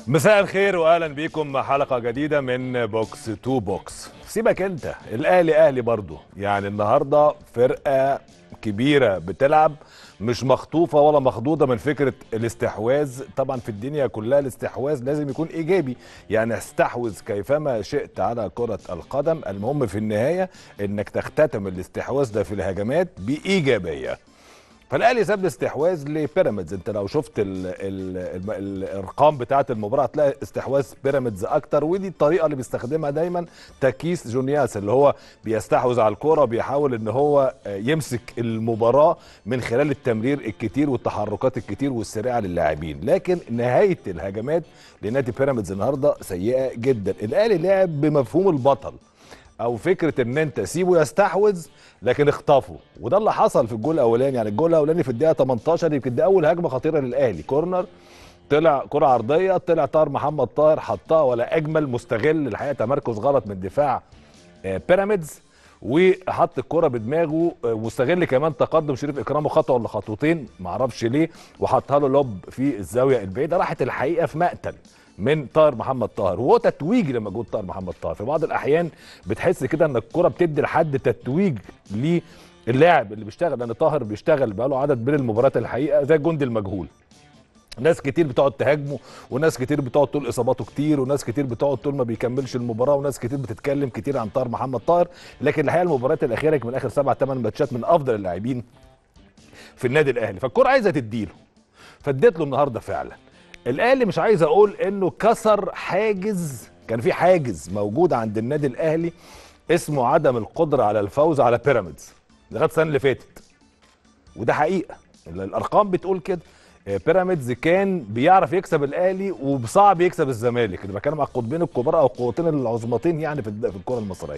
مساء الخير واهلا بيكم مع حلقه جديده من بوكس تو بوكس سيبك انت الاهلي اهلي برضو يعني النهارده فرقه كبيره بتلعب مش مخطوفه ولا مخضوضه من فكره الاستحواذ طبعا في الدنيا كلها الاستحواذ لازم يكون ايجابي يعني استحوذ كيفما شئت على كره القدم المهم في النهايه انك تختتم الاستحواذ ده في الهجمات بايجابيه فالاهلي ساب الاستحواذ لبيراميدز انت لو شفت ال ال ال الارقام بتاعه المباراه هتلاقي استحواذ بيراميدز اكتر ودي الطريقه اللي بيستخدمها دايما تكيس جونياس اللي هو بيستحوذ على الكوره وبيحاول ان هو يمسك المباراه من خلال التمرير الكتير والتحركات الكتير والسريعه للاعبين لكن نهايه الهجمات لنادي بيراميدز النهارده سيئه جدا الاهلي لعب بمفهوم البطل او فكره ان انت سيبه يستحوذ لكن اخطفه وده اللي حصل في الجول الاولاني يعني الجول الاولاني في الدقيقه 18 يمكن ده اول هجمه خطيره للاهلي كورنر طلع كره عرضيه طلع طاهر محمد طاهر حطها ولا اجمل مستغل الحقيقه تمركز غلط من دفاع بيراميدز وحط الكره بدماغه ومستغل كمان تقدم شريف اكرامه خطوه ولا خطوتين معرفش ليه وحطها له لوب في الزاويه البعيده راحت الحقيقه في مقتل من طاهر محمد طاهر وهو تتويج لمجهود طاهر محمد طاهر في بعض الاحيان بتحس كده ان الكره بتدي لحد تتويج للاعب اللي بيشتغل لان طاهر بيشتغل بقاله عدد من المباريات الحقيقه زي الجندي المجهول ناس كتير بتقعد تهاجمه وناس كتير بتقعد تقول اصاباته كتير وناس كتير بتقعد تقول ما بيكملش المباراه وناس كتير بتتكلم كتير عن طاهر محمد طاهر لكن الحقيقه المباريات الاخيره من اخر سبع ثمان ماتشات من افضل اللاعبين في النادي الاهلي فالكره عايزه تديله فاديت له النهارده فعلا الاهلي مش عايز اقول انه كسر حاجز كان في حاجز موجود عند النادي الاهلي اسمه عدم القدره على الفوز على بيراميدز لغايه السنه اللي فاتت وده حقيقه الارقام بتقول كده بيراميدز كان بيعرف يكسب الاهلي وصعب يكسب الزمالك اللي بتكلم على القطبين الكبار او القوتين العظمتين يعني في الكره المصريه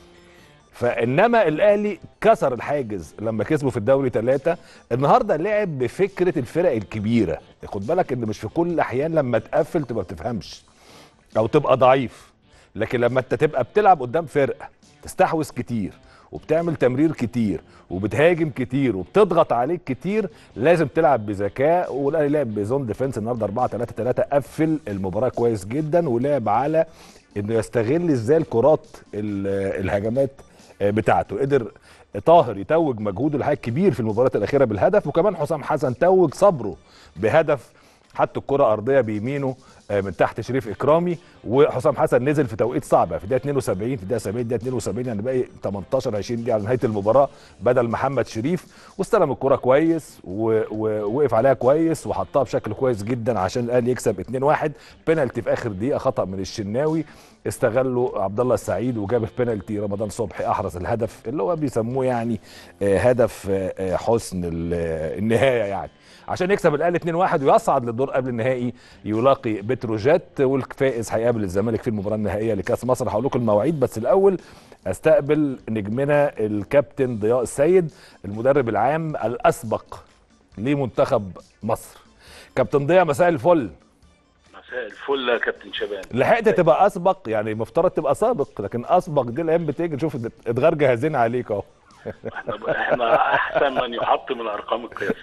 فانما الاهلي كسر الحاجز لما كسبوا في الدوري ثلاثة النهارده لعب بفكره الفرق الكبيره خد بالك ان مش في كل الاحيان لما تقفل تبقى بتفهمش او تبقى ضعيف لكن لما انت تبقى بتلعب قدام فرقه تستحوذ كتير وبتعمل تمرير كتير وبتهاجم كتير وبتضغط عليك كتير لازم تلعب بذكاء والاهلي لعب بزون ديفنس النهارده 4 3 3 قفل المباراه كويس جدا ولعب على انه يستغل ازاي الكرات الهجمات بتاعته قدر طاهر يتوج مجهوده الحقيقه كبير في المباراه الاخيره بالهدف وكمان حسام حسن توج صبره بهدف حط الكره ارضيه بيمينه من تحت شريف اكرامي وحسام حسن نزل في توقيت صعب في دقيقه 72 في دقيقه 70 دقيقه 72 يعني باقي 18 20 دقيقه على نهايه المباراه بدل محمد شريف واستلم الكره كويس ووقف عليها كويس وحطها بشكل كويس جدا عشان الاهلي يكسب 2-1 بينالتي في اخر دقيقه خطا من الشناوي استغله عبد الله السعيد وجاب في بينالتي رمضان صبحي احرز الهدف اللي هو بيسموه يعني هدف حسن النهايه يعني عشان يكسب الاهلي 2-1 ويصعد للدور قبل النهائي يلاقي بتروجيت والفائز هيقابل الزمالك في المباراه النهائيه لكاس مصر هقول لكم المواعيد بس الاول استقبل نجمنا الكابتن ضياء السيد المدرب العام الاسبق لمنتخب مصر كابتن ضياء مساء الفل مساء الفل يا كابتن شباب لحقت تبقى اسبق يعني المفترض تبقى سابق لكن اسبق دي الايام بتيجي شوف اتغير جاهزين عليك اهو احنا احنا احسن من يحط من الارقام القياسيه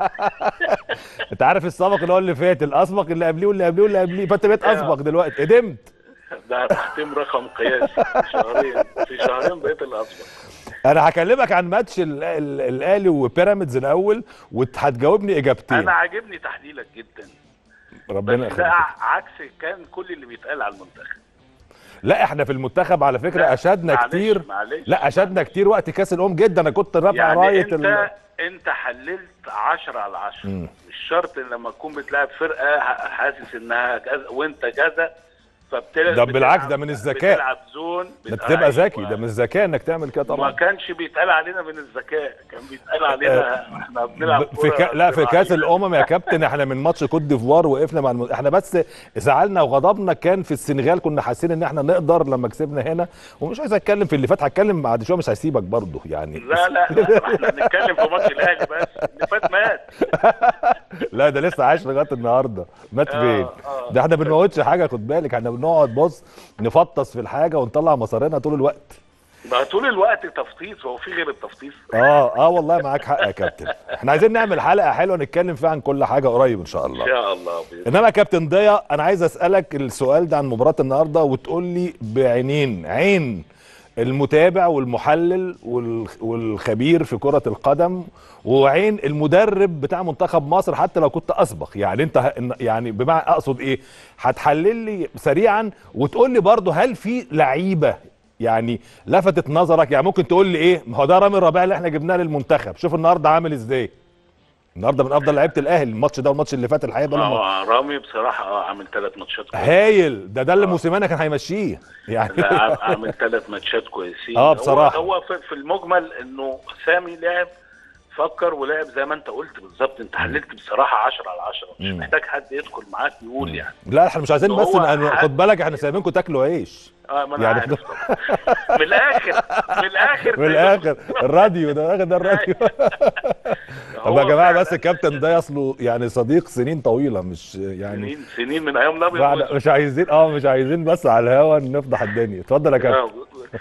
انت عارف السابق اللي هو اللي فات الاسبق اللي قبليه واللي قبليه واللي قبليه فانت بقيت اسبق دلوقتي قدمت ده تحتيم رقم قياسي في شهرين في شهرين بقيت الاسبق انا هكلمك عن ماتش الاهلي وبيراميدز الاول وهتجاوبني اجابتين انا عاجبني تحليلك جدا ربنا بس ده عكس كان كل اللي بيتقال على المنتخب لا احنا في المنتخ على فكره اشدنا معلش كتير معلش لا اشدنا كتير وقت كاس الامم جدا انا كنت رافع يعني رايه انت ال... انت حللت 10 على 10 مم. مش شرط ان لما تكون بتلعب فرقه ح- حاسس انها كذا وانت كذا فبتلعب ده بالعكس، ده من الذكاء. بتلعب زون ده بت- تبقى ذكي أيوة. ده من الذكاء انك تعمل كده ما طبعا كانش بيتقال علينا من الذكاء كان بيتقال علينا احنا بنلعب ب- في ك... لا في كاس الامم يا كابتن احنا من ماتش كوت ديفوار وقفنا مع الم... احنا بس زعلنا وغضبنا كان في السنغال كنا حاسين ان احنا نقدر لما كسبنا هنا ومش عايز اتكلم في اللي فات هتكلم بعد شويه مش هسيبك برضه يعني لا لا لا احنا بنتكلم في ماتش الاهلي بس اللي فات مات لا ده لسه عايش لغايه النهارده مات آه، فين آه. ده احنا بنموتش حاجه خد بالك احنا بنقعد بص نفطس في الحاجه ونطلع مصارينا طول الوقت ما طول الوقت تفطيس هو في غير التفطيس اه اه والله معاك حق يا كابتن احنا عايزين نعمل حلقه حلوه نتكلم فيها عن كل حاجه قريب ان شاء ان الله شاء الله بإذن انما يا كابتن ضياء انا عايز اسالك السؤال ده عن مباراه النهارده وتقول لي بعينين عين المتابع والمحلل وال- والخبير في كره القدم وعين المدرب بتاع منتخب مصر حتى لو كنت اسبق يعني انت ه- يعني بمعنى اقصد ايه هتحلل لي سريعا وتقول لي برضه هل في لعيبه يعني لفتت نظرك يعني ممكن تقول لي ايه ما هو ده رامي الربيع اللي احنا جبناه للمنتخب شوف النهارده عامل ازاي النهارده من افضل لعيبه الاهلي الماتش ده والماتش اللي فات الحقيقه بقى لهم اه رامي بصراحه اه عامل ثلاث ماتشات كويسة. هايل ده ده اللي موسيماني كان هيمشيه يعني لا عام- عامل ثلاث ماتشات كويسين آه، هو- بصراحة. هو في, في المجمل انه سامي لعب فكر ولعب زي ما انت قلت بالظبط انت حللت بصراحه 10 على 10 مش مم. محتاج حد يدخل معاك يقول يعني لا احنا مش عايزين إن بس هو ن- حد- خد بالك احنا سايبينكم تاكلوا عيش اه ما انا يعني عارف طبعاً. من الاخر من الاخر من الاخر الراديو ده الاخر ده الراديو طب يا هو جماعه فعلاً بس الكابتن ده اصله يعني صديق سنين طويله مش يعني سنين سنين من ايام الابيض بعد والأسود. مش عايزين اه مش عايزين بس على الهوا نفضح الدنيا اتفضل يا كابتن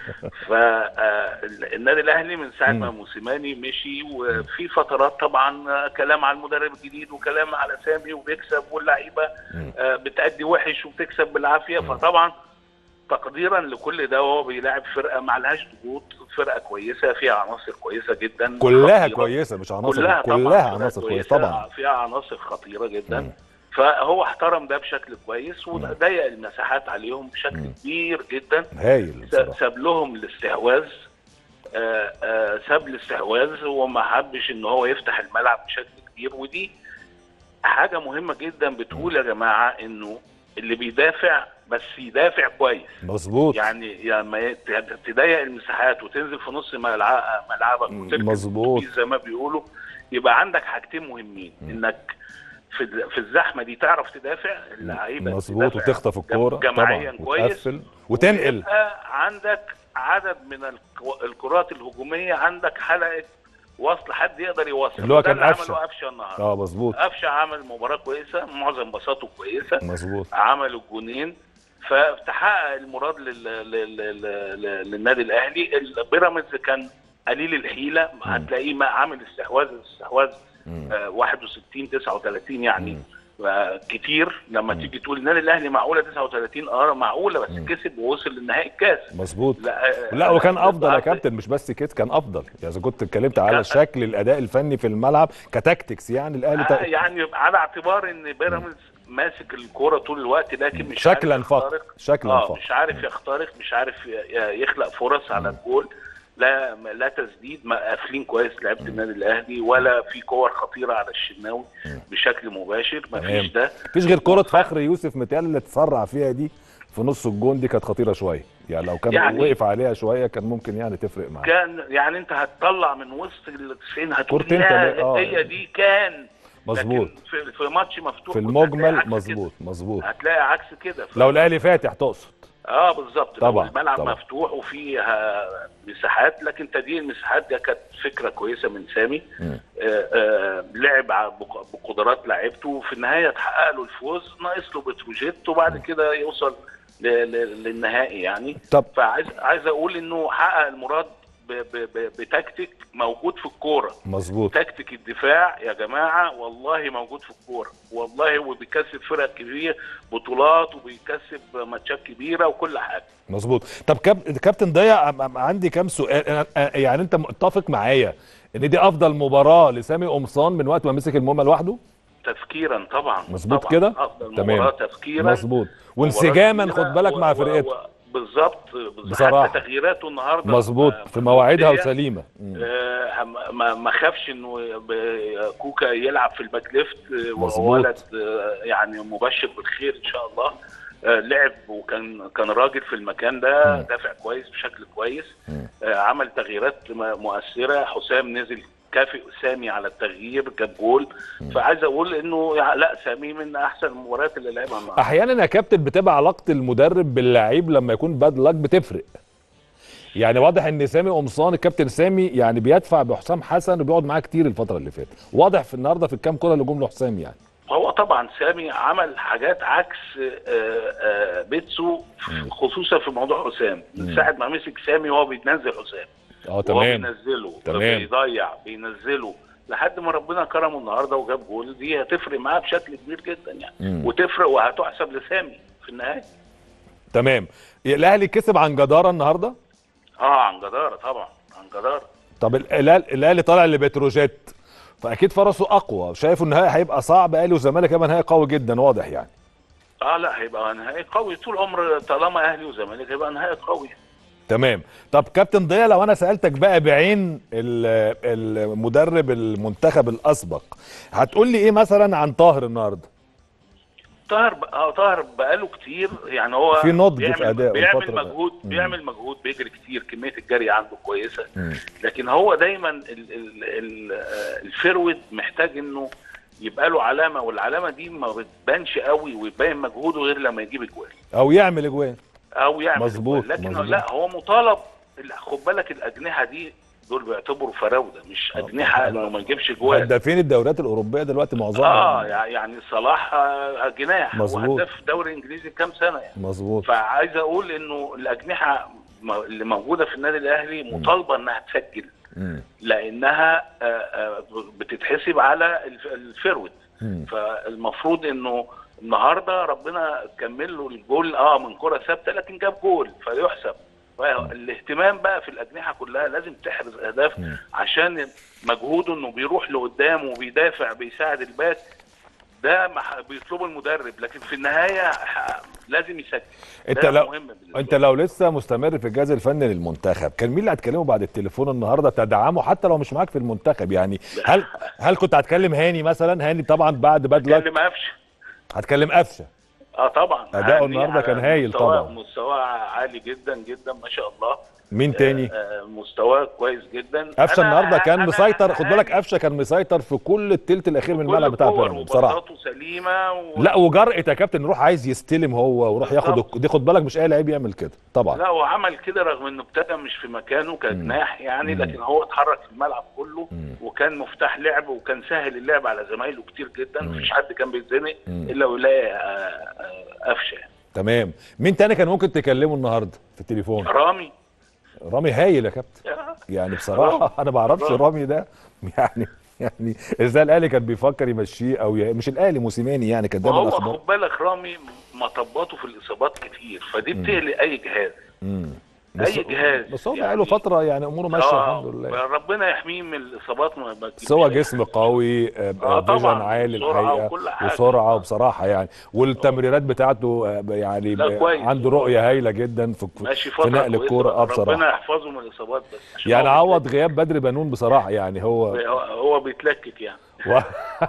فالنادي الاهلي من ساعه ما موسيماني مشي وفي فترات طبعا آه، كلام على المدرب الجديد وكلام على سامي وبيكسب واللعيبه آه، بتأدي وحش وبتكسب بالعافيه فطبعا تقديرا لكل ده وهو بيلاعب فرقه ما عليهاش ضغوط فرقه كويسه فيها عناصر كويسه جدا كلها خطيرة. كويسه مش عناصر كلها كلها, طبعا عناصر فرقة كويسه طبعا فيها عناصر خطيره جدا فهو احترم ده بشكل كويس وضيق المساحات عليهم بشكل كبير جدا هايل بصراحه ساب لهم الاستحواذ آه، آه، ساب الاستحواذ وما حبش ان هو يفتح الملعب بشكل كبير ودي حاجه مهمه جدا بتقول يا جماعه انه اللي بيدافع بس يدافع كويس مظبوط يعني لما ي- ت- تضيق المساحات وتنزل في نص ملع- ملعبك وتركب مظبوط. الأتوبيس زي ما بيقولوا يبقى عندك حاجتين مهمين انك في ال- في الزحمه دي تعرف تدافع اللعيبه مظبوط تدافع وتخطف الكوره جم- جماعيا طبعا كويس وتقفل وتنقل ويبقى عندك عدد من الكو- الكرات الهجوميه عندك حلقه وصل حد يقدر يوصل اللي هو وده كان اللي قفشة. عمله قفشه النهارده اه مظبوط قفشه عمل مباراه كويسه معظم باصاته كويسه مظبوط عملوا الجونين فتحقق المراد لل... لل... لل... للنادي الاهلي البيراميدز كان قليل الحيله هتلاقيه ما عامل استحواذ استحواذ آه 61 39 يعني آه كتير لما تيجي تقول النادي الاهلي معقوله 39 اه معقوله بس كسب ووصل لنهائي الكاس مظبوط لا, آه، لا وكان افضل يا آه، كابتن مش بس كده كان افضل يعني اذا كنت اتكلمت على كان- شكل الاداء الفني في الملعب كتاكتكس يعني الاهلي آه تا- يعني على اعتبار ان بيراميدز ماسك الكوره طول الوقت لكن مش شكلاً عارف فقط. يخترق. شكلاً اه فقط. مش عارف يخترق مش عارف ي- يخلق فرص على الجول لا لا تسديد ما قافلين كويس لعيبه النادي الاهلي ولا في كور خطيره على الشناوي بشكل مباشر ما تمام. فيش ده مفيش غير كرة فخر يوسف متيال اللي اتسرع فيها دي في نص الجون دي كانت خطيرة شوية يعني لو كان يعني- وقف عليها شوية كان ممكن يعني تفرق معاه كان يعني انت هتطلع من وسط ال 90 هتقول كورتين لا تلا- آه. هي دي كان مظبوط. لكن في, في ماتش مفتوح في كنت هتلاقي المجمل عكس مظبوط كده. مظبوط هتلاقي عكس كده ف- لو الاهلي فاتح تقصد اه بالظبط طبعاً، طبعا الملعب طبعاً. مفتوح وفيها مساحات لكن تضييق المساحات دي كانت فكره كويسه من سامي آه آه لعب ع- بق- بقدرات لعيبته وفي النهايه اتحقق له الفوز ناقص له بتروجيت وبعد كده يوصل ل- ل- للنهائي يعني طب فعايز عايز اقول انه حقق المراد ب- ب- ب- بتكتيك موجود في الكوره مظبوط تكتيك الدفاع يا جماعه والله موجود في الكوره والله وبيكسب فرق كبيره بطولات وبيكسب ماتشات كبيره وكل حاجه مظبوط طب كاب... كابتن ضياء أم- أم- عندي كام سؤال أنا- أ- يعني انت متفق معايا ان دي افضل مباراة لسامي قمصان من وقت ما مسك المهمة لوحده تفكيرا طبعا مظبوط طبعاً. كده؟ افضل تمام. مباراه تفكيرا مظبوط وانسجاما مباراة خد بالك كبيرة مع و- فرقته و- بالظبط بصراحة. حتى تغييراته النهارده مظبوط آه، في مواعيدها مجدية. وسليمة مم. آه، ما ما خافش انه ب- كوكا يلعب في الباك ليفت آه، وهو مظبوط. ولد آه، يعني مبشر بالخير ان شاء الله آه، لعب وكان كان راجل في المكان ده مم. دافع كويس بشكل كويس مم. آه، عمل تغييرات م- مؤثره حسام نزل كافئ سامي على التغيير جاب جول فعايز اقول انه يع- لا سامي من احسن المباريات اللي لعبها النهارده احيانا يا كابتن بتبقى علاقه المدرب باللعيب لما يكون باد لاك بتفرق يعني واضح ان سامي قمصان الكابتن سامي يعني بيدفع بحسام حسن وبيقعد معاه كتير الفتره اللي فاتت واضح في النهارده في الكام كره اللي جم لحسام يعني هو طبعا سامي عمل حاجات عكس آه، آه، بيتسو خصوصا في موضوع حسام من ساعه ما مسك سامي وهو بينزل حسام اه وهو تمام بينزله تمام. بيضيع بينزله لحد ما ربنا كرمه النهارده وجاب جول دي هتفرق معاه بشكل كبير جدا يعني مم. وتفرق وهتحسب لسامي في النهايه تمام الاهلي كسب عن جداره النهارده اه عن جداره طبعا عن جداره طب الاهلي الاهلي طالع لبتروجيت فاكيد فرصه اقوى شايفه النهائي هيبقى صعب اهلي وزمالك هيبقى نهائي قوي جدا واضح يعني اه لا هيبقى نهائي قوي طول عمر طالما اهلي وزمالك هيبقى نهائي قوي تمام طب كابتن ضياء لو انا سالتك بقى بعين ال- المدرب المنتخب الاسبق هتقول لي ايه مثلا عن طاهر النهارده طاهر ب- اه طاهر بقاله كتير يعني هو في نضج في بيعمل أدائه بيعمل الفترة دي. مجهود مم. بيعمل مجهود بيجري كتير كميه الجري عنده كويسه مم. لكن هو دايما ال ال ال آه، الفيرود محتاج انه يبقى له علامه والعلامه دي ما بتبانش قوي ويبين مجهوده غير لما يجيب اجوال او يعمل اجوان او يعمل مظبوط، إجوال. لكن مظبوط. لا هو مطالب خد بالك الاجنحه دي دول بيعتبروا فراوده مش اجنحه انه ما يجيبش جوال هدافين الدوريات الاوروبيه دلوقتي معظمهم اه يعني صلاح آه، جناح مظبوط. وهداف دوري انجليزي كام سنه يعني مظبوط فعايز اقول انه الاجنحه م- اللي موجوده في النادي الاهلي مطالبه انها تسجل مم. لانها آه، آه، بتتحسب على الف- الفيرود مم. فالمفروض انه النهارده ربنا كمل له الجول اه من كره ثابته لكن جاب جول فيحسب الاهتمام بقى في الاجنحه كلها لازم تحرز اهداف مم. عشان مجهوده انه بيروح لقدام وبيدافع بيساعد الباك ده مح- بيطلبه المدرب لكن في النهايه ح- لازم يسجل انت ده لو مهم بالنسبة انت له. لو لسه مستمر في الجهاز الفني للمنتخب كان مين اللي هتكلمه بعد التليفون النهارده تدعمه حتى لو مش معاك في المنتخب يعني هل هل كنت هتكلم هاني مثلا هاني طبعا بعد باد لك كلم قفشه هتكلم قفشه اه طبعا أداؤه هاني النهاردة على كان هايل مستوى- طبعا. مستواه عالي جدا جدا ما شاء الله مين تاني آه، آه، مستواه كويس جدا قفشه أنا- النهارده كان أنا مسيطر خد بالك هاني قفشه كان مسيطر في كل التلت الاخير من كل الملعب بتاع الكور بيراميدز بصراحه وبساطته سليمه و... لا وجرأة يا كابتن يروح عايز يستلم هو ويروح ياخد بالظبط. الك- دي خد بالك مش اي لعيب يعمل كده طبعا لا هو عمل كده رغم انه ابتدى مش في مكانه كجناح يعني لكن هو اتحرك في الملعب كله وكان مفتاح لعب وكان سهل اللعب على زمايله كتير جدا مفيش حد كان بيتزنق الا ويلاقي آه، آه، قفشه يعني. تمام مين تاني كان ممكن تكلمه النهارده في التليفون رامي رامي هايل يا كابتن آه، يعني بصراحه انا ما اعرفش رامي. رامي ده يعني يعني ازاي الاهلي كان بيفكر يمشيه او ي... مش الاهلي موسيماني يعني كان دايما وهو الاخبار خد بالك رامي مطباته في الاصابات كتير فدي بتقلق اي جهاز مم. اي جهاز بس هو يعني- بقاله فتره يعني اموره ماشيه آه، الحمد لله ربنا يحميه من الاصابات ما ما بس هو تجيبش جسم قوي آه، آه، فيجن طبعاً. عالي سرعة الحقيقه وكل حاجة. وسرعه وبصراحه يعني والتمريرات بتاعته آه، يعني لا، ب- كويس. عنده رؤيه هايله جدا في ماشي في فتره نقل كويسة. الكوره اه بصراحه ربنا يحفظه من الاصابات بس عشان يعني هو عوض غياب بدر بنون بصراحه يعني هو بيتلكك- هو- هو بيتلكك يعني و...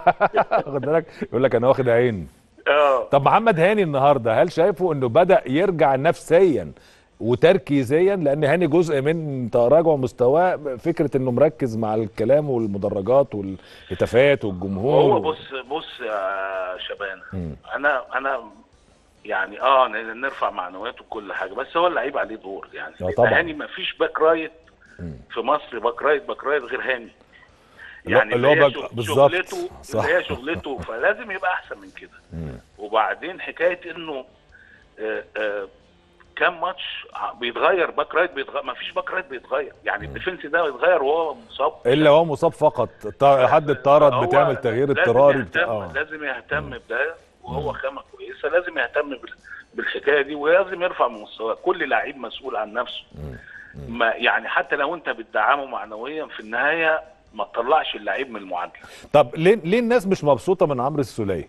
خد بالك يقول لك انا واخد عين اه طب محمد هاني النهارده هل شايفه انه بدا يرجع نفسيا وتركيزيا لان هاني جزء من تراجع مستواه فكره انه مركز مع الكلام والمدرجات والهتافات والجمهور هو بص بص يا شبان انا انا يعني اه ن- نرفع معنوياته وكل حاجه بس هو اللعيب عليه دور يعني آه طبعاً. هاني ما فيش باك رايت في مصر باك رايت باك رايت غير هاني اللي هو- يعني اللي هو اللي هي باك- شغ- بالظبط. شغلته صح. اللي هي شغلته فلازم يبقى احسن من كده وبعدين حكايه انه آه، آه، كام ماتش ع- بيتغير باك رايت بيتغير ما فيش باك رايت بيتغير يعني الديفنس ده بيتغير وهو مصاب الا هو مصاب فقط ط- حد اتطرد هو بتعمل تغيير لازم اضطراري يهتم بتاع اه لازم يهتم بده وهو خامه كويسه لازم يهتم بال- بالحكايه دي ولازم يرفع من مستواه كل لعيب مسؤول عن نفسه ما يعني حتى لو انت بتدعمه معنويا في النهايه ما تطلعش اللعيب من المعادله طب ليه ليه الناس مش مبسوطه من عمرو السوليه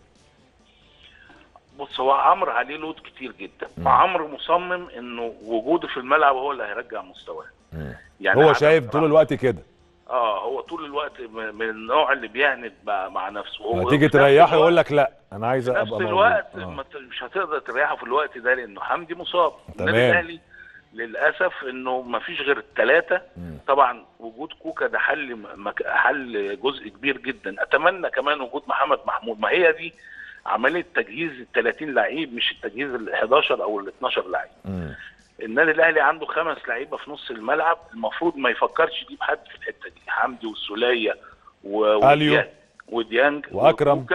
بص هو عمرو عليه لود كتير جدا وعمرو مصمم انه وجوده في الملعب هو اللي هيرجع مستواه يعني هو عدم شايف طول راحة. الوقت كده اه هو طول الوقت م- من النوع اللي بيعند بقى مع نفسه هو هتيجي في نفس تريحه الوقت- يقول لك لا انا عايز في ابقى نفس موجود. الوقت آه. ما ت- مش هتقدر تريحه في الوقت ده لانه حمدي مصاب تمام. النادي الاهلي للاسف انه ما فيش غير الثلاثه طبعا وجود كوكا ده حل م- مك- حل جزء كبير جدا اتمنى كمان وجود محمد محمود ما هي دي عمليه تجهيز ال 30 لعيب مش التجهيز ال 11 او ال 12 لعيب مم. النادي الاهلي عنده خمس لعيبه في نص الملعب المفروض ما يفكرش يجيب حد في الحته دي حمدي والسوليه و... أليو. وديانج وأكرم. وكوكا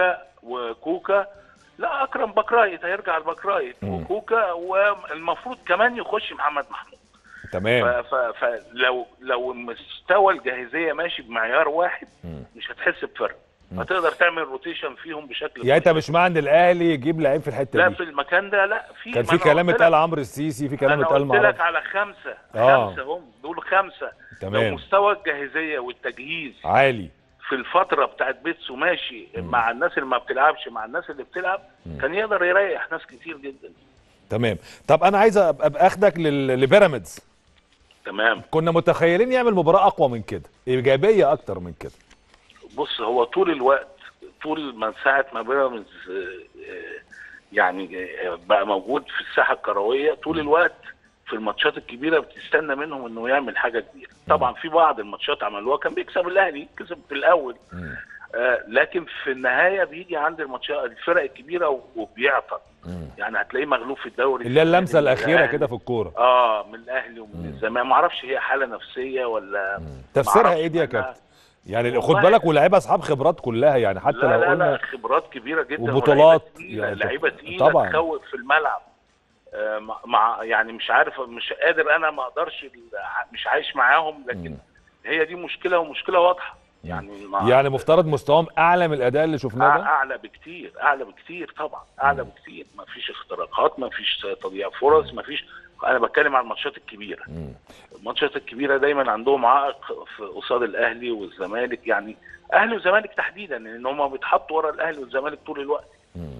وكوكا لا اكرم بكرايت هيرجع البكرايت مم. وكوكا والمفروض كمان يخش محمد محمود تمام ف- ف- فلو لو مستوى الجاهزيه ماشي بمعيار واحد مم. مش هتحس بفرق هتقدر تعمل روتيشن فيهم بشكل يعني انت كويس. مش مع ان الاهلي يجيب لعيب في الحته لا دي في المكان ده لا في كان ما في أنا كلام قلت اتقال لك- عمرو السيسي في كلام انا اتقال قلت معرفش لك على خمسه آه. خمسه هم دول خمسه تمام. لو مستوى الجاهزيه والتجهيز عالي في الفتره بتاعت بيتسو ماشي مع الناس اللي ما بتلعبش مع الناس اللي بتلعب كان يقدر يريح ناس كتير جدا تمام طب انا عايز أب- ابقى اخدك لل- لبيراميدز تمام كنا متخيلين يعمل مباراه اقوى من كده ايجابيه اكتر من كده بص هو طول الوقت طول من ساعه ما بيراميدز آه، آه، يعني آه، بقى موجود في الساحه الكرويه طول الوقت في الماتشات الكبيره بتستنى منهم انه يعمل حاجه كبيره طبعا في بعض الماتشات عملوها كان بيكسب الاهلي كسب في الاول آه لكن في النهايه بيجي عند الماتشات الفرق الكبيره و- وبيعطل يعني هتلاقيه مغلوب في الدوري اللي هي اللمسه من الاخيره الأهلي. كده في الكوره اه من الاهلي ومن الزمالك ما اعرفش هي حاله نفسيه ولا تفسيرها معرفش ايه دي يا أنا- كابتن يعني والله- خد بالك ولاعيبه اصحاب خبرات كلها يعني حتى لا لو لا لا قلنا خبرات كبيره جدا وبطولات ولعيبة تقيلة، يعني لعيبه تقيله طبعاً. تخوف في الملعب آه، مع- مع يعني مش عارف مش قادر انا ما اقدرش ال- مش عايش معاهم لكن هي دي مشكله ومشكله واضحه يعني ما يعني مفترض مستواهم اعلى من الاداء اللي شفناه أع- ده اعلى بكتير اعلى بكتير طبعا اعلى بكتير ما فيش اختراقات ما فيش تضييع فرص ما فيش انا بتكلم عن الماتشات الكبيره الماتشات الكبيره دايما عندهم عائق في قصاد الاهلي والزمالك يعني اهلي والزمالك تحديدا لان هم بيتحطوا ورا الاهلي والزمالك طول الوقت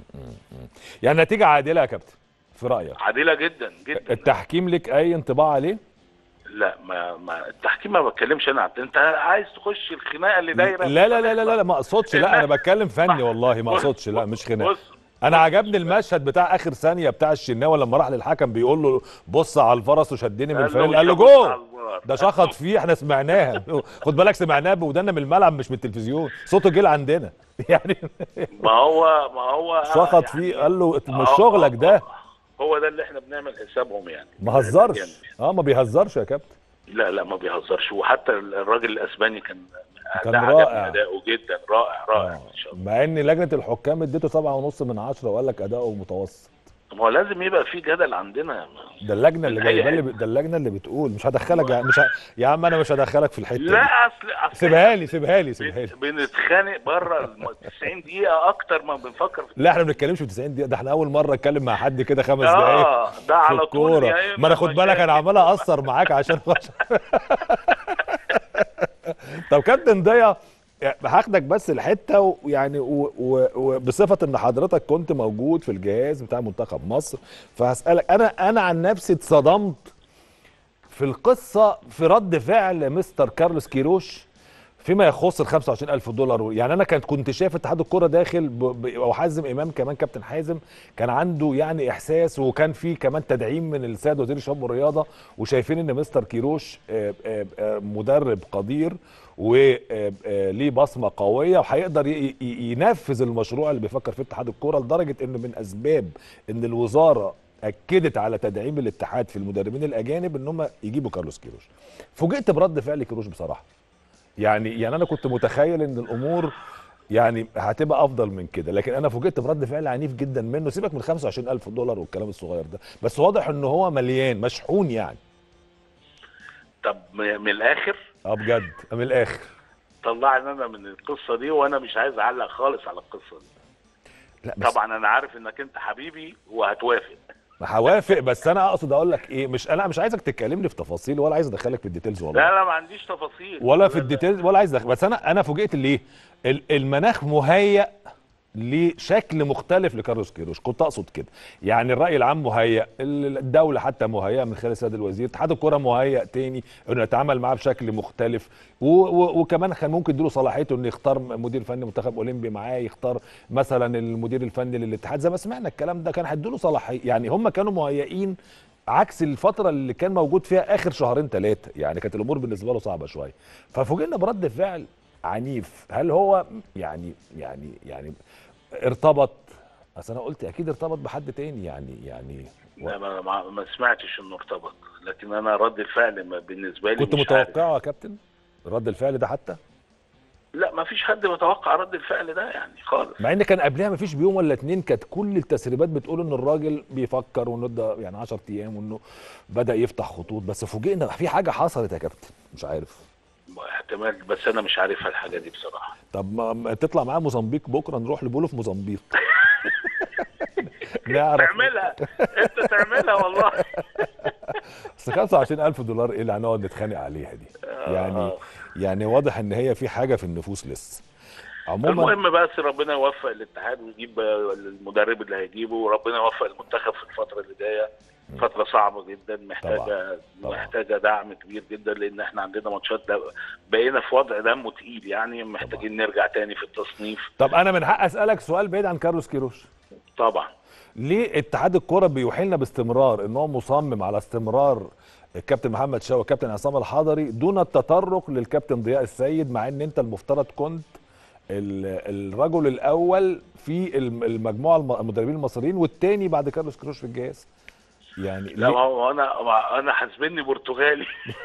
يعني نتيجه عادله يا كابتن في رايك عادله جدا جدا التحكيم لك اي انطباع عليه لا ما, ما التحكيم ما بتكلمش انا انت عايز تخش الخناقه اللي دايره لا لا لا لا لا ما اقصدش لا انا لا. بتكلم فني والله ما اقصدش لا مش خناقه بص انا عجبني المشهد بتاع اخر ثانيه بتاع الشناوي لما راح للحكم بيقول له بص على الفرس وشدني من قال له الفريق قال له شبط على جول الفار. ده شخط فيه احنا سمعناها خد بالك سمعناها بودانا من الملعب مش من التلفزيون صوته جه عندنا يعني ما هو ما هو شخط يعني- فيه قال له مش آه، شغلك آه، ده آه. هو ده اللي احنا بنعمل حسابهم يعني ما هزرش يعني اه ما بيهزرش يا كابتن لا لا ما بيهزرش وحتى الراجل الاسباني كان كان ده عجبني رائع. اداؤه جدا رائع رائع آه. ان شاء الله مع ان لجنه الحكام اديته سبعة ونص من عشرة وقال لك اداؤه متوسط ما هو لازم يبقى في جدل عندنا ده اللجنه اللي من أي جايبه لي حتة. ده اللجنه اللي بتقول مش هدخلك يعني مش ه... يا عم انا مش هدخلك في الحته دي لا اصل اصل سيبها لي سيبها لي سيبها لي بن- بنتخانق بره الم- 90 دقيقه اكتر ما بنفكر في لا احنا ما بنتكلمش في 90 دقيقه ده احنا اول مره اتكلم مع حد كده خمس دقايق اه ده في على طول الكوره يا إما ما انا خد بالك انا مشاكل. عمال اقصر معاك عشان طب كابتن ضياء يعني هاخدك بس الحته ويعني و- و- وبصفه ان حضرتك كنت موجود في الجهاز بتاع منتخب مصر فهسالك انا انا عن نفسي اتصدمت في القصه في رد فعل مستر كارلوس كيروش فيما يخص ال 25000 دولار يعني انا كنت كنت شايف اتحاد الكوره داخل ب... ب... وحازم امام كمان كابتن حازم كان عنده يعني احساس وكان في كمان تدعيم من السيد وزير الشباب والرياضه وشايفين ان مستر كيروش آه، آه، آه، مدرب قدير وليه بصمه قويه وهيقدر ي- ي- ينفذ المشروع اللي بيفكر فيه اتحاد الكوره لدرجه انه من اسباب ان الوزاره اكدت على تدعيم الاتحاد في المدربين الاجانب ان هم يجيبوا كارلوس كيروش فوجئت برد فعل كيروش بصراحه يعني يعني انا كنت متخيل ان الامور يعني هتبقى افضل من كده لكن انا فوجئت برد فعل عنيف جدا منه سيبك من 25000 دولار والكلام الصغير ده بس واضح ان هو مليان مشحون يعني طب م- من الاخر اه بجد من الاخر طلعني انا من القصه دي وانا مش عايز اعلق خالص على القصه دي لا بس طبعا انا عارف انك انت حبيبي وهتوافق ما هوافق بس انا اقصد اقول لك ايه مش انا مش عايزك تتكلمني في تفاصيل ولا عايز ادخلك في الديتيلز والله لا لا ما عنديش تفاصيل ولا في لا، لا. الديتيلز ولا عايز أدخل. بس انا انا فوجئت ليه ال- المناخ مهيأ لشكل مختلف لكارلوس كيروش كنت اقصد كده يعني الراي العام مهيأ ال- الدوله حتى مهيئه من خلال السيد الوزير اتحاد الكره مهيأ تاني انه يتعامل معاه بشكل مختلف و و وكمان كان ممكن يديله صلاحيته انه يختار مدير فني منتخب اولمبي معاه يختار مثلا المدير الفني للاتحاد زي ما سمعنا الكلام ده كان هيديله صلاحيه يعني هم كانوا مهيئين عكس الفتره اللي كان موجود فيها اخر شهرين ثلاثه يعني كانت الامور بالنسبه له صعبه شويه ففوجئنا برد فعل عنيف هل هو يعني يعني يعني ارتبط اصل انا قلت اكيد ارتبط بحد تاني يعني يعني لا ما, ما, ما سمعتش انه ارتبط لكن انا رد الفعل ما- بالنسبه لي كنت مش عارف. متوقعه يا كابتن رد الفعل ده حتى لا ما فيش حد بيتوقع رد الفعل ده يعني خالص مع ان كان قبلها مفيش بيوم ولا اتنين كانت كل التسريبات بتقول ان الراجل بيفكر وانه ده يعني 10 ايام وانه بدا يفتح خطوط بس فوجئنا في حاجه حصلت يا كابتن مش عارف احتمال بس انا مش عارفها الحاجه دي بصراحه طب ما ما تطلع معاه موزمبيق بكره نروح لبولو في موزمبيق نعرف تعملها انت تعملها والله بس 25000 دولار ايه اللي هنقعد نتخانق عليها دي يعني يعني واضح ان هي في حاجه في النفوس لسه عموما المهم بس ربنا يوفق الاتحاد ويجيب المدرب اللي هيجيبه وربنا يوفق المنتخب في الفتره اللي جايه فتره صعبه جدا محتاجه طبعاً. محتاجه دعم كبير جدا لان احنا عندنا ماتشات ده بقينا في وضع دمه تقيل يعني محتاجين نرجع تاني في التصنيف طب انا من حق اسالك سؤال بعيد عن كارلوس كيروش طبعا ليه اتحاد الكرة بيوحي لنا باستمرار ان هو مصمم على استمرار الكابتن محمد شاوي والكابتن عصام الحضري دون التطرق للكابتن ضياء السيد مع ان انت المفترض كنت ال- الرجل الاول في الم- المجموعه الم- المدربين المصريين والتاني بعد كارلوس كيروش في الجهاز يعني لا ليه؟ ما هو انا انا حاسبني برتغالي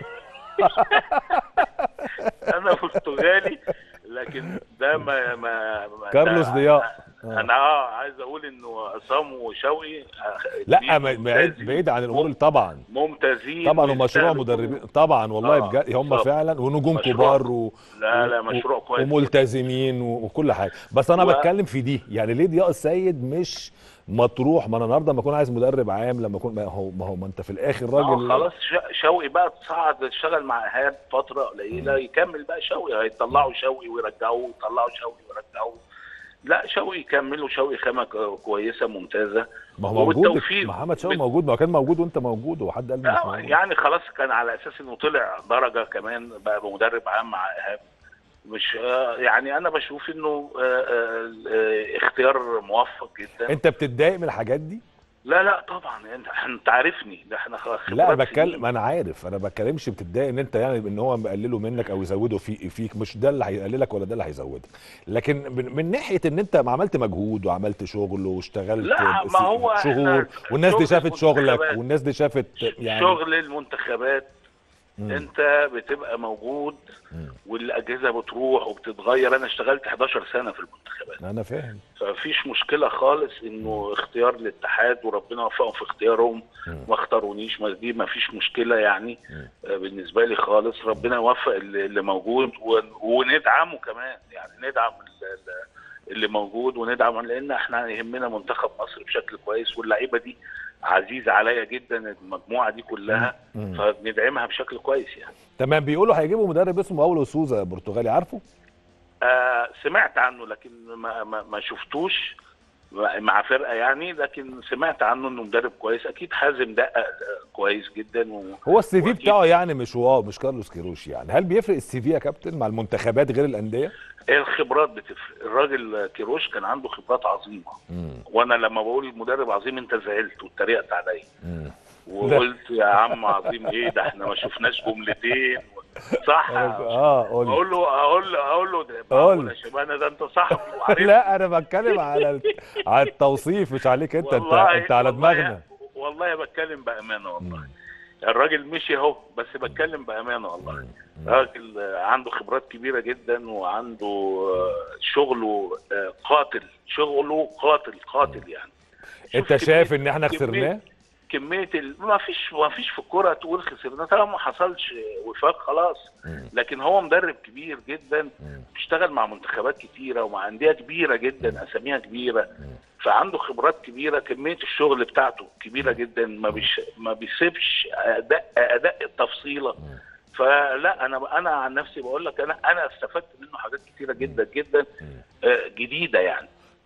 انا برتغالي لكن ده ما ما, ما كارلوس ده- ضياء. آه. انا اه عايز اقول انه عصام وشوقي آه، لا اتنين ما- بعيد ممتازين. بعيد عن الامور طبعا ممتازين طبعا ومشروع ويستاهلوا مدربين كل- طبعا والله آه، بجد هم بالظبط. فعلا ونجوم مشروع. كبار و... لا لا و- مشروع كويس وملتزمين و- وكل حاجه بس انا و- بتكلم في دي يعني ليه ضياء السيد مش مطروح ما انا النهارده لما اكون عايز مدرب عام لما اكون ما هو ما هو ما انت في الاخر ما هو راجل خلاص ش- شوقي بقى تصعد اشتغل مع ايهاب فتره قليله يكمل بقى شوقي هيطلعوا شوقي ويرجعوه يطلعوا شوقي ويرجعوه لا شوقي يكمل وشوقي خامه ك- كويسه ممتازه ما هو موجود والتوفيق محمد شاوي بت- موجود ما هو كان موجود وانت موجود وحد قال لي مش لا موجود يعني خلاص كان على اساس انه طلع درجه كمان بقى مدرب عام مع ايهاب مش آه، يعني انا بشوف انه آه، آه، آه، اختيار موفق جدا انت بتتضايق من الحاجات دي لا لا طبعا انت انت عارفني ده احنا خ- لا خبرات بتكلم سنين. انا عارف انا بتكلمش بتتضايق ان انت يعني ان هو مقلله منك او يزوده في فيك مش ده اللي هيقللك ولا ده اللي هيزودك لكن من, من ناحيه ان انت ما عملت مجهود وعملت شغل واشتغلت لا، ما س- هو إحنا شهور والناس دي شغل شافت شغلك المنتخبات. والناس دي شافت يعني شغل المنتخبات مم. انت بتبقى موجود مم. والاجهزه بتروح وبتتغير انا اشتغلت 11 سنه في المنتخبات انا فاهم فمفيش مشكله خالص انه اختيار الاتحاد وربنا وفقهم في اختيارهم مم. ما اختارونيش ما دي ما فيش مشكله يعني مم. آه، بالنسبه لي خالص ربنا يوفق اللي اللي موجود ون- وندعمه كمان يعني ندعم ال- ال- اللي موجود وندعم لان احنا يهمنا منتخب مصر بشكل كويس واللعيبه دي عزيزه عليا جدا المجموعه دي كلها مم. فبندعمها بشكل كويس يعني تمام بيقولوا هيجيبوا مدرب اسمه باولو سوزا برتغالي عارفه آه سمعت عنه لكن ما ما, ما شفتوش مع فرقه يعني لكن سمعت عنه انه مدرب كويس اكيد حازم دقق آه، كويس جدا و... هو السي في وأكيد- بتاعه يعني مش واو مش كارلوس كيروش يعني هل بيفرق السي في يا كابتن مع المنتخبات غير الانديه الخبرات بتفرق الراجل كيروش كان عنده خبرات عظيمه وانا لما بقول مدرب عظيم انت زعلت واتريقت عليا وقلت يا عم عظيم ايه ده احنا ما شفناش جملتين صح اه قول لي. اقول له اقول له اقول له ده قول. معقول يا شباب ده انت صاحبي وعارف لا انا بتكلم على ال- على التوصيف مش عليك انت انت, والله- انت على والله- دماغنا والله بتكلم بامانه والله الراجل مشي اهو بس بتكلم بامانه والله راجل آه، عنده خبرات كبيره جدا وعنده آه، شغله آه، قاتل شغله قاتل قاتل يعني شوف انت شايف كمية- ان احنا كمية- خسرناه كميه ال... ما فيش ما فيش في الكوره تقول خسرنا طبعا ما حصلش وفاق خلاص لكن هو مدرب كبير جدا بيشتغل مع منتخبات كتيره ومع انديه كبيره جدا اساميها كبيره فعنده خبرات كبيره كميه الشغل بتاعته كبيره جدا ما بيش ما بيسيبش اداء اداء التفصيله فلا انا انا عن نفسي بقول لك انا انا استفدت منه حاجات كتيره جدا جدا آه، جديده يعني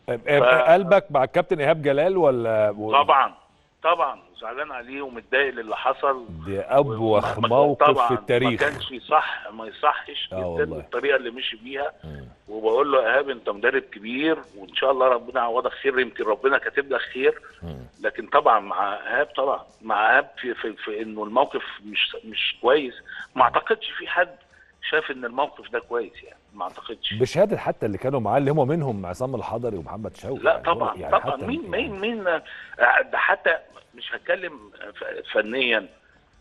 قلبك مع الكابتن ايهاب جلال ولا طبعا طبعا زعلان عليه ومتضايق للي حصل دي ابوخ ما- موقف طبعاً في التاريخ ما كانش صح ما يصحش آه جدا والله. بالطريقه اللي مشي بيها مم. وبقول له ايهاب انت مدرب كبير وان شاء الله ربنا يعوضك خير يمكن ربنا كاتب لك خير مم. لكن طبعا مع ايهاب طبعا مع ايهاب في, في, في انه الموقف مش مش كويس ما اعتقدش في حد شاف ان الموقف ده كويس يعني ما اعتقدش بشهاده حتى اللي كانوا معاه اللي هم منهم عصام الحضري ومحمد شوقي لا يعني هو- طبعا يعني طبعا حتى مين يعني- مين مين آه، ده حتى مش هتكلم ف- فنيا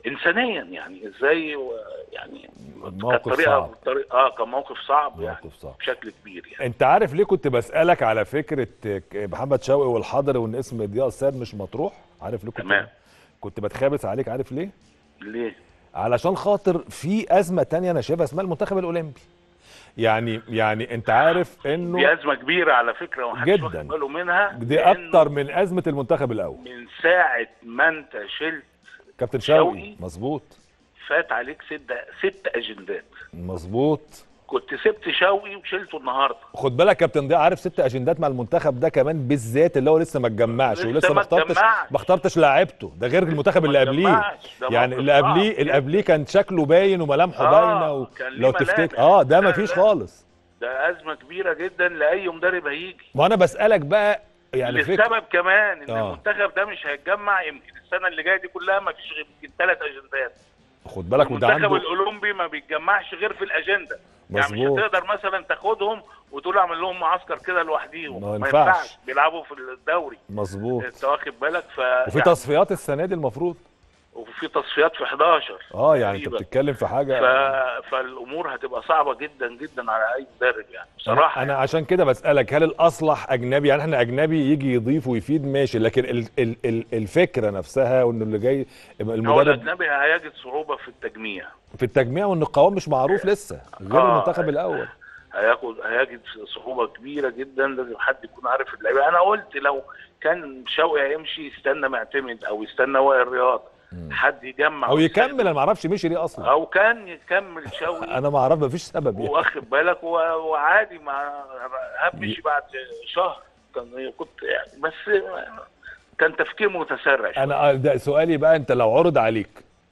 انسانيا يعني ازاي و- يعني كانت موقف طريقه صعب طريقه اه كان موقف صعب يعني موقف صعب بشكل كبير يعني انت عارف ليه كنت بسالك على فكره ك- محمد شوقي والحضري وان اسم ضياء السيد مش مطروح عارف ليه كنت تمام. كنت بتخابس عليك عارف ليه ليه؟ علشان خاطر في ازمه تانية انا شايفها اسمها المنتخب الاولمبي يعني يعني انت عارف دي انه ازمه كبيره على فكره ومحدش جداً. واخد باله منها دي لأنه اكتر من ازمه المنتخب الاول من ساعه ما انت شلت كابتن شوقي شوقي. مظبوط فات عليك ست ست اجندات مظبوط كنت سبت شوقي وشلته النهارده خد بالك كابتن ضياء عارف ست اجندات مع المنتخب ده كمان بالذات اللي هو لسه ما اتجمعش لسه ولسه ما ما اخترتش اتجمعش. ما اخترتش لاعيبته ده غير المنتخب اللي ما قبليه اتجمعش. ده يعني موقف اللي صعب قبليه اللي جداً. قبليه كان شكله باين وملامحه آه، باينه و... كان ليه لو تفتكر ملامح. اه ده لا، ما فيش لا. خالص ده ازمه كبيره جدا لاي مدرب هيجي وانا بسالك بقى يعني فكره للسبب كمان ان آه. المنتخب ده مش هيتجمع يمكن السنه اللي جايه دي كلها ما فيش غير يمكن ثلاث اجندات خد بالك وده المنتخب عنده الاولمبي ما بيتجمعش غير في الاجنده يعني مش مظبوط. هتقدر مثلا تاخدهم وتقول اعمل لهم معسكر كده لوحديهم ما ما ينفعش. ينفعش بيلعبوا في الدوري مظبوط انت واخد بالك ف وفي يعني- تصفيات السنه دي المفروض وفي تصفيات في 11 اه يعني انت تقريباً. بتتكلم في حاجه ف... فالامور هتبقى صعبه جدا جدا على اي مدرب يعني بصراحه انا عشان كده بسالك هل الاصلح اجنبي يعني احنا اجنبي يجي يضيف ويفيد ماشي لكن ال ال ال الفكره نفسها وانه اللي جاي يبقى هو المدرب الاجنبي هيجد صعوبه في التجميع في التجميع وان القوام مش معروف لسه غير آه. المنتخب الاول هياخد هيجد صعوبه كبيره جدا لازم حد يكون عارف اللعيبه انا قلت لو كان شوقي هيمشي يستنى معتمد او يستنى وائل رياض حد يجمع او ويساعده. يكمل انا ما اعرفش مشي ليه اصلا او كان يكمل شوقي انا ما اعرف مفيش سبب يعني واخد بالك و- وعادي مع هاب مشي بعد شهر كان كنت يعني بس كان تفكير متسرع شوية. انا ده سؤالي بقى انت لو عرض عليك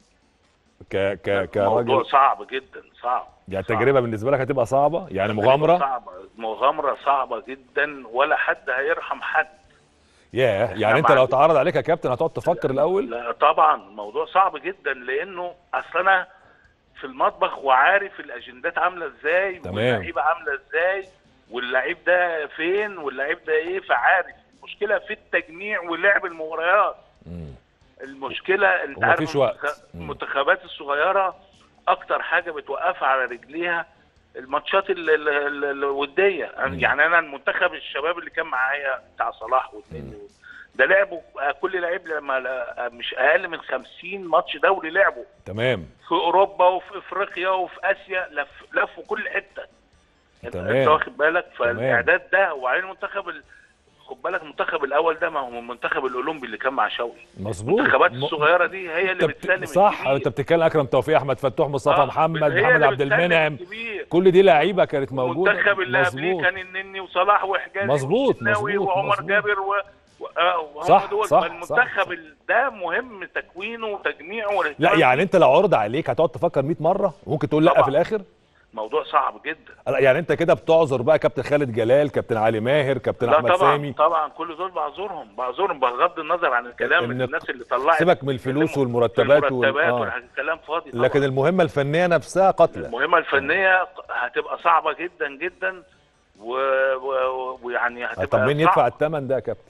ك ك موضوع كراجل صعب جدا صعب يعني صعب. تجربه بالنسبه لك هتبقى صعبه يعني تجربة مغامره صعبة مغامرة صعبة جدا ولا حد هيرحم حد ياه يعني انت لو معاك. اتعرض عليك يا كابتن هتقعد تفكر الاول لا طبعا موضوع صعب جدا لانه اصل انا في المطبخ وعارف الاجندات عامله ازاي تمام. واللعيبه عامله ازاي واللعيب ده فين واللعيب ده ايه فعارف المشكله في التجميع ولعب المباريات مم. المشكله انت ومفيش عارف وقت. المنتخ- مم. المنتخبات الصغيره اكتر حاجه بتوقفها على رجليها الماتشات ال- ال- ال- الوديه يعني انا المنتخب الشباب اللي كان معايا بتاع صلاح والنني ده لعبوا كل لعيب لما لا- مش اقل من 50 ماتش دوري لعبوا تمام في اوروبا وفي افريقيا وفي اسيا لف لفوا كل حته انت تمام. انت واخد بالك تمام. فالاعداد ده وبعدين المنتخب ال... خد بالك المنتخب الاول ده ما هو المنتخب الاولمبي اللي كان مع شوقي مظبوط المنتخبات م- الصغيره دي هي اللي انت بت- بتسلم صح الكبير. انت بتتكلم اكرم توفيق احمد فتوح مصطفى آه، محمد هي محمد اللي عبد بتسلم المنعم الكبير. كل دي لعيبه كانت موجوده المنتخب اللي قبليه كان النني وصلاح وحجازي مظبوط، والشناوي مظبوط، وعمر مظبوط. جابر و... و... آه، وهم صح، دول صح، فالمنتخب صح. ال- ده مهم تكوينه وتجميعه لا والاهتمام يعني بيه. انت لو عرض عليك هتقعد تفكر 100 مره ممكن تقول لا طبعا. في الاخر موضوع صعب جدا لا يعني انت كده بتعذر بقى كابتن خالد جلال كابتن علي ماهر كابتن لا احمد طبعا سامي طبعا كل دول بعذرهم بعذرهم بغض النظر عن الكلام إن الناس اللي طلعت سيبك من الفلوس في والمرتبات وال- المرتبات آه. والحاجات كلام فاضي طبعا لكن المهمه الفنيه نفسها قتله المهمه الفنيه هتبقى صعبه جدا جدا و- و- ويعني هتبقى طب مين يدفع صعبة. الثمن ده يا كابتن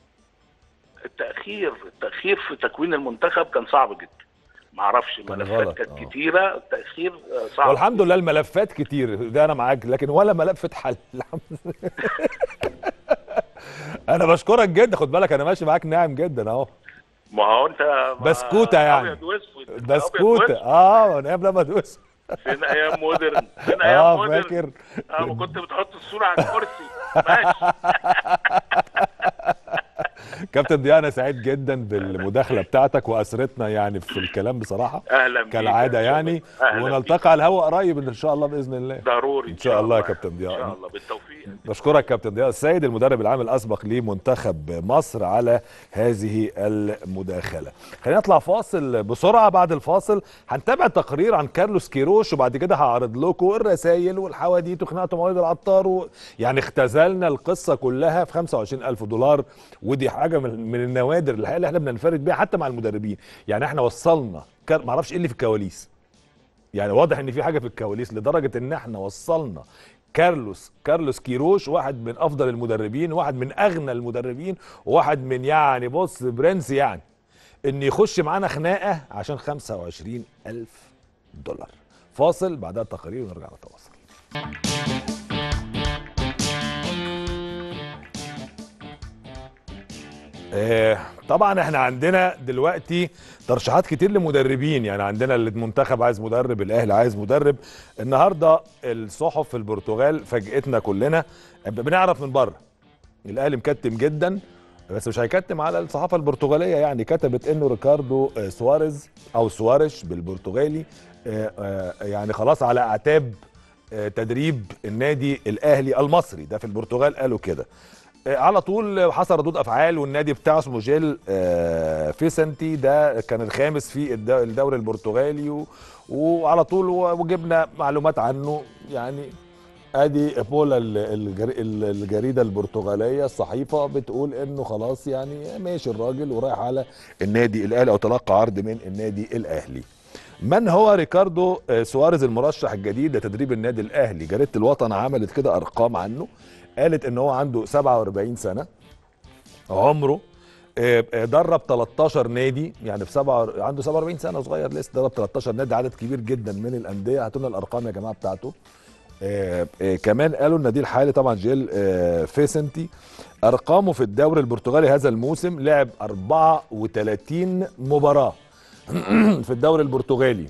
التاخير التاخير في تكوين المنتخب كان صعب جدا ما اعرفش كان الملفات غلط، كانت آه. كتيره التاخير آه، صعب والحمد لله الملفات كتير ده انا معاك لكن ولا ملف اتحل الحمد لله. انا بشكرك جدا خد بالك انا ماشي معاك ناعم جدا اهو ما هو انت ما- بسكوتة يعني. أبيض وأسود. أبيض بسكوته وأسود. اه من ايام لما دوس فين ايام مودرن فين ايام اه مودرن فاكر اه ما كنت بتحط الصوره على الكرسي ماشي كابتن ضياء انا سعيد جدا بالمداخله بتاعتك واسرتنا يعني في الكلام بصراحه اهلا بيك كالعاده يا يعني شباب. أهلا بيك. ونلتقي على الهواء قريب ان شاء الله باذن الله ضروري إن شاء الله يا كابتن ضياء. ان شاء الله بالتوفيق بشكرك كابتن ضياء السيد المدرب العام الاسبق لمنتخب مصر على هذه المداخله خلينا نطلع فاصل بسرعه بعد الفاصل هنتابع تقرير عن كارلوس كيروش وبعد كده هعرض لكم الرسائل والحواديت وخناقه مواليد العطار و... يعني اختزلنا القصه كلها في 25000 دولار ودي حاجه من, من النوادر الحقيقه اللي احنا بننفرد بيها حتى مع المدربين يعني احنا وصلنا كان معرفش ايه اللي في الكواليس يعني واضح ان في حاجه في الكواليس لدرجه ان احنا وصلنا كارلوس كارلوس كيروش واحد من افضل المدربين واحد من اغنى المدربين وواحد من يعني بص برنس يعني ان يخش معانا خناقه عشان 25 الف دولار فاصل بعدها التقارير ونرجع نتواصل آه، طبعا احنا عندنا دلوقتي ترشيحات كتير لمدربين يعني عندنا المنتخب عايز مدرب الاهلي عايز مدرب النهارده الصحف في البرتغال فاجئتنا كلنا بنعرف من بره الاهلي مكتم جدا بس مش هيكتم على الصحافه البرتغاليه يعني كتبت انه ريكاردو آه، سواريز او سواريش بالبرتغالي آه، آه، يعني خلاص على اعتاب آه، تدريب النادي الاهلي المصري ده في البرتغال قالوا كده آه، على طول حصل ردود افعال والنادي بتاعه اسمه جيل آه، فيسنتي ده كان الخامس في الد- الدوري البرتغالي و- وعلى طول و- وجبنا معلومات عنه يعني ادي بولا ال- الجر- ال- الجريده البرتغاليه الصحيفه بتقول انه خلاص يعني ماشي الراجل ورايح على النادي الاهلي او تلقى عرض من النادي الاهلي من هو ريكاردو آه، سواريز المرشح الجديد لتدريب النادي الاهلي جريده الوطن عملت كده ارقام عنه قالت ان هو عنده 47 سنه عمره آه، آه، درب 13 نادي يعني في سبعة عنده 47 سنه صغير لسه درب 13 نادي عدد كبير جدا من الانديه هاتوا لنا الارقام يا جماعه بتاعته آه، آه، كمان قالوا النادي الحالي طبعا جيل آه، فيسنتي ارقامه في الدوري البرتغالي هذا الموسم لعب 34 مباراه في الدوري البرتغالي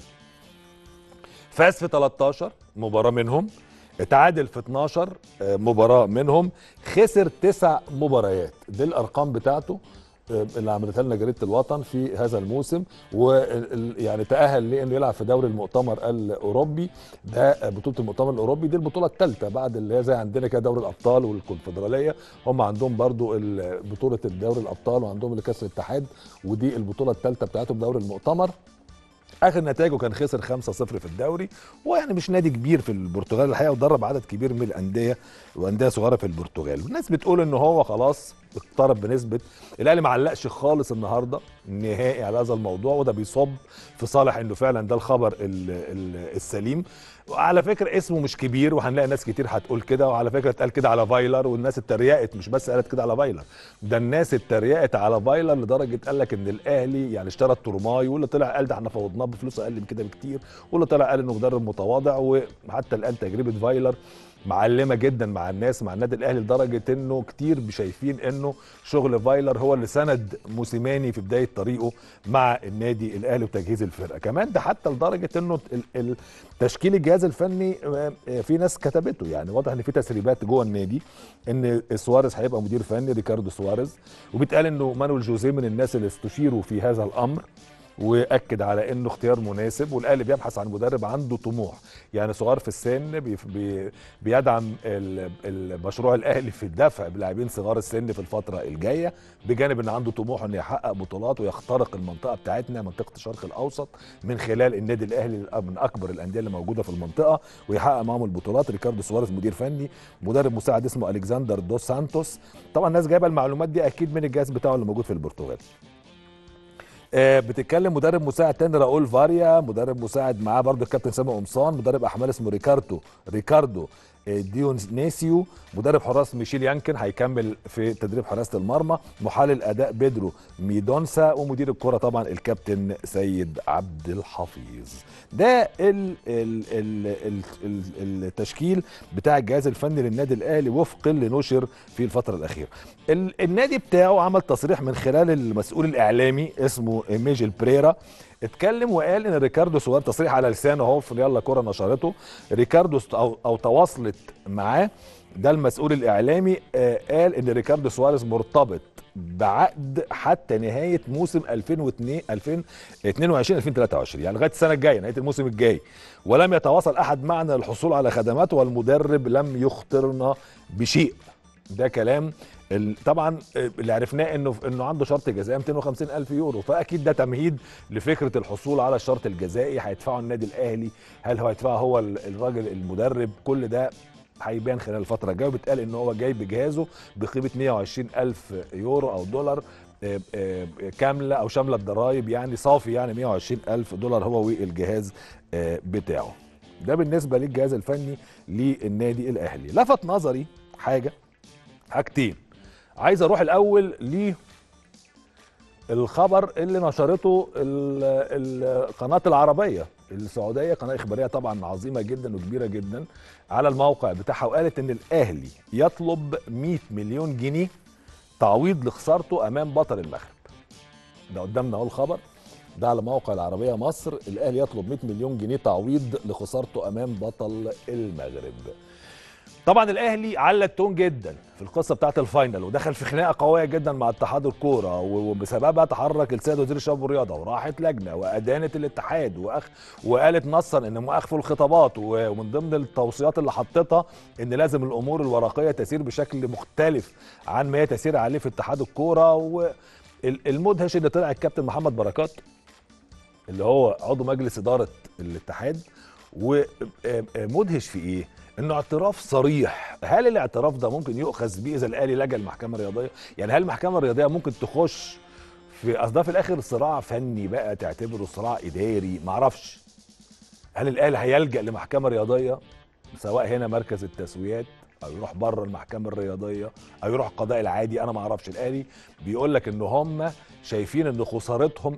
فاز في 13 مباراه منهم اتعادل في 12 آه، مباراه منهم خسر تسع مباريات دي الارقام بتاعته آه، اللي عملتها لنا جريده الوطن في هذا الموسم ويعني تاهل لانه يلعب في دوري المؤتمر الاوروبي ده آه، بطوله المؤتمر الاوروبي دي البطوله الثالثه بعد اللي هي زي عندنا كده دوري الابطال والكونفدراليه هم عندهم برضو ال- بطوله الدوري الابطال وعندهم كاس الاتحاد ودي البطوله الثالثه بتاعتهم دوري المؤتمر اخر نتائجه كان خسر 5-0 في الدوري ويعني مش نادي كبير في البرتغال الحقيقه ودرب عدد كبير من الانديه وانديه صغيره في البرتغال والناس بتقول ان هو خلاص اقترب بنسبه الاهلي ما علقش خالص النهارده نهائي على هذا الموضوع وده بيصب في صالح انه فعلا ده الخبر ال ال السليم وعلى فكره اسمه مش كبير وهنلاقي ناس كتير هتقول كده وعلى فكره اتقال كده على فايلر والناس اتريقت مش بس قالت كده على فايلر ده الناس اتريقت على فايلر لدرجه قال لك ان الاهلي يعني اشترى الترماي واللي طلع قال ده احنا فوضناه بفلوس اقل من كده بكتير واللي طلع قال انه مدرب متواضع وحتى الان تجربه فايلر معلمه جدا مع الناس مع النادي الاهلي لدرجه انه كتير شايفين انه شغل فايلر هو اللي سند موسيماني في بدايه طريقه مع النادي الاهلي وتجهيز الفرقه كمان ده حتى لدرجه انه ال- ال- تشكيل الجهاز الفني آه، آه، في ناس كتبته يعني واضح ان في تسريبات جوه النادي ان سواريز هيبقى مدير فني ريكاردو سواريز وبيتقال انه مانويل جوزيه من الناس اللي استشيروا في هذا الامر واكد على انه اختيار مناسب والاهلي بيبحث عن مدرب عنده طموح يعني صغار في السن بي بي بيدعم ال- المشروع الاهلي في الدفع بلاعبين صغار السن في الفتره الجايه بجانب ان عنده طموح انه يحقق بطولات ويخترق المنطقه بتاعتنا منطقه الشرق الاوسط من خلال النادي الاهلي من اكبر الانديه اللي موجوده في المنطقه ويحقق معاهم البطولات ريكاردو سواريز مدير فني مدرب مساعد اسمه الكسندر دوس سانتوس طبعا الناس جايبه المعلومات دي اكيد من الجهاز بتاعه اللي موجود في البرتغال آه، بتتكلم مدرب مساعد تاني راؤول فاريا مدرب مساعد معاه برضه الكابتن سامي قمصان مدرب احمال اسمه ريكاردو ريكاردو آه، ديونيسيو مدرب حراس ميشيل يانكن هيكمل في تدريب حراسه المرمى محلل اداء بيدرو ميدونسا ومدير الكره طبعا الكابتن سيد عبد الحفيظ ده ال ال ال ال ال التشكيل بتاع الجهاز الفني للنادي الاهلي وفقا لنشر في الفتره الاخيره ال النادي بتاعه عمل تصريح من خلال المسؤول الاعلامي اسمه ميجل بريرا اتكلم وقال ان ريكاردو سواريز تصريح على لسانه اهو في يلا كره نشرته ريكاردو است- او, أو تواصلت معاه ده المسؤول الاعلامي آه قال ان ريكاردو سواريز مرتبط بعقد حتى نهايه موسم 2002 2022 2023 يعني لغايه السنه الجايه نهايه الموسم الجاي ولم يتواصل احد معنا للحصول على خدماته والمدرب لم يخطرنا بشيء ده كلام ال- طبعا آه، اللي عرفناه انه انه عنده شرط جزائي 250 الف يورو فاكيد ده تمهيد لفكره الحصول على الشرط الجزائي هيدفعه النادي الاهلي هل هو هيدفعه هو ال- الراجل المدرب كل ده هيبان خلال الفتره الجايه وبيتقال ان هو جاي بجهازه بقيمه 120 الف يورو او دولار آه، آه، كامله او شامله الضرايب يعني صافي يعني 120 الف دولار هو والجهاز آه، بتاعه ده بالنسبه للجهاز الفني للنادي الاهلي لفت نظري حاجه حاجتين عايز اروح الاول ل الخبر اللي نشرته ال- القناه العربيه السعوديه قناه اخباريه طبعا عظيمه جدا وكبيره جدا على الموقع بتاعها وقالت ان الاهلي يطلب 100 مليون جنيه تعويض لخسارته امام بطل المغرب ده قدامنا اهو الخبر ده على موقع العربيه مصر الاهلي يطلب 100 مليون جنيه تعويض لخسارته امام بطل المغرب طبعا الاهلي على التون جدا في القصه بتاعه الفاينل ودخل في خناقه قويه جدا مع اتحاد الكوره و- وبسببها تحرك السيد وزير الشباب والرياضه وراحت لجنه وادانت الاتحاد وأخ وقالت نصا ان مؤاخفوا الخطابات و- ومن ضمن التوصيات اللي حطتها ان لازم الامور الورقيه تسير بشكل مختلف عن ما هي تسير عليه في اتحاد الكوره والمدهش ان طلع الكابتن محمد بركات اللي هو عضو مجلس اداره الاتحاد ومدهش في ايه؟ انه اعتراف صريح، هل الاعتراف ده ممكن يؤخذ بيه اذا الاهلي لجا المحكمه الرياضيه؟ يعني هل المحكمه الرياضيه ممكن تخش في اصل ده في الاخر صراع فني بقى تعتبره صراع اداري معرفش. هل الاهلي هيلجا لمحكمه رياضيه سواء هنا مركز التسويات او يروح بره المحكمه الرياضيه او يروح القضاء العادي انا ما اعرفش الاهلي بيقول لك ان هم شايفين ان خسارتهم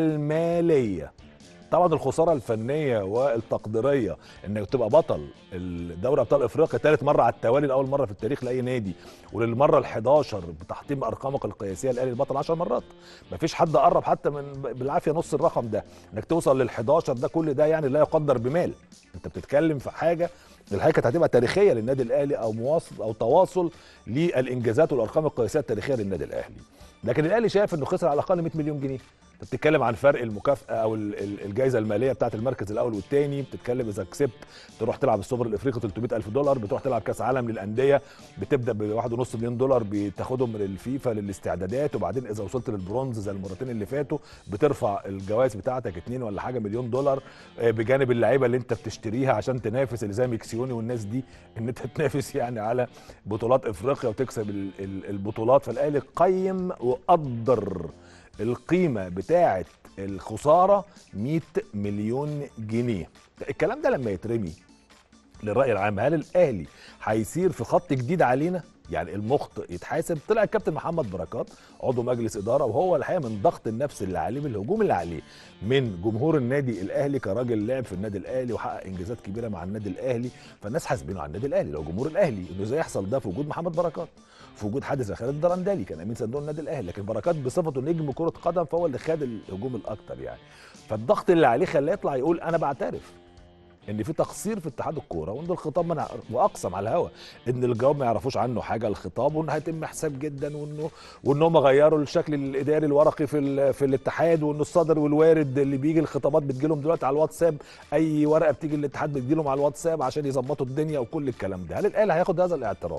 الماليه طبعا الخساره الفنيه والتقديريه انك تبقى بطل الدوري ابطال افريقيا ثالث مره على التوالي لاول مره في التاريخ لاي نادي وللمره ال11 بتحطيم ارقامك القياسيه الاهلي البطل 10 مرات مفيش حد قرب حتى من بالعافيه نص الرقم ده انك توصل لل11 ده كل ده يعني لا يقدر بمال انت بتتكلم في حاجه الحقيقه كانت هتبقى تاريخيه للنادي الاهلي او مواصل او تواصل للانجازات والارقام القياسيه التاريخيه للنادي الاهلي لكن الاهلي شايف انه خسر على الاقل 100 مليون جنيه انت بتتكلم عن فرق المكافاه او ال- ال- الجائزه الماليه بتاعه المركز الاول والثاني بتتكلم اذا كسبت تروح تلعب السوبر الافريقي 300 الف دولار بتروح تلعب كاس عالم للانديه بتبدا ب 1.5 مليون دولار بتاخدهم من الفيفا للاستعدادات وبعدين اذا وصلت للبرونز زي المرتين اللي فاتوا بترفع الجوائز بتاعتك 2 ولا حاجه مليون دولار آه، بجانب اللعيبه اللي انت بتشتريها عشان تنافس اللي زي ميكسيوني والناس دي ان انت تنافس يعني على بطولات افريقيا وتكسب ال- ال- البطولات فالاهلي قيم وقدر القيمه بتاعه الخساره 100 مليون جنيه الكلام ده لما يترمي للراي العام هل الاهلي هيسير في خط جديد علينا يعني المخطئ يتحاسب طلع الكابتن محمد بركات عضو مجلس اداره وهو الحقيقه من ضغط النفس اللي عليه من الهجوم اللي عليه من جمهور النادي الاهلي كراجل لعب في النادي الاهلي وحقق انجازات كبيره مع النادي الاهلي فالناس حاسبينه على النادي الاهلي لو جمهور الاهلي انه ازاي يحصل ده في وجود محمد بركات في وجود حد زي خالد الدرندلي كان امين صندوق النادي الاهلي لكن بركات بصفته نجم كره قدم فهو اللي خد الهجوم الاكتر يعني فالضغط اللي عليه خلاه يطلع يقول انا بعترف ان في تقصير في اتحاد الكوره وان الخطاب منع واقسم على الهوا ان الجواب ما يعرفوش عنه حاجه الخطاب وانه هيتم حساب جدا وانه وان هم غيروا الشكل الاداري الورقي في ال- في الاتحاد وانه الصادر والوارد اللي بيجي الخطابات بتجي لهم دلوقتي على الواتساب اي ورقه بتيجي الاتحاد بتجي لهم على الواتساب عشان يظبطوا الدنيا وكل الكلام ده هل الاهلي هياخد هذا الاعتراف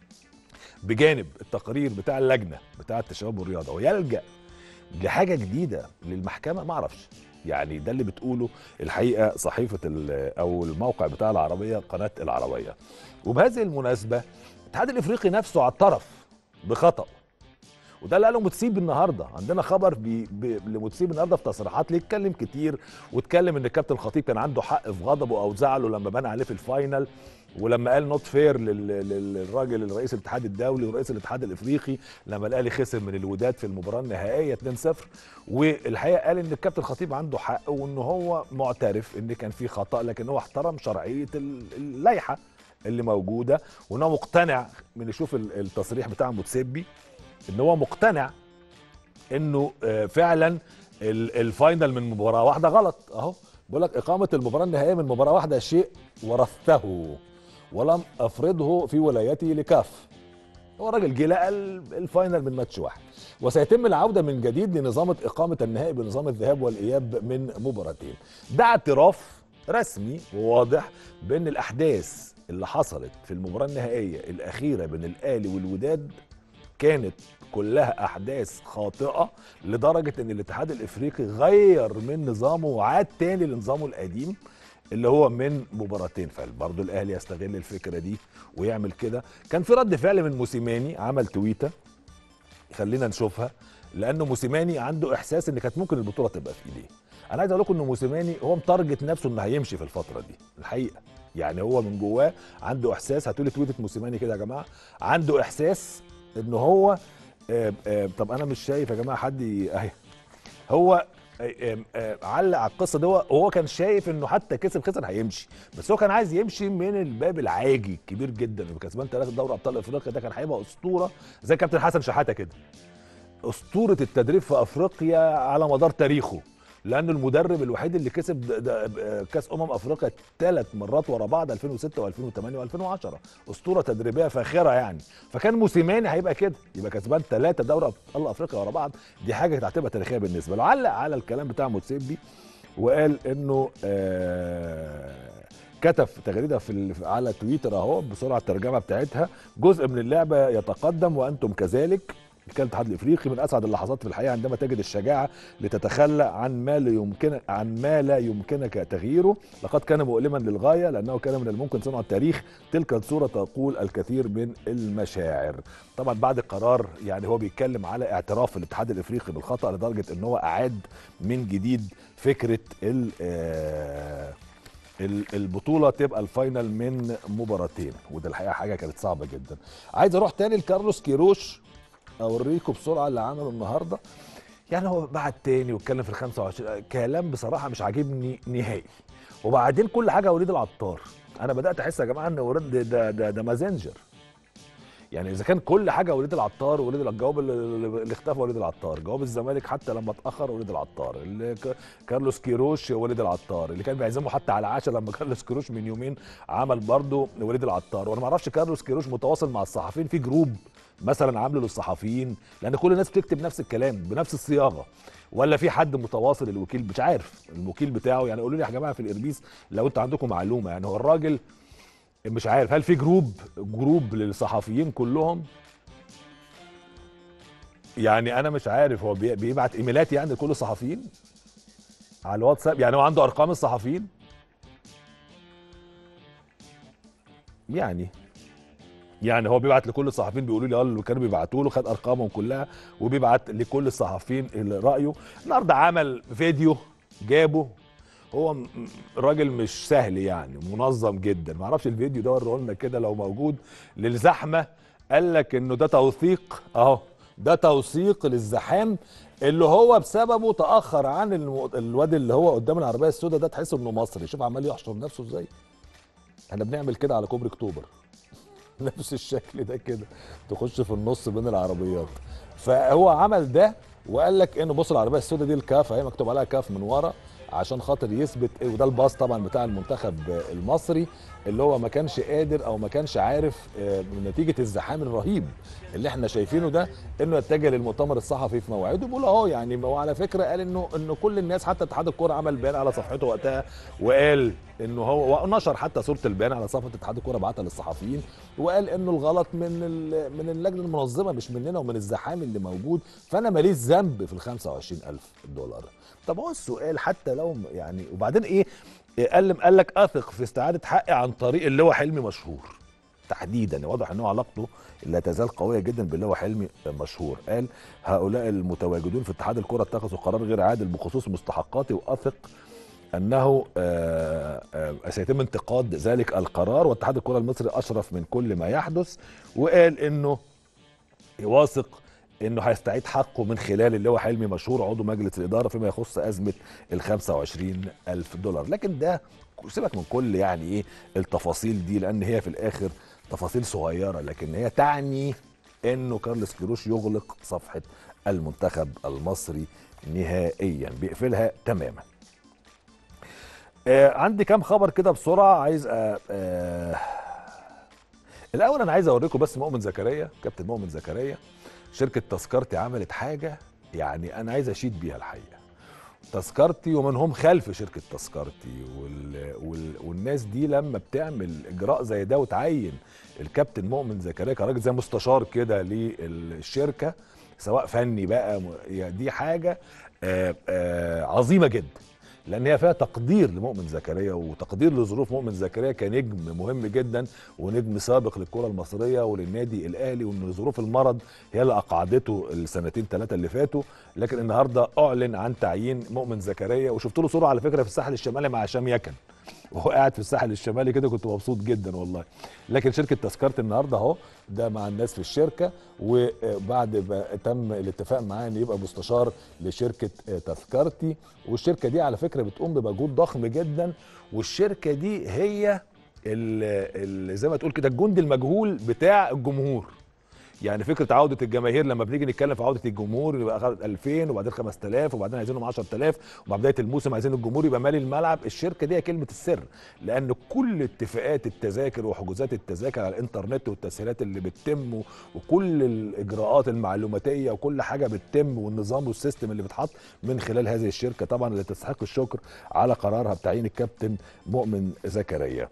بجانب التقرير بتاع اللجنه بتاعه الشباب والرياضه ويلجا لحاجه جديده للمحكمه ما اعرفش يعني ده اللي بتقوله الحقيقه صحيفه ال- او الموقع بتاع العربيه قناه العربيه وبهذه المناسبه الاتحاد الافريقي نفسه اعترف بخطأ وده اللي قاله متسيب النهارده عندنا خبر بي بي لمتسيب النهارده في تصريحات ليه اتكلم كتير واتكلم ان الكابتن الخطيب كان عنده حق في غضبه او زعله لما بان عليه في الفاينل ولما قال نوت فير للراجل الرئيس الاتحاد الدولي ورئيس الاتحاد الافريقي لما الاهلي خسر من الوداد في المباراه النهائيه 2-0 والحقيقه قال ان الكابتن الخطيب عنده حق وان هو معترف ان كان في خطا لكن هو احترم شرعيه ال- اللائحه اللي موجوده وان هو مقتنع من يشوف ال- التصريح بتاع متسبي ان هو مقتنع انه آه، فعلا ال- الفاينل من مباراه واحده غلط اهو بيقول لك اقامه المباراه النهائيه من مباراه واحده شيء ورثته ولم افرضه في ولايتي لكاف هو الراجل جه لقى ال- الفاينل من ماتش واحد وسيتم العوده من جديد لنظام اقامه النهائي بنظام الذهاب والاياب من مباراتين ده اعتراف رسمي وواضح بان الاحداث اللي حصلت في المباراه النهائيه الاخيره بين الاهلي والوداد كانت كلها احداث خاطئه لدرجه ان الاتحاد الافريقي غير من نظامه وعاد تاني لنظامه القديم اللي هو من مباراتين فبرضه الاهلي يستغل الفكره دي ويعمل كده كان في رد فعل من موسيماني عمل تويته خلينا نشوفها لانه موسيماني عنده احساس ان كانت ممكن البطوله تبقى في ايديه انا عايز اقول لكم ان موسيماني هو متارجت نفسه انه هيمشي في الفتره دي الحقيقه يعني هو من جواه عنده احساس هتقولي تويته موسيماني كده يا جماعه عنده احساس ان هو آه، آه، طب انا مش شايف يا جماعه حد ي- اهي هو آه، آه، آه، علق على القصه دي هو وهو كان شايف انه حتى كسب خسر هيمشي بس هو كان عايز يمشي من الباب العاجي الكبير جدا اللي كسبان ثلاثه دوري ابطال افريقيا ده كان هيبقى اسطوره زي كابتن حسن شحاته كده اسطوره التدريب في افريقيا على مدار تاريخه لانه المدرب الوحيد اللي كسب د- د- كاس امم افريقيا ثلاث مرات ورا بعض 2006 و2008 و2010 اسطوره تدريبيه فاخره يعني فكان موسيماني هيبقى كده يبقى كسبان ثلاثه دوري ابطال افريقيا ورا بعض دي حاجه هتبقى تاريخيه بالنسبه له علق على الكلام بتاع موتسيبي وقال انه آه كتب في تغريده في ال- على تويتر اهو بسرعه الترجمه بتاعتها جزء من اللعبه يتقدم وانتم كذلك كان الاتحاد الافريقي من اسعد اللحظات في الحقيقه عندما تجد الشجاعه لتتخلى عن ما لا يمكن عن ما لا يمكنك تغييره لقد كان مؤلما للغايه لانه كان من الممكن صنع التاريخ تلك الصوره تقول الكثير من المشاعر طبعا بعد قرار يعني هو بيتكلم على اعتراف الاتحاد الافريقي بالخطا لدرجه ان هو اعاد من جديد فكره ال آه ال- البطوله تبقى الفاينل من مباراتين وده الحقيقه حاجه كانت صعبه جدا عايز اروح تاني لكارلوس كيروش اوريكم بسرعه اللي عمله النهارده يعني هو بعد تاني واتكلم في ال 25 كلام بصراحه مش عاجبني نهائي وبعدين كل حاجه وليد العطار انا بدات احس يا جماعه ان وليد ده ده, ده, ده مازنجر يعني اذا كان كل حاجه وليد العطار وليد الجواب اللي اللي اختفى وليد العطار جواب الزمالك حتى لما اتاخر وليد العطار اللي ك- كارلوس كيروش وليد العطار اللي كان بيعزمه حتى على عشاء لما كارلوس كيروش من يومين عمل برضه وليد العطار وانا ما اعرفش كارلوس كيروش متواصل مع الصحفيين في جروب مثلا عامله للصحفيين لان كل الناس بتكتب نفس الكلام بنفس الصياغه ولا في حد متواصل الوكيل مش عارف الوكيل بتاعه يعني قولوا لي يا جماعه في الاربيس لو انتوا عندكم معلومه يعني هو الراجل مش عارف هل في جروب جروب للصحفيين كلهم يعني انا مش عارف هو بي- بيبعت ايميلات يعني لكل الصحفيين على الواتساب يعني هو عنده ارقام الصحفيين يعني يعني هو بيبعت لكل الصحفيين بيقولوا لي اه اللي كانوا بيبعتوا له خد ارقامهم كلها وبيبعت لكل الصحفيين اللي رايه النهارده عمل فيديو جابه هو م- م- راجل مش سهل يعني منظم جدا ما اعرفش الفيديو ده وريه لنا كده لو موجود للزحمه قال لك انه ده توثيق اهو ده توثيق للزحام اللي هو بسببه تاخر عن الم... الواد اللي هو قدام العربيه السوداء ده تحس انه مصري شوف عمال يحشر نفسه ازاي احنا بنعمل كده على كوبري اكتوبر نفس الشكل ده كده تخش في النص بين العربيات فهو عمل ده وقال لك انه بص العربيه السوداء دي الكاف اهي مكتوب عليها كاف من ورا عشان خاطر يثبت ايه وده الباص طبعا بتاع المنتخب المصري اللي هو ما كانش قادر او ما كانش عارف آه، من نتيجه الزحام الرهيب اللي احنا شايفينه ده انه يتجه للمؤتمر الصحفي في موعده بيقول اهو يعني هو على فكره قال انه انه كل الناس حتى اتحاد الكوره عمل بيان على صفحته وقتها وقال انه هو ونشر حتى صوره البيان على صفحه اتحاد الكوره بعتها للصحفيين وقال انه الغلط من ال- من اللجنه المنظمه مش مننا ومن الزحام اللي موجود فانا ماليش ذنب في ال 25000 دولار طب هو السؤال حتى لو م- يعني وبعدين ايه إيه قال قال لك اثق في استعاده حقي عن طريق اللي هو حلمي مشهور تحديدا واضح ان هو علاقته لا تزال قويه جدا باللي هو حلمي مشهور قال هؤلاء المتواجدون في اتحاد الكره اتخذوا قرار غير عادل بخصوص مستحقاتي واثق انه آه، آه، سيتم انتقاد ذلك القرار واتحاد الكره المصري اشرف من كل ما يحدث وقال انه واثق انه هيستعيد حقه من خلال اللي هو حلمي مشهور عضو مجلس الاداره فيما يخص ازمه ال 25 الف دولار لكن ده سيبك من كل يعني ايه التفاصيل دي لان هي في الاخر تفاصيل صغيره لكن هي تعني انه كارلوس كيروش يغلق صفحه المنتخب المصري نهائيا بيقفلها تماما آه عندي كام خبر كده بسرعه عايز آه آه الاول انا عايز اوريكم بس مؤمن زكريا كابتن مؤمن زكريا شركه تذكرتي عملت حاجه يعني انا عايز اشيد بيها الحقيقه تذكرتي ومن هم خلف شركه تذكرتي وال... وال... والناس دي لما بتعمل اجراء زي ده وتعين الكابتن مؤمن زكريا كراجل زي مستشار كده للشركه سواء فني بقى م- يعني دي حاجه آه آه عظيمه جدا لان هي فيها تقدير لمؤمن زكريا وتقدير لظروف مؤمن زكريا كنجم مهم جدا ونجم سابق للكره المصريه وللنادي الاهلي وان ظروف المرض هي اللي اقعدته السنتين ثلاثه اللي فاتوا لكن النهارده اعلن عن تعيين مؤمن زكريا وشفت له صوره على فكره في الساحل الشمالي مع هشام يكن وهو قاعد في الساحل الشمالي كده كنت مبسوط جدا والله لكن شركه تذكرتي النهارده اهو ده مع الناس في الشركه وبعد ما تم الاتفاق معاه ان يبقى مستشار لشركه تذكرتي والشركه دي على فكره بتقوم بمجهود ضخم جدا والشركه دي هي ال- ال- زي ما تقول كده الجند المجهول بتاع الجمهور يعني فكره عوده الجماهير لما بنيجي نتكلم في عوده الجمهور يبقى خد 2000 وبعدين 5000 وبعدين عايزينهم 10000 ومع بدايه الموسم عايزين الجمهور يبقى مالي الملعب الشركه دي هي كلمه السر لان كل اتفاقات التذاكر وحجوزات التذاكر على الانترنت والتسهيلات اللي بتتم وكل الاجراءات المعلوماتيه وكل حاجه بتتم والنظام والسيستم اللي بيتحط من خلال هذه الشركه طبعا اللي تستحق الشكر على قرارها بتعيين الكابتن مؤمن زكريا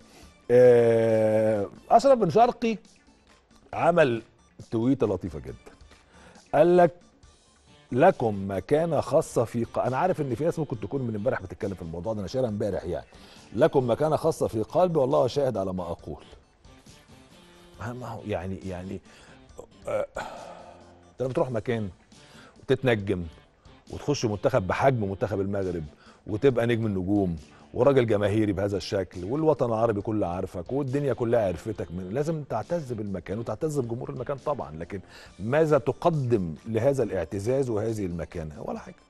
آه، اشرف بن شرقي عمل تويته لطيفه جدا قال لك لكم مكانه خاصه في ق... انا عارف ان في ناس ممكن تكون من امبارح بتتكلم في الموضوع ده انا شايلها امبارح يعني لكم مكانه خاصه في قلبي والله شاهد على ما اقول ما هو يعني يعني آه، انت لما تروح مكان وتتنجم وتخش منتخب بحجم منتخب المغرب وتبقى نجم النجوم وراجل جماهيري بهذا الشكل والوطن العربي كله عارفك والدنيا كلها عرفتك من لازم تعتز بالمكان وتعتز بجمهور المكان طبعا لكن ماذا تقدم لهذا الاعتزاز وهذه المكانه ولا حاجه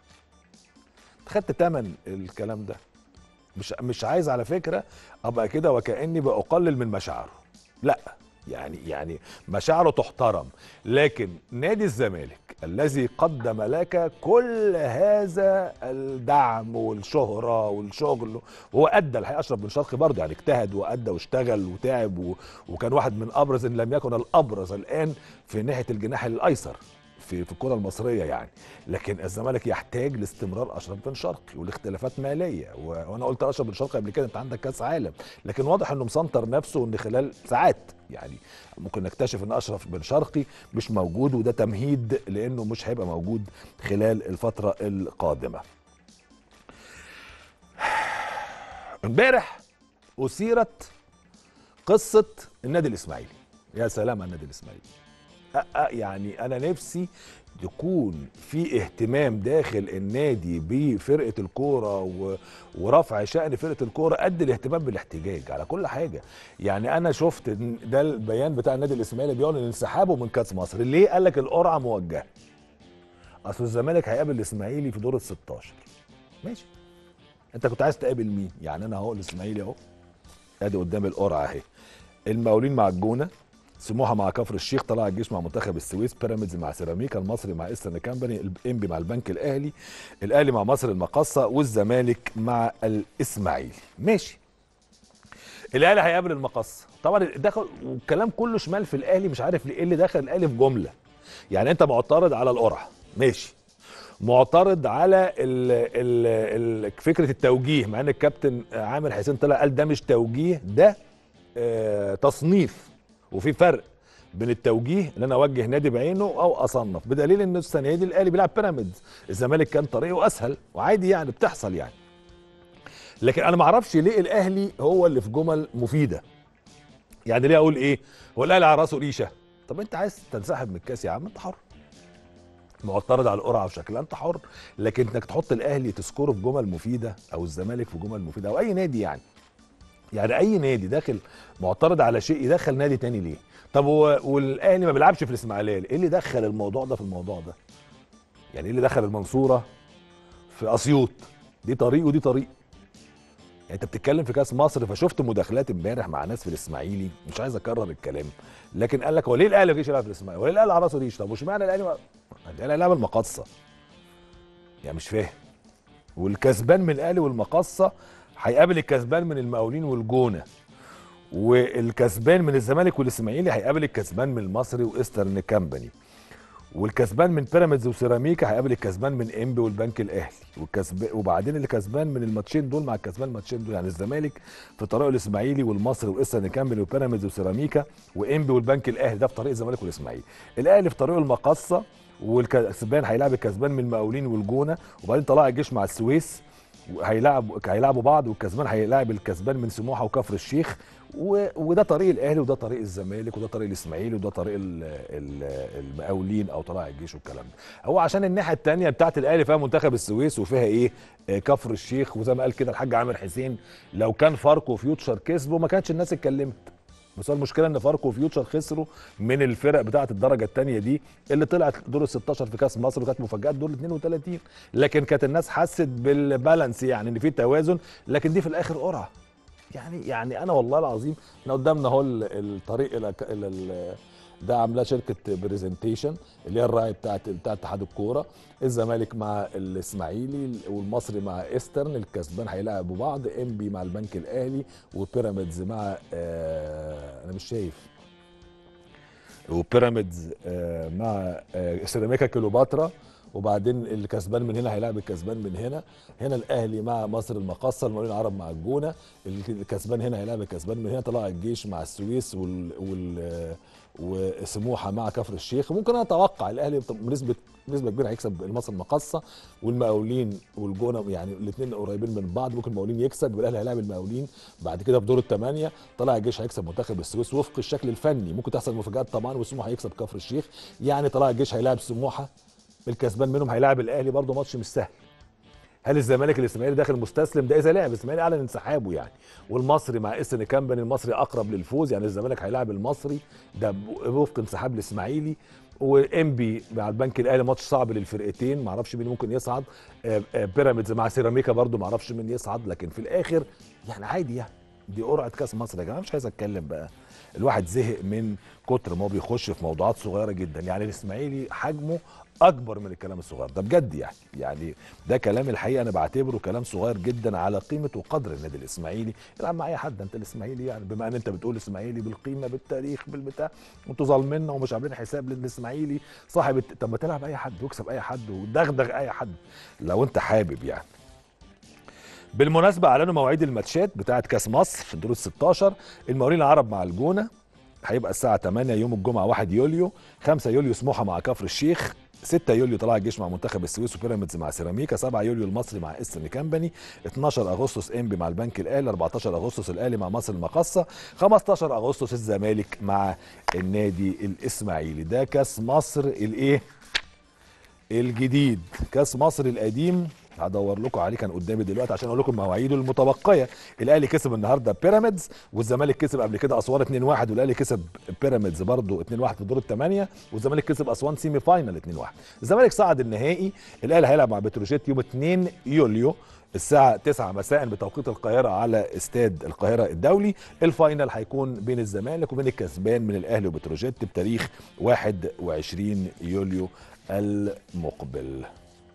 خدت تمن الكلام ده مش مش عايز على فكره ابقى كده وكاني بقلل من مشاعره لا يعني يعني مشاعره تحترم لكن نادي الزمالك الذي قدم لك كل هذا الدعم والشهرة والشغل هو أدى الحقيقة أشرف بن شرقي برضه يعني اجتهد وأدى واشتغل وتعب و... وكان واحد من أبرز إن لم يكن الأبرز الآن في ناحية الجناح الأيسر في في الكره المصريه يعني لكن الزمالك يحتاج لاستمرار اشرف بن شرقي والاختلافات ماليه و- وانا قلت اشرف بن شرقي قبل كده انت عندك كاس عالم لكن واضح انه مسنطر نفسه ان خلال ساعات يعني ممكن نكتشف ان اشرف بن شرقي مش موجود وده تمهيد لانه مش هيبقى موجود خلال الفتره القادمه امبارح اثيرت قصه النادي الاسماعيلي يا سلام على النادي الاسماعيلي أ- أ- يعني انا نفسي يكون في اهتمام داخل النادي بفرقه الكوره و... ورفع شان فرقه الكوره قد الاهتمام بالاحتجاج على كل حاجه يعني انا شفت إن ده البيان بتاع النادي الاسماعيلي بيقول ان انسحابه من كاس مصر ليه قال لك القرعه موجهه اصل الزمالك هيقابل الاسماعيلي في دور ال 16 ماشي انت كنت عايز تقابل مين يعني انا اهو الاسماعيلي اهو ادي قدام القرعه اهي المقاولين مع الجونه سموحه مع كفر الشيخ طلع الجيش مع منتخب السويس بيراميدز مع سيراميكا المصري مع ايسترن كامباني الانبي مع البنك الاهلي الاهلي مع مصر المقاصه والزمالك مع الاسماعيلي ماشي الاهلي هيقابل المقاصه طبعا دخل والكلام كله شمال في الاهلي مش عارف ليه ايه اللي دخل الاهلي في جمله يعني انت معترض على القرعه ماشي معترض على ال ال ال فكره التوجيه مع ان الكابتن عامر حسين طلع قال ده مش توجيه ده آه تصنيف وفي فرق بين التوجيه ان انا اوجه نادي بعينه او اصنف بدليل ان السنه دي الاهلي بيلعب بيراميدز الزمالك كان طريقه اسهل وعادي يعني بتحصل يعني لكن انا ما اعرفش ليه الاهلي هو اللي في جمل مفيده يعني ليه اقول ايه هو الاهلي على راسه ريشه طب انت عايز تنسحب من الكاس يا عم انت حر معترض على القرعه وشكلها انت حر لكن انك تحط الاهلي تذكره في جمل مفيده او الزمالك في جمل مفيده او اي نادي يعني يعني اي نادي داخل معترض على شيء يدخل نادي تاني ليه طب هو والاهلي ما بيلعبش في الاسماعيليه ايه اللي دخل الموضوع ده في الموضوع ده يعني ايه اللي دخل المنصوره في اسيوط دي طريق ودي طريق يعني انت بتتكلم في كاس مصر فشفت مداخلات امبارح مع ناس في الاسماعيلي مش عايز اكرر الكلام لكن قال لك هو ليه الاهلي ما يجيش يلعب في الاسماعيلي؟ هو ليه الاهلي على راسه ريش؟ طب واشمعنى الاهلي ما- الاهلي هيلعب المقصه يعني مش فاهم والكسبان من الاهلي والمقصه هيقابل الكسبان من المقاولين والجونه والكسبان من الزمالك والاسماعيلي هيقابل الكسبان من المصري وايسترن كامباني والكسبان من بيراميدز وسيراميكا هيقابل الكسبان من انبي والبنك الاهلي والكسب وبعدين اللي كسبان من الماتشين دول مع الكسبان الماتشين دول يعني الزمالك في طريقه الاسماعيلي والمصري وايسترن كامباني وبيراميدز وسيراميكا وانبي والبنك الاهلي ده في طريق الزمالك والاسماعيلي الاهلي في طريقه المقصه والكسبان هيلاعب الكسبان من المقاولين والجونه وبعدين طلع الجيش مع السويس هيلعب هيلعبوا بعض والكسبان هيلاعب الكسبان من سموحه وكفر الشيخ و... وده طريق الاهلي وده طريق الزمالك وده طريق الاسماعيلي وده طريق ال... ال... المقاولين او طلائع الجيش والكلام ده هو عشان الناحيه الثانيه بتاعت الاهلي فيها منتخب السويس وفيها ايه آه، كفر الشيخ وزي ما قال كده الحاج عامر حسين لو كان فاركو وفيوتشر كسبوا ما كانتش الناس اتكلمت بس هو المشكله ان فاركو وفيوتشر خسروا من الفرق بتاعه الدرجه الثانيه دي اللي طلعت دور ال 16 في كاس مصر وكانت مفاجات دور ال 32 لكن كانت الناس حست بالبالانس يعني ان في توازن لكن دي في الاخر قرعه يعني يعني انا والله العظيم احنا قدامنا اهو ال- الطريق الى ك- الى ال- ده عاملاه شركه برزنتيشن اللي هي الراعي بتاعت بتاع اتحاد الكوره الزمالك مع الاسماعيلي والمصري مع ايسترن الكسبان هيلاعبوا بعض ام بي مع البنك الاهلي وبيراميدز مع آه انا مش شايف وبيراميدز آه مع آه سيراميكا كليوباترا وبعدين الكسبان من هنا هيلاعب الكسبان من هنا هنا الاهلي مع مصر المقاصه المقاولين العرب مع الجونه الكسبان هنا هيلاعب الكسبان من هنا طلع الجيش مع السويس وال, وال وسموحه مع كفر الشيخ ممكن انا اتوقع الاهلي بنسبه بنسبه كبيره هيكسب المصري المقاصه والمقاولين والجونه يعني الاثنين قريبين من بعض ممكن المقاولين يكسب يبقى الاهلي هيلاعب المقاولين بعد كده في دور الثمانيه طلع الجيش هيكسب منتخب السويس وفق الشكل الفني ممكن تحصل مفاجات طبعا وسموحه هيكسب كفر الشيخ يعني طلع الجيش هيلاعب سموحه الكسبان منهم هيلاعب الاهلي برضه ماتش مش سهل هل الزمالك الاسماعيلي داخل مستسلم ده اذا لعب الاسماعيلي اعلن انسحابه يعني والمصري مع اسن كامباني المصري اقرب للفوز يعني الزمالك هيلاعب المصري ده وفق انسحاب الاسماعيلي وام بي مع البنك الاهلي ماتش صعب للفرقتين ما اعرفش مين ممكن يصعد آه، آه، بيراميدز مع سيراميكا برضو ما اعرفش مين يصعد لكن في الاخر يعني عادي يعني دي قرعه كاس مصر يا جماعه مش عايز اتكلم بقى الواحد زهق من كتر ما هو بيخش في موضوعات صغيره جدا يعني الاسماعيلي حجمه اكبر من الكلام الصغير ده بجد يعني يعني ده كلام الحقيقه انا بعتبره كلام صغير جدا على قيمه وقدر النادي الاسماعيلي يلعب مع اي حد انت الاسماعيلي يعني بما ان انت بتقول اسماعيلي بالقيمه بالتاريخ بالبتاع انتوا ظالميننا ومش عاملين حساب للاسماعيلي صاحب الت... طب ما تلعب اي حد واكسب اي حد ودغدغ اي حد لو انت حابب يعني بالمناسبه اعلنوا مواعيد الماتشات بتاعه كاس مصر في الدور ال 16 المقاولين العرب مع الجونه هيبقى الساعه 8 يوم الجمعه 1 يوليو 5 يوليو سموحه مع كفر الشيخ 6 يوليو طلع الجيش مع منتخب السويس وبيراميدز مع سيراميكا 7 يوليو المصري مع استن كامباني 12 اغسطس انبي مع البنك الاهلي 14 اغسطس الاهلي مع مصر المقاصه 15 اغسطس الزمالك مع النادي الاسماعيلي ده كاس مصر الايه الجديد كاس مصر القديم هدور لكم عليه كان قدامي دلوقتي عشان اقول لكم مواعيده المتبقيه الاهلي كسب النهارده بيراميدز والزمالك كسب قبل كده اسوان 2-1 والاهلي كسب بيراميدز برضه 2-1 في دور الثمانيه والزمالك كسب اسوان سيمي فاينل 2-1 الزمالك صعد النهائي الاهلي هيلعب مع بتروجيت يوم 2 يوليو الساعة 9 مساء بتوقيت القاهرة على استاد القاهرة الدولي الفاينل هيكون بين الزمالك وبين الكسبان من الأهلي وبتروجيت بتاريخ 21 يوليو المقبل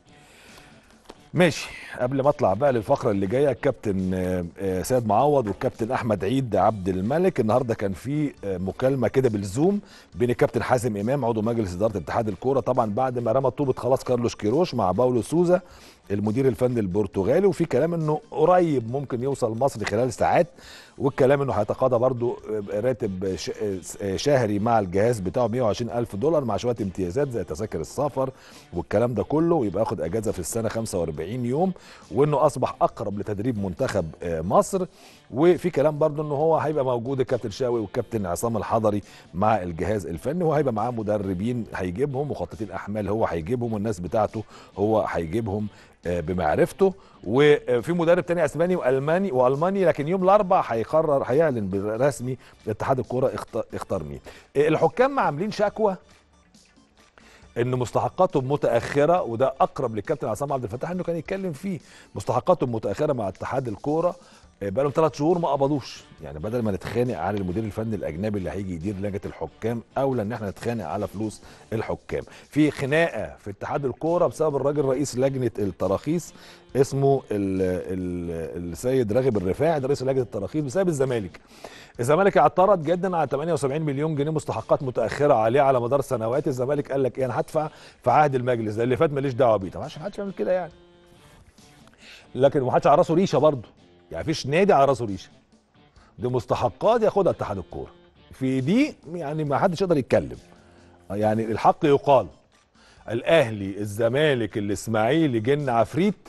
ماشي قبل ما اطلع بقى للفقره اللي جايه الكابتن آه، آه، سيد معوض والكابتن احمد عيد عبد الملك النهارده كان في آه، مكالمه كده بالزوم بين الكابتن حازم امام عضو مجلس اداره اتحاد الكوره طبعا بعد ما رمى طوبه خلاص كارلوس كيروش مع باولو سوزا المدير الفني البرتغالي وفي كلام انه قريب ممكن يوصل مصر خلال ساعات والكلام انه هيتقاضى برضو راتب ش- شهري مع الجهاز بتاعه 120 الف دولار مع شويه امتيازات زي تذاكر السفر والكلام ده كله ويبقى ياخد اجازه في السنه 45 يوم وانه اصبح اقرب لتدريب منتخب آه، مصر وفي كلام برضو انه هو هيبقى موجود الكابتن شاوي والكابتن عصام الحضري مع الجهاز الفني وهيبقى معاه مدربين هيجيبهم مخططين احمال هو هيجيبهم والناس بتاعته هو هيجيبهم آه، بمعرفته وفي مدرب تاني اسباني والماني والماني لكن يوم الاربعاء هيقرر هيعلن برسمي اتحاد الكوره اخت- اختار مين آه، الحكام عاملين شكوى ان مستحقاتهم متاخره وده اقرب للكابتن عصام عبد الفتاح انه كان يتكلم فيه مستحقاتهم متاخره مع اتحاد الكوره بقى لهم ثلاث شهور ما قبضوش يعني بدل ما نتخانق على المدير الفني الاجنبي اللي هيجي يدير لجنه الحكام اولى ان احنا نتخانق على فلوس الحكام في خناقه في اتحاد الكوره بسبب الراجل رئيس لجنه التراخيص اسمه ال ال السيد راغب الرفاعي ده رئيس لجنه التراخيص بسبب الزمالك الزمالك اعترض جدا على 78 مليون جنيه مستحقات متاخره عليه على مدار سنوات الزمالك قال لك ايه انا هدفع في عهد المجلس ده اللي فات ماليش دعوه بيه طب عشان محدش يعمل كده يعني لكن محدش على راسه ريشه برضه يعني مفيش نادي على راسه ريشه دي مستحقات ياخدها اتحاد الكوره في دي يعني ما حدش يقدر يتكلم يعني الحق يقال الاهلي الزمالك الاسماعيلي جن عفريت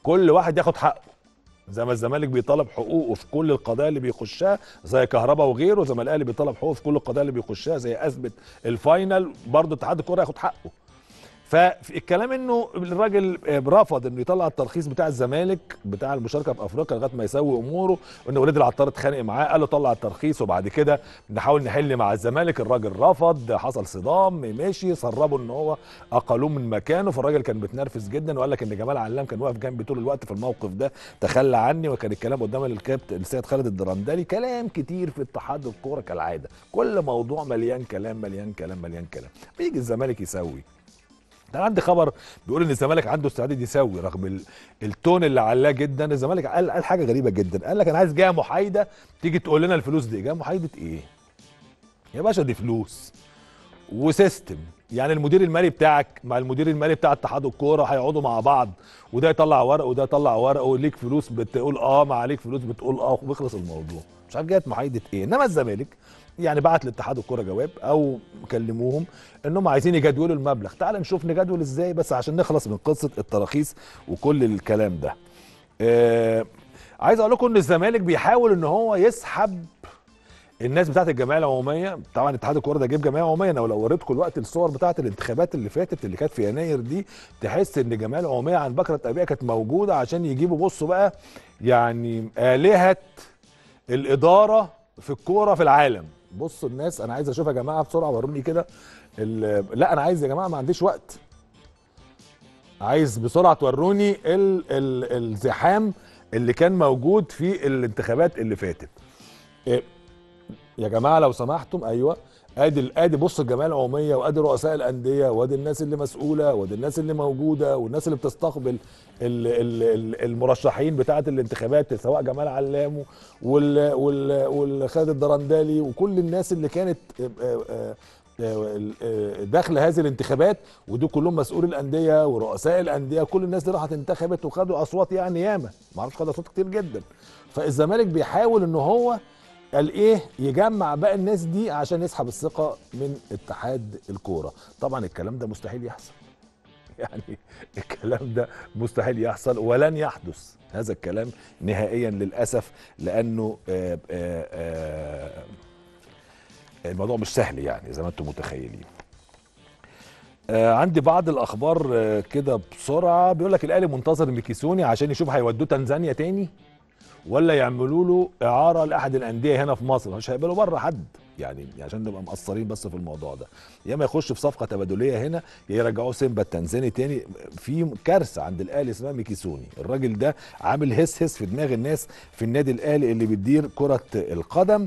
كل واحد ياخد حقه زي ما الزمالك بيطالب حقوقه في كل القضايا اللي بيخشها زي كهربا وغيره زي ما الاهلي بيطالب حقوقه في كل القضايا اللي بيخشها زي اثبت الفاينل برضه اتحاد الكوره ياخد حقه فالكلام انه الراجل رفض انه يطلع الترخيص بتاع الزمالك بتاع المشاركه في افريقيا لغايه ما يسوي اموره وان وليد العطار اتخانق معاه قال له طلع الترخيص وبعد كده نحاول نحل مع الزمالك الراجل رفض حصل صدام مشي سربوا ان هو اقلوه من مكانه فالراجل كان متنرفز جدا وقال لك ان جمال علام كان واقف جنبي طول الوقت في الموقف ده تخلى عني وكان الكلام قدام الكابتن السيد خالد الدرندلي كلام كتير في اتحاد الكوره كالعاده كل موضوع مليان كلام مليان كلام مليان كلام بيجي الزمالك يسوي ده عندي خبر بيقول ان الزمالك عنده استعداد يسوي رغم ال- التون اللي علاه جدا الزمالك قال قال حاجه غريبه جدا قال لك انا عايز جهه محايده تيجي تقول لنا الفلوس دي جهه محايده ايه يا باشا دي فلوس وسيستم يعني المدير المالي بتاعك مع المدير المالي بتاع اتحاد الكوره هيقعدوا مع بعض وده يطلع ورق وده يطلع ورق وليك فلوس بتقول اه ما عليك فلوس بتقول اه وبيخلص الموضوع مش عارف جهه محايده ايه انما الزمالك يعني بعت لاتحاد الكوره جواب او كلموهم انهم عايزين يجدولوا المبلغ تعال نشوف نجدول ازاي بس عشان نخلص من قصه التراخيص وكل الكلام ده آه عايز اقول لكم ان الزمالك بيحاول ان هو يسحب الناس بتاعت الجمعيه العموميه طبعا اتحاد الكوره ده جيب جمعيه عموميه انا لو وريتكم الوقت الصور بتاعت الانتخابات اللي فاتت اللي كانت في يناير دي تحس ان الجمعيه العموميه عن بكره ابيع كانت موجوده عشان يجيبوا بصوا بقى يعني الهه الاداره في الكوره في العالم بصوا الناس انا عايز اشوف يا جماعه بسرعه وروني كده ال- لا انا عايز يا جماعه ما عنديش وقت عايز بسرعه توروني ال ال الزحام اللي كان موجود في الانتخابات اللي فاتت إيه، يا جماعه لو سمحتم ايوه ادي ادي بص الجمعيه العموميه وادي رؤساء الانديه وادي الناس اللي مسؤوله وادي الناس اللي موجوده والناس اللي بتستقبل ال ال ال المرشحين بتاعه الانتخابات سواء جمال علام وال وال والخالد الدرندالي وكل الناس اللي كانت آه، آه، آه، آه، داخل هذه الانتخابات ودول كلهم مسؤول الانديه ورؤساء الانديه كل الناس دي راحت انتخبت وخدوا اصوات يعني ياما ما اعرفش خدوا اصوات كتير جدا فالزمالك بيحاول ان هو قال ايه يجمع بقى الناس دي عشان يسحب الثقه من اتحاد الكوره طبعا الكلام ده مستحيل يحصل يعني الكلام ده مستحيل يحصل ولن يحدث هذا الكلام نهائيا للاسف لانه آه آه آه الموضوع مش سهل يعني زي ما انتم متخيلين آه عندي بعض الاخبار آه كده بسرعه بيقول لك الاهلي منتظر ميكيسوني عشان يشوف هيودوه تنزانيا تاني ولا يعملوا له اعاره لاحد الانديه هنا في مصر مش هيقبلوا بره حد يعني عشان نبقى مقصرين بس في الموضوع ده يا اما يخش في صفقه تبادليه هنا يا يرجعوه سيمبا التنزاني تاني في كارثه عند الاهلي اسمها ميكيسوني الراجل ده عامل هس هس في دماغ الناس في النادي الاهلي اللي بيدير كره القدم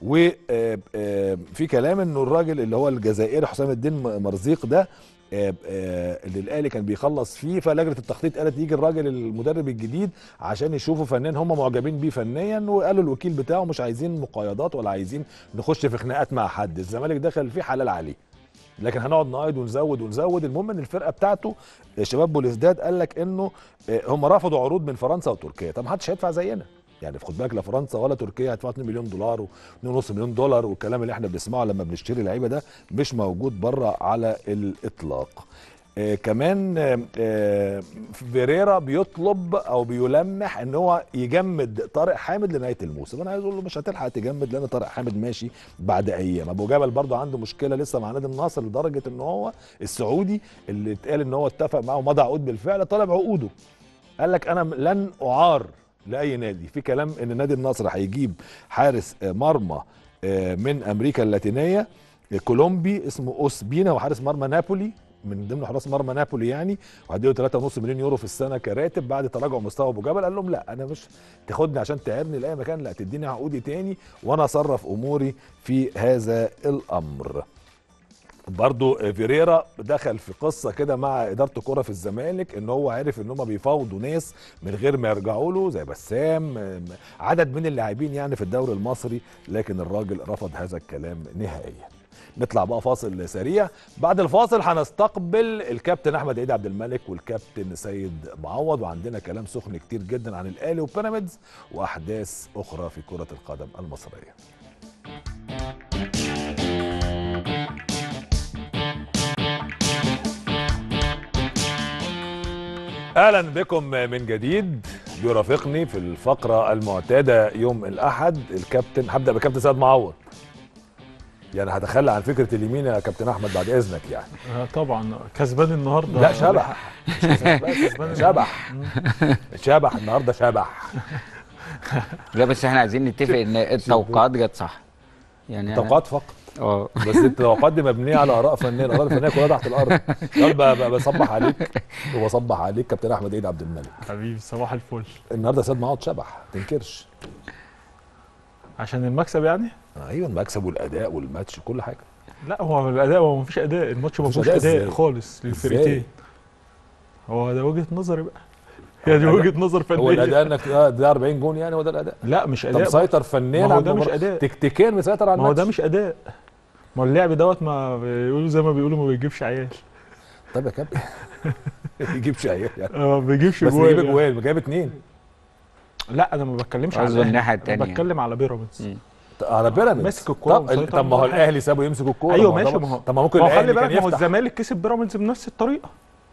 وفي كلام انه الراجل اللي هو الجزائري حسام الدين مرزيق ده آه، آه، اللي الاهلي كان بيخلص فيه فلجنه التخطيط قالت يجي الراجل المدرب الجديد عشان يشوفوا فنان هم معجبين بيه فنيا وقالوا الوكيل بتاعه مش عايزين مقايضات ولا عايزين نخش في خناقات مع حد الزمالك دخل فيه حلال عليه لكن هنقعد نقايض ونزود ونزود المهم ان الفرقه بتاعته آه، شباب بوليسداد قال لك انه آه، هم رفضوا عروض من فرنسا وتركيا طب ما حدش هيدفع زينا يعني خد بالك لا فرنسا ولا تركيا هيدفعوا 2 مليون دولار و2.5 مليون دولار والكلام اللي احنا بنسمعه لما بنشتري لعيبه ده مش موجود بره على الاطلاق آه كمان آه آه فيريرا بيطلب او بيلمح ان هو يجمد طارق حامد لنهايه الموسم انا عايز اقول له مش هتلحق تجمد لان طارق حامد ماشي بعد ايام ابو جبل برضه عنده مشكله لسه مع نادي النصر لدرجه ان هو السعودي اللي اتقال ان هو اتفق معاه ومضى عقود بالفعل طلب عقوده قال لك انا لن اعار لاي نادي في كلام ان نادي النصر هيجيب حارس آه، مرمى آه، من امريكا اللاتينيه آه، كولومبي اسمه اوسبينا وحارس مرمى نابولي من ضمن حراس مرمى نابولي يعني وهديله 3.5 مليون يورو في السنه كراتب بعد تراجع مستوى ابو جبل قال لهم لا انا مش تاخدني عشان تعيرني لاي مكان لا تديني عقودي تاني وانا اصرف اموري في هذا الامر برضو فيريرا دخل في قصه كده مع اداره الكره في الزمالك ان هو عرف ان هم بيفاوضوا ناس من غير ما يرجعوا له زي بسام م- عدد من اللاعبين يعني في الدوري المصري لكن الراجل رفض هذا الكلام نهائيا نطلع بقى فاصل سريع بعد الفاصل هنستقبل الكابتن احمد عيد عبد الملك والكابتن سيد معوض وعندنا كلام سخن كتير جدا عن الاهلي وبيراميدز واحداث اخرى في كره القدم المصريه اهلا بكم من جديد يرافقني في الفقره المعتاده يوم الاحد الكابتن هبدا بكابتن سيد معوض يعني هتخلى عن فكره اليمين يا كابتن احمد بعد اذنك يعني آه طبعا كسبان النهارده لا شبح شبح شبح النهارده شبح لا بس احنا عايزين نتفق ان التوقعات جت صح يعني أنا- توقعات فقط اه بس التوقعات دي مبنيه على اراء فنيه الاراء الفنيه كلها تحت الارض يلا ب- ب- بصبح عليك وبصبح عليك كابتن احمد عيد عبد الملك حبيبي صباح الفل النهارده سيد معوض شبح ما تنكرش عشان المكسب يعني ايوه المكسب والاداء والماتش كل حاجه لا هو الاداء هو مفيش اداء الماتش ما مفيش فيهوش أداء اداء إزاي؟ خالص إزاي؟ للفرقتين هو ده وجهه نظري بقى هي دي الأداء- وجهه نظر هو فنيه الاداء انك آه، ده 40 جون يعني هو ده الاداء لا مش طب اداء مسيطر فنيا ما هو على ده مش المباراة. أداء. تكتيكيا مسيطر على ما هو ده الماتش مش اداء ما هو اللعب دوت ما بيقولوا زي ما بيقولوا ما بيجيبش عيال طب يا كابتن يجيبش عيال يعني آه، ما بيجيبش بس جوال يجيب يعني. اجوال جايب اتنين لا انا ما بتكلمش على قصده الأهلي. الناحية أنا التانية. بتكلم على بيراميدز مم. على بيراميدز ماسك الكورة طب, ومسيطر طب ما هو على كل حاجة. الاهلي سابه يمسك الكوره ايوه ما هو ماشي طب- ما هو طب ما ممكن ما هو خلي الاهلي بالك كان ما هو يفتح الزمالك كسب بيراميدز بنفس الطريقه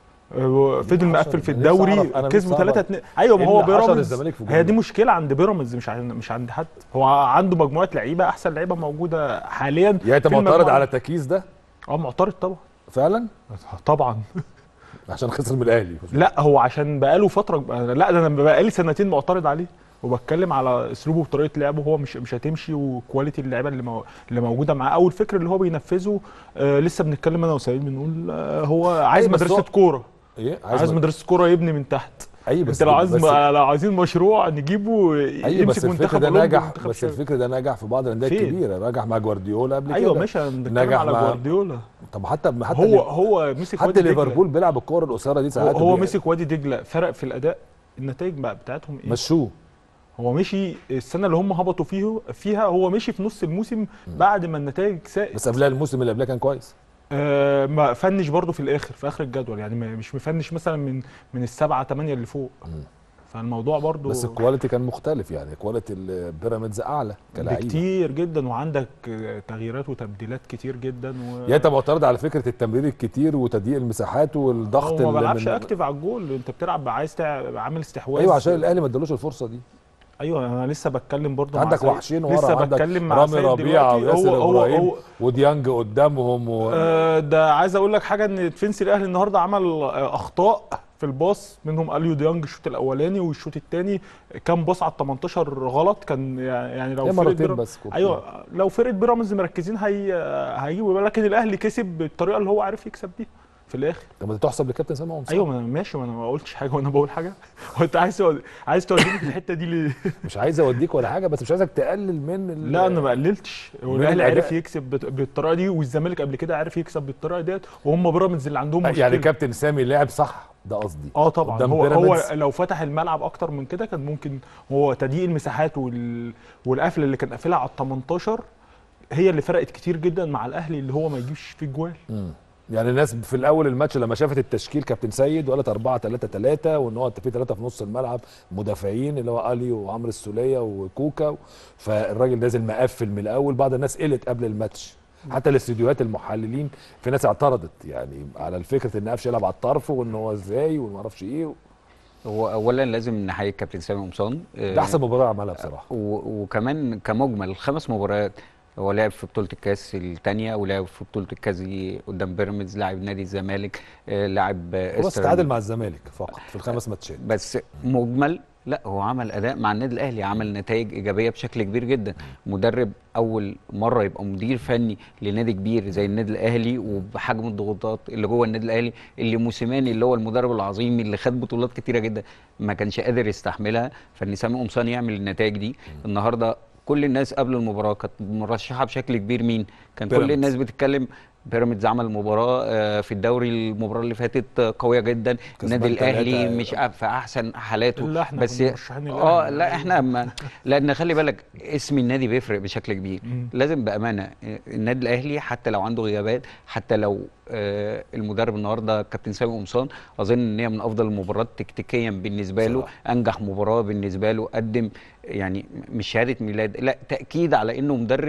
آه، فضل مين مقفل عشر؟ في أنا نفسي الدوري أعرف- أنا نفسي كسبوا أعرف 3 2 ايوه ما إيه هو اللي حصل بيراميدز للزمالك في هي دي جمهور؟ مشكله عند بيراميدز مش عند مش عند حد هو عنده مجموعه لعيبه احسن لعيبه موجوده حاليا يعني انت في معترض المجموعة. على التكييس ده اه معترض طبعا فعلا طبعا عشان خسر من الاهلي لا هو عشان بقاله فتره لا ده انا بقالي سنتين معترض عليه وبتكلم على اسلوبه وطريقه لعبه هو مش مش هتمشي وكواليتي اللعيبه اللي مو... اللي موجوده معاه او الفكر اللي هو بينفذه آه لسه بنتكلم انا وسعيد بنقول آه هو عايز أيوة، بس مدرسه هو- كوره ايه عايز مد- مدرسه كوره يبني من تحت ايوه بس انت لو عايز بس لو عايزين مشروع نجيبه ايوه بس يمسك الفكر منتخب ده أولمبي نجح ومنتخب بس شباب. الفكر ده نجح في بعض الانديه فين؟ الكبيره نجح مع جوارديولا قبل ايوه كده ماشي انا بنتكلم نجح على مع- جوارديولا طب حتى حتى هو ليف- هو مسك حتى وادي دجلة. ليفربول بيلعب الكوره القصيره دي هو, ساعات هو وبي- مسك وادي دجله فرق في الاداء النتائج بقى بتاعتهم ايه مشوه هو مشي السنه اللي هم هبطوا فيه فيها هو مشي في نص الموسم بعد ما النتائج ساءت بس قبلها الموسم اللي قبلها كان كويس آه ما فنش برضه في الاخر في اخر الجدول يعني ما- مش مفنش مثلا من من السبعه ثمانيه اللي فوق فالموضوع برضه بس الكواليتي كان مختلف يعني كواليتي البيراميدز اعلى كلاعب كتير جدا وعندك آه، تغييرات وتبديلات كتير جدا و... يعني انت معترض على فكره التمرير الكتير وتضييق المساحات والضغط هو ما اللي بلعبش من- اكتف على الجول انت بتلعب عايز تع- عامل استحواذ ايوه عشان الاهلي ما ادالوش الفرصه دي ايوه انا لسه بتكلم برضه مع عندك سيد. وحشين ورا لسه عندك بتكلم مع رامي سيد ربيعه دلوقتي. وياسر هو هو ابراهيم هو وديانج قدامهم و... آه، ده عايز اقول لك حاجه ان ديفنس الاهلي النهارده عمل آه، اخطاء في الباص منهم اليو ديانج الشوط الاولاني والشوط الثاني كان باص على ال 18 غلط كان يعني لو هي فرقه مرتين بيراميدز بس كورة. ايوه لو فرقه بيراميدز مركزين هي هيجيبوا لكن الاهلي كسب بالطريقه اللي هو عارف يكسب بيها في الاخر طب ما تحسب لكابتن سامي قمصان ايوه ما انا ماشي ما انا ما قلتش حاجه وانا بقول حاجه هو انت عايز تود- عايز توديني في الحته دي ليه؟ مش عايز اوديك ولا حاجه بس مش عايزك تقلل من ال... لا انا ما قللتش هو من الاهلي الأداء. عرف يكسب بت- بالطريقه دي والزمالك قبل كده عرف يكسب بالطريقه ديت وهم بيراميدز اللي عندهم مشكله يعني كابتن سامي لعب صح ده قصدي اه طبعا قدام هو هو بيراميدز. لو فتح الملعب اكتر من كده كان ممكن هو تضييق المساحات وال... والقفله اللي كان قافلها على ال 18 هي اللي فرقت كتير جدا مع الاهلي اللي هو ما يجيبش فيه جوال مم. يعني الناس في الاول الماتش لما شافت التشكيل كابتن سيد وقالت 4 3 3 وان هو في ثلاثه في نص الملعب مدافعين اللي هو الي وعمرو السوليه وكوكا فالراجل نازل مقفل من الاول بعض الناس قلت قبل الماتش حتى الاستديوهات المحللين في ناس اعترضت يعني على الفكره ان قفشه يلعب على الطرف وان هو ازاي وما اعرفش ايه هو اولا لازم نحيي الكابتن سامي قمصان ده احسن مباراه عملها بصراحه و- وكمان كمجمل الخمس مباريات هو لعب في بطوله الكاس الثانيه ولعب في بطوله الكاس دي قدام بيراميدز لاعب نادي الزمالك آه، لاعب آه، بس إستر- تعادل مع الزمالك فقط في الخمس ماتشات بس مجمل لا هو عمل اداء مع النادي الاهلي عمل نتائج ايجابيه بشكل كبير جدا مدرب اول مره يبقى مدير فني لنادي كبير زي النادي الاهلي وبحجم الضغوطات اللي جوه النادي الاهلي اللي موسيماني اللي هو المدرب العظيم اللي خد بطولات كتيره جدا ما كانش قادر يستحملها فان سامي قمصان يعمل النتائج دي النهارده كل الناس قبل المباراه كانت مرشحه بشكل كبير مين كان كل بيراميدز. الناس بتتكلم بيراميدز عمل مباراه آه، في الدوري المباراه اللي فاتت آه، قويه جدا النادي الاهلي تلاتة. مش في احسن حالاته لا احنا بس كنا مرشحين اه الأهلي. لا احنا ما لان خلي بالك اسم النادي بيفرق بشكل كبير مم. لازم بامانه آه، النادي الاهلي حتى لو عنده غيابات حتى لو آه، المدرب النهارده كابتن سامي قمصان اظن ان هي من افضل المباريات تكتيكيا بالنسبه له صراحة. انجح مباراه بالنسبه له قدم يعني مش شهاده ميلاد لا تاكيد على انه مدرب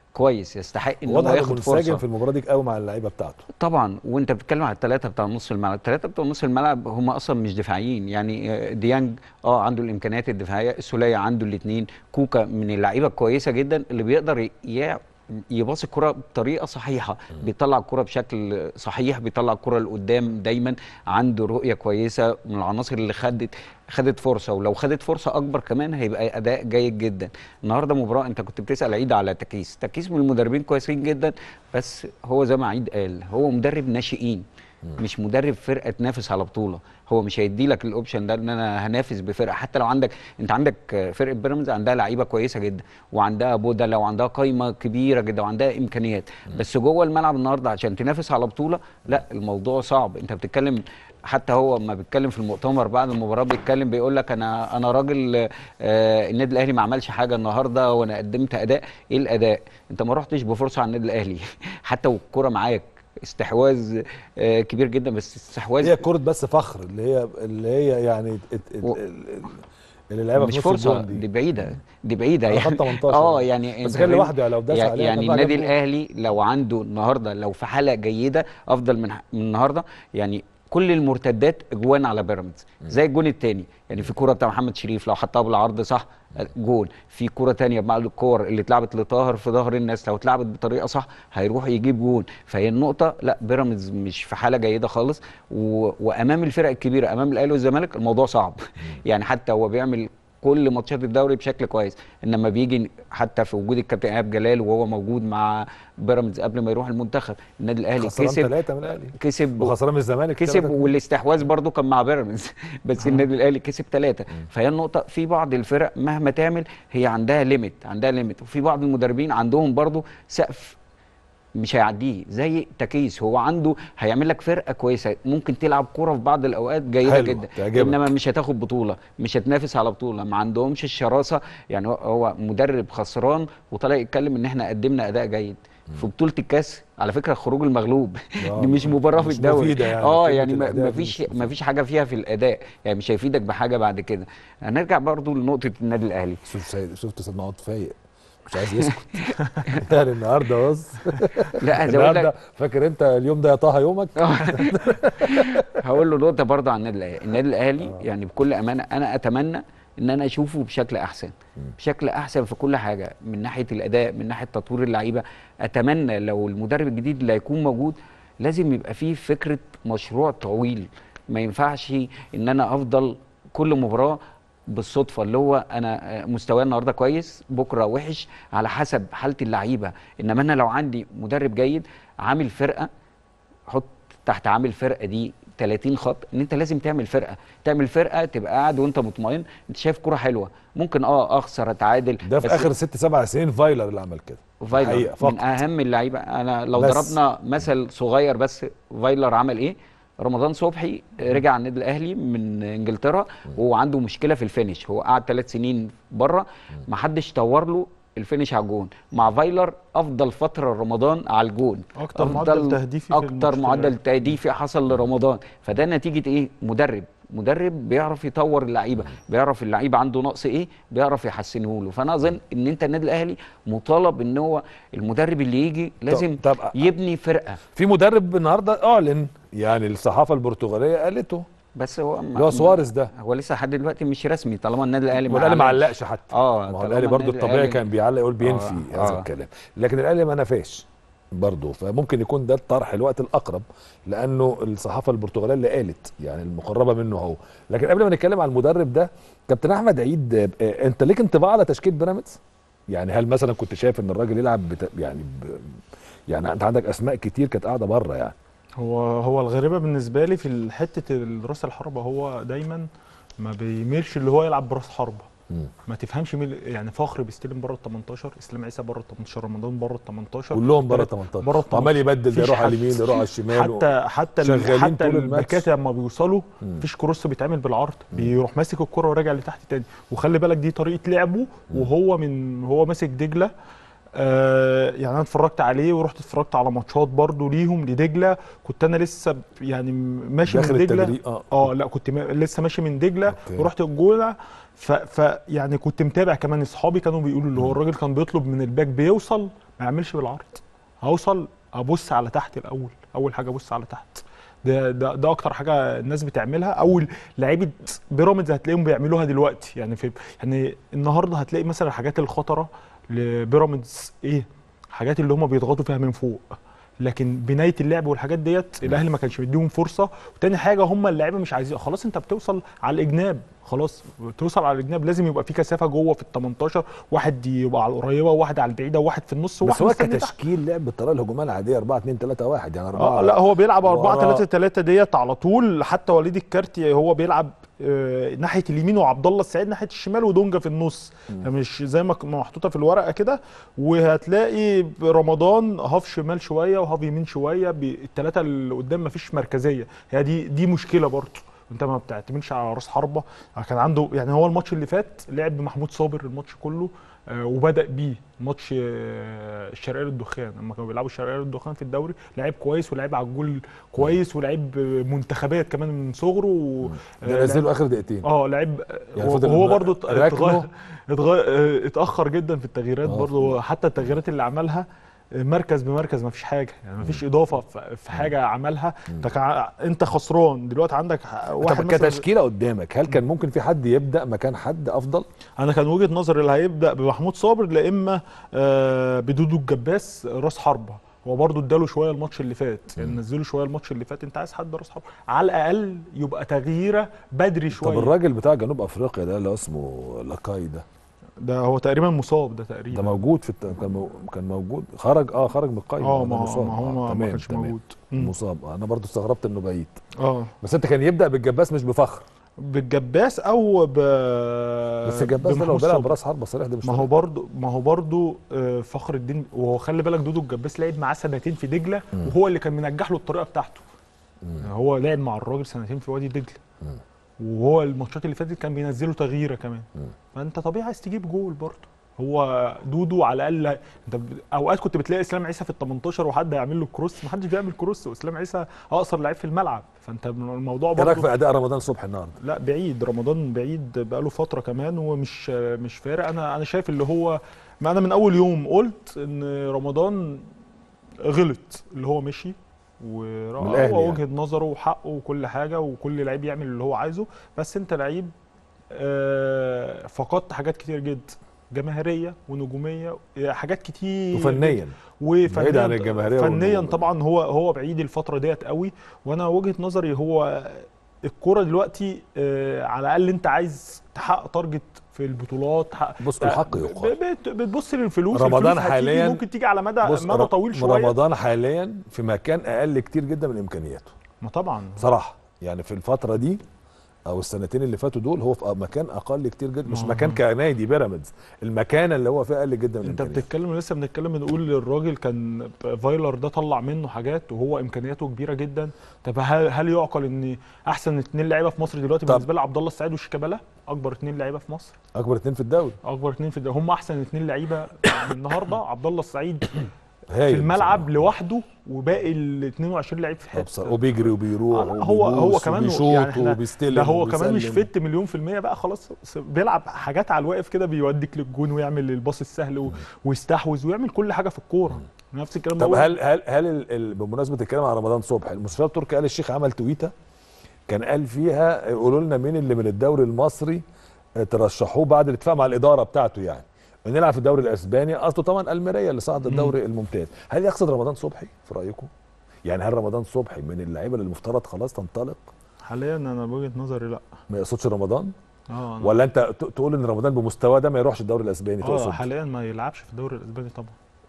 كويس يستحق ان هو واضح انه ياخد منسجم فرصه في المباراه دي قوي مع اللعيبه بتاعته طبعا وانت بتتكلم على الثلاثه بتاع نص الملعب الثلاثه بتوع نص الملعب هم اصلا مش دفاعيين يعني آه، ديانج اه عنده الامكانيات الدفاعيه السوليه عنده الاثنين كوكا من اللعيبه الكويسه جدا اللي بيقدر ي- يباص الكره بطريقه صحيحه بيطلع الكره بشكل صحيح بيطلع الكره لقدام دايما عنده رؤيه كويسه من العناصر اللي خدت خدت فرصه ولو خدت فرصه اكبر كمان هيبقى اداء جيد جدا النهارده مباراه انت كنت بتسال عيد على تكيس تكيس من المدربين كويسين جدا بس هو زي ما عيد قال هو مدرب ناشئين مش مدرب فرقه تنافس على بطوله هو مش هيدي لك الاوبشن ده ان انا هنافس بفرقه حتى لو عندك انت عندك فرقه بيراميدز عندها لعيبه كويسه جدا وعندها بودلة وعندها قايمه كبيره جدا وعندها امكانيات بس جوه الملعب النهارده عشان تنافس على بطوله لا الموضوع صعب انت بتتكلم حتى هو لما بيتكلم في المؤتمر بعد المباراه بيتكلم بيقول لك انا انا راجل آه النادي الاهلي ما عملش حاجه النهارده وانا قدمت اداء ايه الاداء انت ما رحتش بفرصه على النادي الاهلي حتى والكره معاك استحواذ آه كبير جدا بس استحواذ هي كره بس فخر اللي هي اللي هي يعني ات- ات- و- ال- ال- اللي لعبها مش في نص فرصه الجون دي بعيده دي بعيده على يعني خط 18 اه يعني. يعني بس أنت كان فاهم؟ لوحده يعني لو داس يعني- عليها يعني طبعا النادي جاب جول. الاهلي لو عنده النهارده لو في حاله جيده افضل من من النهارده يعني كل المرتدات اجوان على بيراميدز زي الجون الثاني يعني في كوره بتاع محمد شريف لو حطها بالعرض صح جول في كوره تانية بعد الكور اللي اتلعبت لطاهر في ظهر الناس لو اتلعبت بطريقه صح هيروح يجيب جول فهي النقطه لا بيراميدز مش في حاله جيده خالص و... وامام الفرق الكبيره امام الاهلي والزمالك الموضوع صعب يعني حتى هو بيعمل كل ماتشات الدوري بشكل كويس انما بيجي حتى في وجود الكابتن ايهاب جلال وهو موجود مع بيراميدز قبل ما يروح المنتخب النادي الاهلي خسران كسب ثلاثه من الاهلي كسب وخسران من الزمالك كسب تلاتة. والاستحواذ برضو كان مع بيراميدز بس النادي الاهلي كسب ثلاثه فهي النقطه في بعض الفرق مهما تعمل هي عندها ليميت عندها ليميت وفي بعض المدربين عندهم برضو سقف مش هيعديه زي تكيس هو عنده هيعمل لك فرقه كويسه ممكن تلعب كوره في بعض الاوقات جيده حلو، جدا تعجبك. انما مش هتاخد بطوله مش هتنافس على بطوله ما عندهمش الشراسه يعني هو- هو مدرب خسران وطالع يتكلم ان احنا قدمنا اداء جيد في بطوله الكاس على فكره خروج المغلوب آه، دي مش مباراه في مش الدوري مفيدة يعني، اه كلمة يعني ما الأداء ما دي فيش مش ما فيش حاجه فيها في الاداء يعني مش هيفيدك بحاجه بعد كده هنرجع برضو لنقطه النادي الاهلي شوف سيد شفت سيدنا عوض فايق مش عايز يسكت يعني النهارده بص لا عايز اقول النهارده لك فاكر انت اليوم ده يا طه يومك هقول له نقطه برضه عن النادي الاهلي النادي الاهلي يعني بكل امانه انا اتمنى ان انا اشوفه بشكل احسن بشكل احسن في كل حاجه من ناحيه الاداء من ناحيه تطوير اللعيبه اتمنى لو المدرب الجديد اللي هيكون موجود لازم يبقى فيه فكره مشروع طويل ما ينفعش ان انا افضل كل مباراه بالصدفه اللي هو انا مستواي النهارده كويس بكره وحش على حسب حاله اللعيبه انما انا لو عندي مدرب جيد عامل فرقه حط تحت عامل فرقه دي 30 خط ان انت لازم تعمل فرقه تعمل فرقه تبقى قاعد وانت مطمئن انت شايف كرة حلوه ممكن اه اخسر اتعادل ده في بس اخر ست سبع سنين فايلر اللي عمل كده فايلر حقيقة من فقط. اهم اللعيبه انا لو بس. ضربنا مثل صغير بس فايلر عمل ايه رمضان صبحي رجع النادي الاهلي من انجلترا وهو عنده مشكله في الفينش هو قعد ثلاث سنين بره ما حدش طور له الفينش على الجون مع فايلر افضل فتره رمضان على الجون أكتر أفضل- معدل تهديفي في اكتر الماتش معدل ده. تهديفي حصل لرمضان فده نتيجه ايه مدرب مدرب بيعرف يطور اللعيبه بيعرف اللعيبه عنده نقص ايه بيعرف يحسنه له فانا اظن ان انت النادي الاهلي مطالب ان هو المدرب اللي يجي لازم طب- يبني فرقه في مدرب النهارده اعلن يعني الصحافه البرتغاليه قالته بس هو اللي هو سواريز ده هو لسه لحد دلوقتي مش رسمي طالما النادي الاهلي والاهلي ما أعلنش. علقش حتى اه ما هو طالما الاهلي برضو النادي الطبيعي الأهلي- كان بيعلق يقول بينفي آه، هذا آه. الكلام لكن الاهلي ما نفاش برضه فممكن يكون ده الطرح الوقت الاقرب لانه الصحافه البرتغاليه اللي قالت يعني المقربه منه هو لكن قبل ما نتكلم على المدرب ده كابتن احمد عيد آه، انت ليك انطباع على تشكيل بيراميدز يعني هل مثلا كنت شايف ان الراجل يلعب بت... يعني ب... يعني انت عندك اسماء كتير كانت قاعده بره يعني هو هو الغريبه بالنسبه لي في حته راس الحربه هو دايما ما بيميلش اللي هو يلعب براس حربه مم. ما تفهمش مين يعني فخر بيستلم بره ال 18 اسلام عيسى بره ال 18 رمضان بره ال 18 كلهم بره تلات- 18 بره ال 18 وعمال يبدل ده مفيش يروح على حد. اليمين يروح على الشمال و- حتى حتى ال- شغالين حتى طول الماتش. الباكات لما بيوصلوا مفيش كروس بيتعمل بالعرض بيروح ماسك الكرة وراجع لتحت تاني وخلي بالك دي طريقه لعبه وهو من هو ماسك دجله آه يعني انا اتفرجت عليه ورحت اتفرجت على ماتشات برضو ليهم لدجله كنت انا لسه ب- يعني ماشي داخل من دجله التدريب اه اه لا كنت ما لسه ماشي من دجله أوكي. ورحت الجونه ف, ف يعني كنت متابع كمان اصحابي كانوا بيقولوا اللي هو الراجل كان بيطلب من الباك بيوصل ما يعملش بالعرض هوصل ابص على تحت الاول اول حاجه ابص على تحت ده ده ده اكتر حاجه الناس بتعملها اول لعيبه بيراميدز هتلاقيهم بيعملوها دلوقتي يعني في يعني النهارده هتلاقي مثلا الحاجات الخطره لبيراميدز ايه حاجات اللي هم بيضغطوا فيها من فوق لكن بنايه اللعب والحاجات ديت الاهلي ما كانش مديهم فرصه وتاني حاجه هم اللعيبه مش عايزين خلاص انت بتوصل على الاجناب خلاص توصل على الاجناب لازم يبقى في كثافه جوه في ال 18 واحد يبقى على القريبه وواحد على البعيده وواحد في النص بس وواحد هو مستني تحت. كتشكيل لعب بالطريقه الهجوميه العاديه 4 2 3 1 يعني 4 اه لا هو بيلعب 4 ورا. 3 3 ديت على طول حتى وليد الكارتي هو بيلعب آه، ناحيه اليمين وعبد الله السعيد ناحيه الشمال ودونجا في النص يعني مش زي ما ك- ما محطوطه في الورقه كده وهتلاقي رمضان هاف شمال شويه وهاف يمين شويه الثلاثه اللي قدام مفيش مركزيه هي دي دي مشكله برضه انت ما بتعتمدش على راس حربه كان عنده يعني هو الماتش اللي فات لعب بمحمود صابر الماتش كله آه، وبدا بيه ماتش آه، الشرقيه للدخان لما كانوا بيلعبوا الشرقيه للدخان في الدوري لعيب كويس ولعيب على الجول كويس ولعيب آه، منتخبات كمان من صغره و... ده نزله اخر دقيقتين اه لعيب يعني هو, فضل هو م- برضه ات- ركنه. اتغير اتغير اه، اتاخر جدا في التغييرات اه. برضه حتى التغييرات اللي عملها اه، مركز بمركز ما فيش حاجه يعني ما فيش اضافه في في حاجه عملها انت كع- انت خسران دلوقتي عندك واحد طب مثلا كتشكيله قدامك هل كان ممكن في حد يبدا مكان حد افضل؟ انا كان وجهه نظري اللي هيبدا بمحمود صابر لا اما آه، بدودو الجباس راس حربه هو برضه اداله شويه الماتش اللي فات يعني نزله شويه الماتش اللي فات انت عايز حد راس حربه على الاقل يبقى تغييره بدري طب شويه الراجل بتاع جنوب افريقيا ده اللي اسمه لاكاي ده ده هو تقريبا مصاب ده تقريبا ده موجود في الت... كان مو... كان موجود خرج اه خرج من القايمه اه ده ما هو مصاب. ما هو آه، ما, ما تمام، كانش تمام. موجود مم. مصاب انا برضو استغربت انه بعيد اه بس انت كان يبدا بالجباس مش بفخر بالجباس او ب بس الجباس ده لو بمحمود بيلعب صبري. براس حربه صريح ده مش ما هو طبيعي. برضو ما هو برضو آه، فخر الدين وهو خلي بالك دودو الجباس لعب معاه سنتين في دجله وهو اللي كان منجح له الطريقه بتاعته يعني هو لعب مع الراجل سنتين في وادي دجله وهو الماتشات اللي فاتت كان بينزله تغييره كمان فانت طبيعي عايز تجيب جول برضه هو دودو على الاقل انت ب- اوقات كنت بتلاقي اسلام عيسى في ال 18 وحد هيعمل له كروس ما حدش بيعمل كروس واسلام عيسى اقصر لعيب في الملعب فانت الموضوع ايه رايك برضه في اداء رمضان صبحي النهارده؟ لا بعيد رمضان بعيد بقاله فتره كمان ومش مش فارق انا انا شايف اللي هو ما انا من اول يوم قلت ان رمضان غلط اللي هو مشي من وهو الأهلي يعني. وجهه نظره وحقه وكل حاجه وكل لعيب يعمل اللي هو عايزه بس انت لعيب آه، فقدت حاجات كتير جدا جماهيريه ونجوميه حاجات كتير وفنيا وفنيا بعيد عن الجماهيرية فنيا والنجوم. طبعا هو هو بعيد الفتره ديت قوي وانا وجهه نظري هو الكوره دلوقتي آه، على الاقل انت عايز تحقق تارجت في البطولات تحقق بص الحق يقال ب- بت- بتبص للفلوس رمضان الفلوس هتيجي حالياً- ممكن تيجي على مدى بص مدى ر- طويل شويه رمضان حاليا في مكان اقل كتير جدا من امكانياته ما طبعا بصراحه يعني في الفتره دي او السنتين اللي فاتوا دول هو في مكان اقل كتير جدا مش ما- مكان كنادي بيراميدز المكان اللي هو فيه اقل جدا من انت امكانياته بتتكلم لسه بنتكلم بنقول الراجل كان فايلر ده طلع منه حاجات وهو امكانياته كبيره جدا طب هل هل يعقل ان احسن اتنين لعيبه في مصر دلوقتي طب. بالنسبه لي عبد الله السعيد وشيكابالا اكبر اتنين لعيبه في مصر اكبر اتنين في الدوري اكبر اتنين في الد- هم احسن اتنين لعيبه النهارده عبد الله السعيد هايل في الملعب بصراحة. لوحده وباقي ال 22 لعيب في آه، حته بصراحة. وبيجري وبيروح آه، لا، هو هو وبيبوس كمان وبيشوط يعني احنا وبيستلم ده هو كمان مش وبيسلم. فت مليون في المية بقى خلاص س- بيلعب حاجات على الواقف كده بيوديك للجون ويعمل الباص السهل و... ويستحوذ ويعمل كل حاجة في الكورة نفس الكلام طب ده هو- هل هل هل ال- ال- بمناسبه الكلام عن رمضان صبحي المستشار التركي قال الشيخ عمل تويته كان قال فيها قولوا لنا مين اللي من الدوري المصري آه، ترشحوه بعد الاتفاق مع الاداره بتاعته يعني انه يلعب في الدوري الاسباني قصده طبعا الميريا اللي صعد الدوري الممتاز هل يقصد رمضان صبحي في رايكم يعني هل رمضان صبحي من اللعيبه اللي المفترض خلاص تنطلق حاليا انا بوجهة نظري لا ما يقصدش رمضان اه أنا- ولا انت ت- تقول ان رمضان بمستوى ده ما يروحش الدوري الاسباني اه تقصد حاليا ما يلعبش في الدوري الاسباني طبعا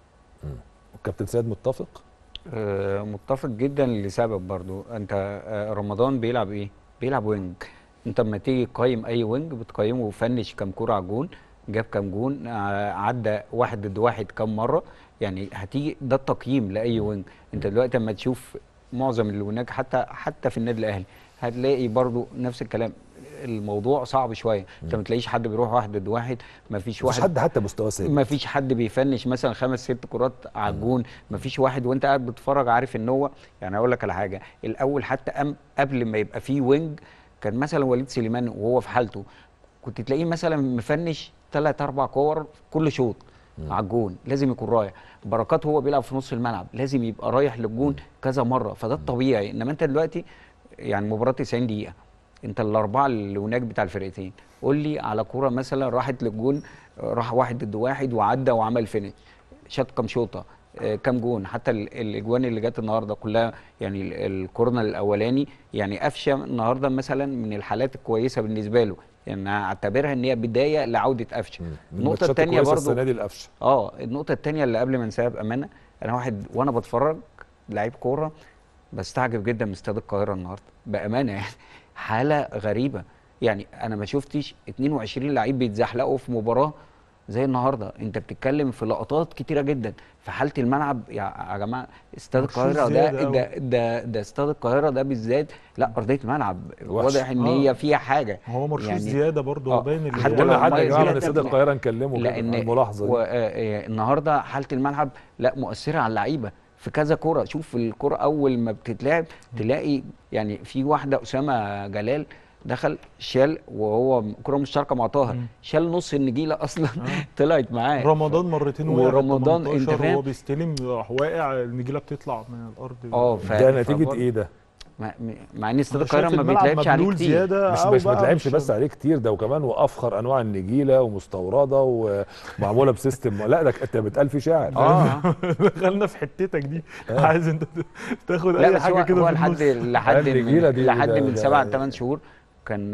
كابتن سيد متفق آه، متفق جدا لسبب برضو انت آه، رمضان بيلعب ايه بيلعب وينج انت لما تيجي تقيم اي وينج بتقيمه فنش كام كوره على الجون جاب كام جون آه، عدى واحد ضد واحد كام مره يعني هتيجي ده التقييم لاي وينج انت دلوقتي لما تشوف معظم اللي هناك حتى حتى في النادي الاهلي هتلاقي برضو نفس الكلام الموضوع صعب شويه انت ما تلاقيش حد بيروح واحد ضد واحد ما فيش مش واحد حد حتى مستوى ثابت ما فيش حد بيفنش مثلا خمس ست كرات على الجون ما فيش واحد وانت قاعد بتتفرج عارف ان هو يعني اقول لك على حاجه الاول حتى أم قبل ما يبقى فيه وينج كان مثلا وليد سليمان وهو في حالته كنت تلاقيه مثلا مفنش ثلاث اربع كور كل شوط على الجون لازم يكون رايح بركات هو بيلعب في نص الملعب لازم يبقى رايح للجون كذا مره فده الطبيعي انما انت دلوقتي يعني مباراه 90 دقيقه انت الاربعه اللي هناك بتاع الفرقتين قول لي على كوره مثلا راحت للجون راح واحد ضد واحد وعدى وعمل فينش شاط كام شوطه آه، كام جون حتى ال- الاجوان اللي جت النهارده كلها يعني ال- الكورنر الاولاني يعني قفشه النهارده مثلا من الحالات الكويسه بالنسبه له يعني أنا اعتبرها ان هي بدايه لعوده قفشه من النقطه الماتشات الثانيه الكويسة برضو السنه دي القفشه اه النقطة التانية اللي قبل ما انساها بأمانة أنا واحد وأنا بتفرج لعيب كورة بستعجب جدا من استاد القاهرة النهاردة بأمانة يعني حالة غريبة يعني أنا ما شفتش 22 لعيب بيتزحلقوا في مباراة زي النهارده انت بتتكلم في لقطات كتيره جدا في حاله الملعب يا يا جماعه استاد مرشوش القاهره زيادة ده أوي. ده ده, ده استاد القاهره ده بالذات لا ارضيه الملعب وحش. واضح ان آه. هي فيها حاجه هو مرشوش يعني- زياده برضه آه، هو باين اللي حتى هو- لو قلنا حد يا مميز جماعه من جداً. استاد القاهره نكلمه كده لان على الملاحظه دي و- آه، آه، النهارده حاله الملعب لا مؤثره على اللعيبه في كذا كوره شوف الكوره اول ما بتتلعب تلاقي يعني في واحده اسامه جلال دخل شال وهو كره مشتركه مع طاهر مم. شال نص النجيله اصلا طلعت معاه رمضان مرتين وقع ورمضان، أنت 18 فاهم؟ وهو بيستلم راح واقع النجيله بتطلع من الارض اه ف- ده نتيجه فبرضه- ايه ده؟ مع, مع ان استاد أنا شايف القاهره ما الملعب بيتلعبش عليه مبلول كتير زياده مش أو مش ما بقى تلعبش مش- بس عليه كتير ده وكمان وافخر انواع النجيله ومستورده ومعموله بسيستم لا ده انت بتقال في شاعر اه دخلنا في حتتك دي عايز انت تاخد لا اي بس حاجه هو, كده هو في لحد النص لحد النجيلة من دي لحد ده- من ده- سبع ثمان شهور كان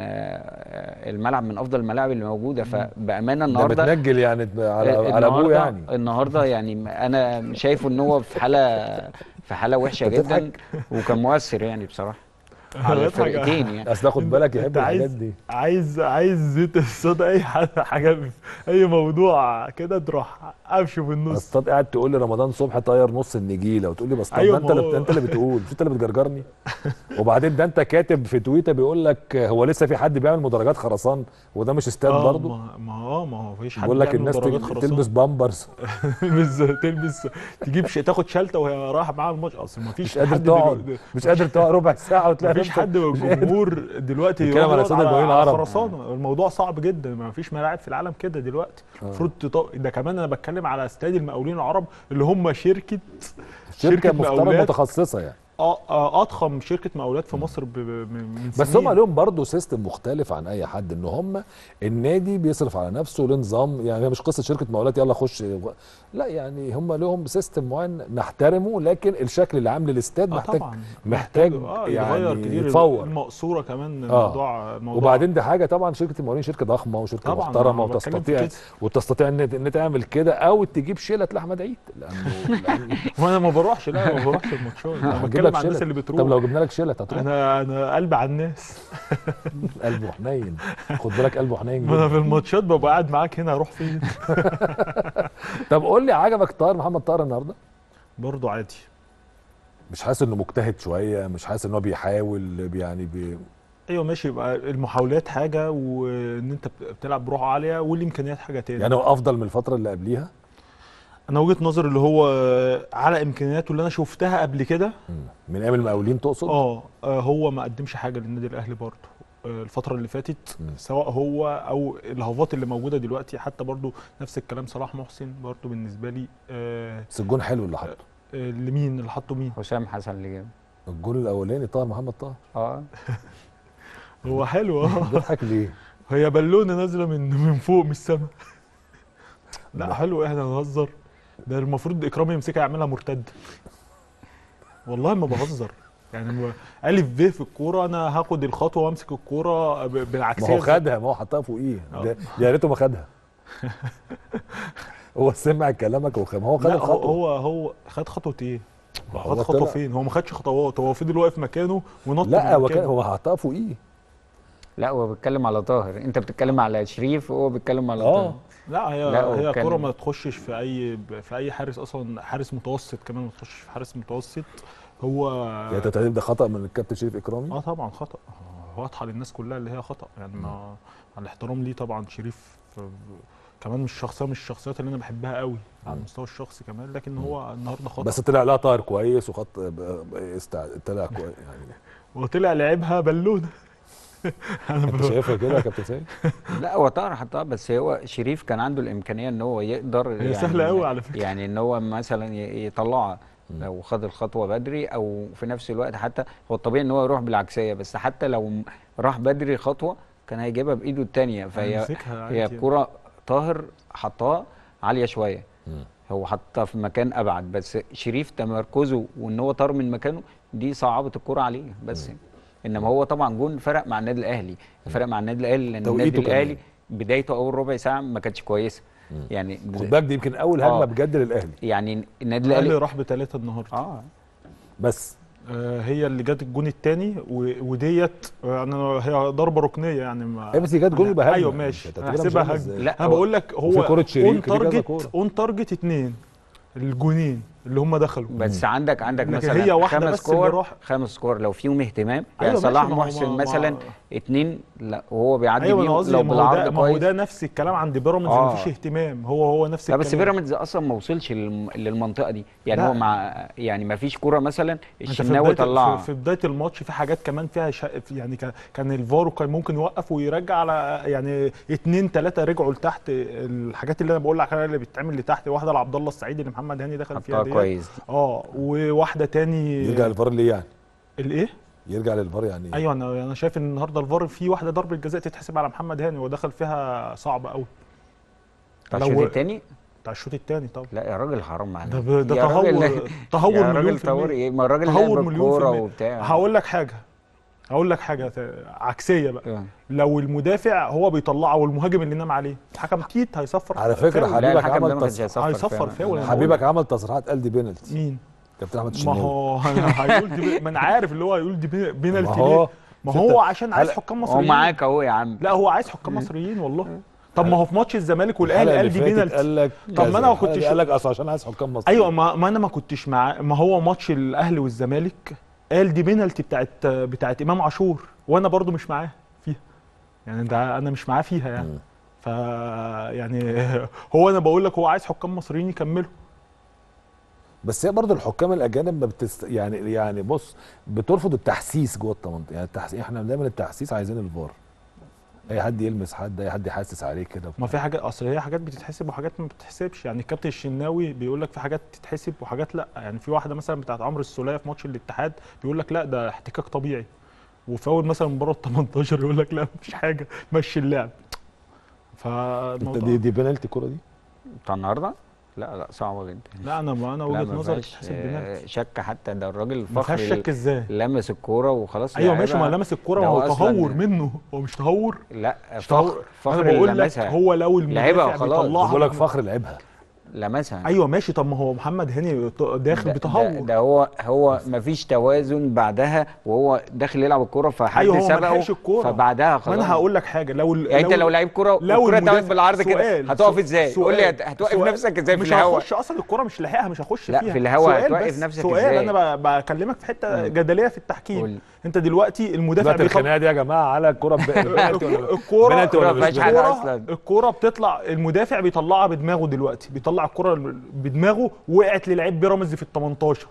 آه، الملعب من افضل الملاعب اللي موجوده فبامانه ده النهارده متنجل يعني على على ابوه النهاردة- يعني النهارده يعني انا شايفه ان هو في حاله في حاله وحشه جدا وكان مؤثر يعني بصراحه على بضحك. الفرقتين يعني اصل خد بالك يحب انت الحاجات عايز دي عايز عايز زيت الصودا اي حاجه حاجه في اي موضوع كده تروح قفشه في النص اصطاد قاعد تقول لي رمضان صبحي طاير نص النجيله وتقول لي بس طب أيوة ده انت ما اللي هو- انت اللي بتقول مش انت اللي بتجرجرني وبعدين ده انت كاتب في تويتر بيقول لك هو لسه في حد بيعمل مدرجات خرسان وده مش استاد اه برضه ما ما اه ما هو مفيش حد بيقول لك بيعمل الناس درجات تل- خرسانة. تلبس بامبرز تلبس تلبس تجيب ش... تاخد شلته وهي رايحه معاها الماتش اصل مفيش مش قادر حد تقعد دلو- مش قادر تقعد ربع ساعه وتلاقي مفيش نفسك حد من مش قادر. الجمهور دلوقتي بيتكلم على يقعد استاد المقاولين على العرب. خرسانه الموضوع صعب جدا ما فيش ملاعب في العالم كده دلوقتي المفروض تط... ده كمان انا بتكلم على استاد المقاولين العرب اللي هم شركه شركه مفترض مقاولات. متخصصه يعني آه، آه، اضخم شركه مقاولات في مصر ب... ب... من من بس سنين. هم لهم برضه سيستم مختلف عن اي حد ان هم النادي بيصرف على نفسه له نظام يعني هي مش قصه شركه مقاولات يلا خش لا يعني هم لهم سيستم معين نحترمه لكن الشكل اللي عامل الاستاد آه محتاج طبعا محتاج آه يعني يتغير كتير يتفور. المقصوره كمان آه. الموضوع الموضوع وبعدين دي حاجه طبعا شركه المقاولين شركه ضخمه وشركه طبعاً، محترمه أنا بتكلم في وتستطيع كده. وتستطيع ان ان تعمل كده او تجيب شيله لاحمد عيد لانه لأنه- وانا ما بروحش لا ما بروحش الماتشات انا هنجيب بتكلم لك عن الناس شيلة. اللي بتروح طب لو جبنا لك شيله هتروح انا انا قلبي على الناس قلبه حنين خد بالك قلبه حنين ما انا جدا في الماتشات ببقى قاعد معاك هنا اروح فين طب قول لي عجبك طاهر محمد طاهر النهارده برضه عادي مش حاسس انه مجتهد شويه مش حاسس ان هو بيحاول يعني بي... ايوه ماشي يبقى المحاولات حاجه وان انت بتلعب بروح عاليه والامكانيات حاجه تاني يعني هو افضل من الفتره اللي قبليها انا وجهه نظري اللي هو على امكانياته اللي انا شفتها قبل كده من ايام المقاولين تقصد اه آه، هو ما قدمش حاجه للنادي الاهلي برضه آه، الفتره اللي فاتت مم. سواء هو او الهافات اللي موجوده دلوقتي حتى برضه نفس الكلام صلاح محسن برضه بالنسبه لي آه بس الجون حلو اللي حطه آه، لمين اللي حطه مين حسام حسن اللي جاب الجون الاولاني طاهر محمد طاهر اه هو حلو اه بيضحك ليه هي بالونه نازله من من فوق من السما لا حلو احنا نهزر ده المفروض اكرامي يمسكها يعملها مرتده والله ما بهزر يعني م- الف ب في الكوره انا هاخد الخطوه وامسك الكوره ب- ما بالعكسيه هو خدها ما هو حطها فوقيه آه. ده- يا ريته ما خدها هو سمع كلامك وخ- ما هو خد لا هو الخطوه هو هو خد خطوه ايه؟ ما خد هو خطوه طلع- فين؟ هو ما خدش خطوات هو فضل واقف مكانه ونط لا من هو كان مكانه. هو حطها فوقيه لا هو بيتكلم على طاهر انت بتتكلم على شريف وهو بيتكلم على اه طاهر لا هي لا، هو هي كان- كوره ما تخشش في اي في اي حارس اصلا حارس متوسط كمان ما تخشش في حارس متوسط هو يعني انت تعتبر ده خطا من الكابتن شريف اكرامي اه طبعا خطا واضحه للناس كلها اللي هي خطا يعني ما على الاحترام ليه طبعا شريف آه، كمان مش شخصيه مش الشخصيات اللي انا بحبها قوي على مم. المستوى الشخصي كمان لكن هو النهارده خطا بس طلع لها طاهر كويس وخط ب- ب- استع... طلع كويس يعني وطلع لعبها بالونه انت شايفها كده يا كابتن سيد لا هو طاهر حطها بس هو شريف كان عنده الامكانيه ان هو يقدر هي سهلة أوي على فكرة. يعني ان هو مثلا ي- يطلعها لو خد الخطوه بدري او في نفس الوقت حتى هو الطبيعي ان هو يروح بالعكسيه بس حتى لو م- راح بدري خطوه كان هيجيبها بايده الثانيه فهي هيمسكها عادي هي يعني. الكره طاهر حطها عاليه شويه هو حطها في مكان ابعد بس شريف تمركزه وان هو طار من مكانه دي صعبت الكره عليه بس انما هو طبعا جون فرق مع النادي الاهلي فرق مع النادي الاهلي لان النادي توقيته كمان. الاهلي بدايته اول ربع ساعه ما كانتش كويسه يعني خد بالك دي يمكن اول هجمه آه. بجد للاهلي يعني النادي الاهلي الاهلي راح بثلاثه النهارده اه بس آه هي اللي جت الجون الثاني وديت يعني هي ضربه ركنيه يعني ما هي بس دي جت جول يبقى هجمة. ايوه ماشي أنت هتعتبرها مش هحسبها هجمة هجمه إزاي؟ لا انا هو- بقول لك هو وفي كرة شريف اون دي كذا تارجت كورة. اون تارجت اثنين الجونين اللي هم دخلوا بس عندك عندك لكن مثلا هي واحدة خمس بس اللي كور راح- خمس كور لو فيهم اهتمام أيوة يعني ماشي، صلاح ما هو- محسن ما- مثلا ما- اتنين لا وهو بيعدي ايوه انا بيهم قصدي لو ما هو ده بالعرض ما هو كويس ده نفس الكلام عند بيراميدز آه. مفيش اهتمام هو هو نفس لا الكلام بس بيراميدز اصلا ما وصلش للم- للمنطقه دي يعني لا. هو مع يعني ما فيش كوره مثلا انت في الشناوي بدايه طلعها في, في بدايه الماتش في حاجات كمان فيها شا... يعني كان كان الفار كان ممكن يوقف ويرجع على يعني اتنين تلاته رجعوا لتحت الحاجات اللي انا بقول لك عليها اللي بتتعمل لتحت واحده لعبد الله السعيد اللي محمد هاني دخل فيها حطها ديت. كويس اه وواحده تاني يرجع للفار ليه يعني الايه؟ يرجع للفار يعني ايوه انا انا شايف ان النهارده الفار في واحده ضربه جزاء تتحسب على محمد هاني ودخل فيها صعبه قوي بتاع لو- الشوط الثاني بتاع الشوط الثاني طبعا لا يا راجل حرام عليك ده ب- ده يا تهور راجل- تهور يا مليون راجل في تهور المية ايه ما الراجل تهور لعب مليون في الكوره المية وبتاع هقول لك حاجه هقول لك حاجه ت- عكسيه بقى آه. لو المدافع هو بيطلعه والمهاجم اللي نام عليه الحكم تيت هيصفر على فكرة فاول. حبيبك لا الحكم عمل ده ما كانش تص- هيصفر هيصفر فعلا. فاول. لا. حبيبك عمل تصريحات قال دي بينالتي مين كابتن احمد ما الشناوي هو هيقول دي ما انا عارف اللي هو هيقول دي بي- بينالتي ما هو- ليه ما هو عشان عايز حكام هو مصريين معاك اهو يا عم لا هو عايز حكام مصريين والله طب ما هو في ماتش الزمالك والاهلي الحلقة قال اللي دي فاتت بينالتي قال لك طب ما كذا. أنا ما الحلقة كنتش- دي قال لك اصل عشان عايز حكام مصر ايوه ما, ما انا ما كنتش مع ما هو ماتش الاهلي والزمالك قال دي بينالتي بتاعت بتاعت امام عاشور وانا برضو مش معاه فيها يعني ده انا مش معاه فيها يعني مم. ف يعني هو انا بقول لك هو عايز حكام مصريين يكملوا بس هي برضه الحكام الاجانب ما بتست... يعني يعني بص بترفض التحسيس جوه التمنطقه يعني التحسيس احنا دايما التحسيس عايزين الفار اي حد يلمس حد اي حد يحسس عليه كده ما في حاجات اصل هي حاجات بتتحسب وحاجات ما بتتحسبش يعني الكابتن الشناوي بيقول لك في حاجات تتحسب وحاجات لا يعني في واحده مثلا بتاعت عمرو السوليه في ماتش الاتحاد بيقول لك لا ده احتكاك طبيعي وفاول مثلا من بره ال 18 يقول لك لا مفيش حاجه مشي اللعب انت فالموضوع دي دي بينالتي الكوره دي بتاع النهارده لا لا صعبه جدا لا انا ما انا لا وجهه ما نظري فيهاش تتحسب بنالتي آه، شك حتى ده الراجل ما فخر فيهاش شك ازاي لمس الكوره وخلاص ايوه ماشي ما لعبها. لمس الكوره ده ما هو هو أصلاً- تهور منه هو مش تهور لا مش تهور فخر فخر انا بقول اللي لك لمسها هو لو لعبها المدافع وخلاص. بيطلعها بقول لك من- فخر لعبها لمسها ايوه ماشي طب ما هو محمد هاني ط- داخل ده, بتهور ده, ده هو هو ما فيش توازن بعدها وهو داخل يلعب الكوره فحد ايوه هو ما سبقه لحقش الكوره فبعدها ما خلاص انا هقول لك حاجه لو يعني انت لو لعيب كوره لو والكوره اتعملت المدافع- بالعرض كده سؤال- هتقف سؤال- ازاي؟ قول لي سؤال- هت- هتوقف سؤال. نفسك ازاي في مش الهواء؟ هخش اصلا الكوره مش لاحقها مش هخش لا، فيها في الهواء سؤال هتوقف بس، نفسك سؤال ازاي؟ انا ب- بكلمك في حته مم. جدليه في قول التحكيم لي. انت دلوقتي المدافع دلوقتي بيطلع الخناقه دي يا جماعه على الكوره ب- بينالتي ولا الكوره بينالتي ولا ما مش فيهاش حاجة بينالتي؟ الكوره أصلاً. الكوره بتطلع المدافع بيطلعها بدماغه دلوقتي بيطلع الكوره بدماغه وقعت للعيب بيراميدز في ال 18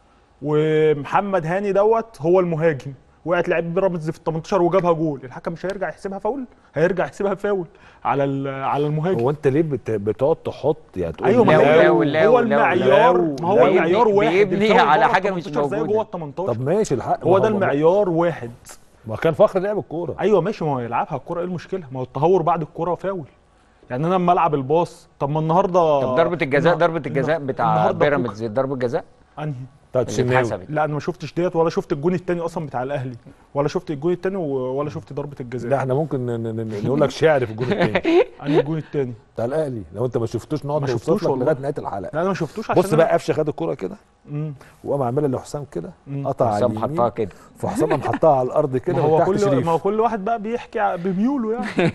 ومحمد هاني دوت هو المهاجم وقعت لعيب بيراميدز في ال 18 وجابها جول الحكم مش هيرجع يحسبها فاول هيرجع يحسبها فاول على ال- على المهاجم هو انت ليه بت... بتقعد تحط يعني تقول ايوه ما لا، هي لا، هو لا، هو لا، المعيار لا، ما هو لا. المعيار بيبني- واحد بيبني الفاول على بره حاجة مش 18 زي موجودة. جوه ال 18 طب ماشي الحق هو ما ده المعيار واحد ما كان فخر لعب الكوره ايوه ماشي ما هو يلعبها الكوره ايه المشكله ما هو التهور بعد الكوره فاول يعني انا لما العب الباص طب ما النهارده طب ضربه الجزاء النه- ضربه الجزاء النه- بتاع النهارده بيراميدز ضربه جزاء كوكا. انهي بتاعت اللي الشناوي اتحسبت لا انا ما شفتش ديت ولا شفت الجون الثاني اصلا بتاع الاهلي ولا شفت الجون الثاني ولا شفت ضربه لا الجزاء احنا ممكن ن- ن- ن- نقول لك شعر في الجون الثاني انهي الجون الثاني بتاع الاهلي لو انت ما شفتوش نقعد ما نوصف شفتوش لك والله. لغايه نهايه الحلقه لا انا ما شفتوش عشان بص بقى قفشه خد الكوره كده مم. وقام عاملها لحسام كده مم. قطع على حسام حطها اليمين كده فحسام قام حطها على الارض ما كده هو وتحت كل شريف ما هو كل واحد بقى بيحكي ع- بميوله يعني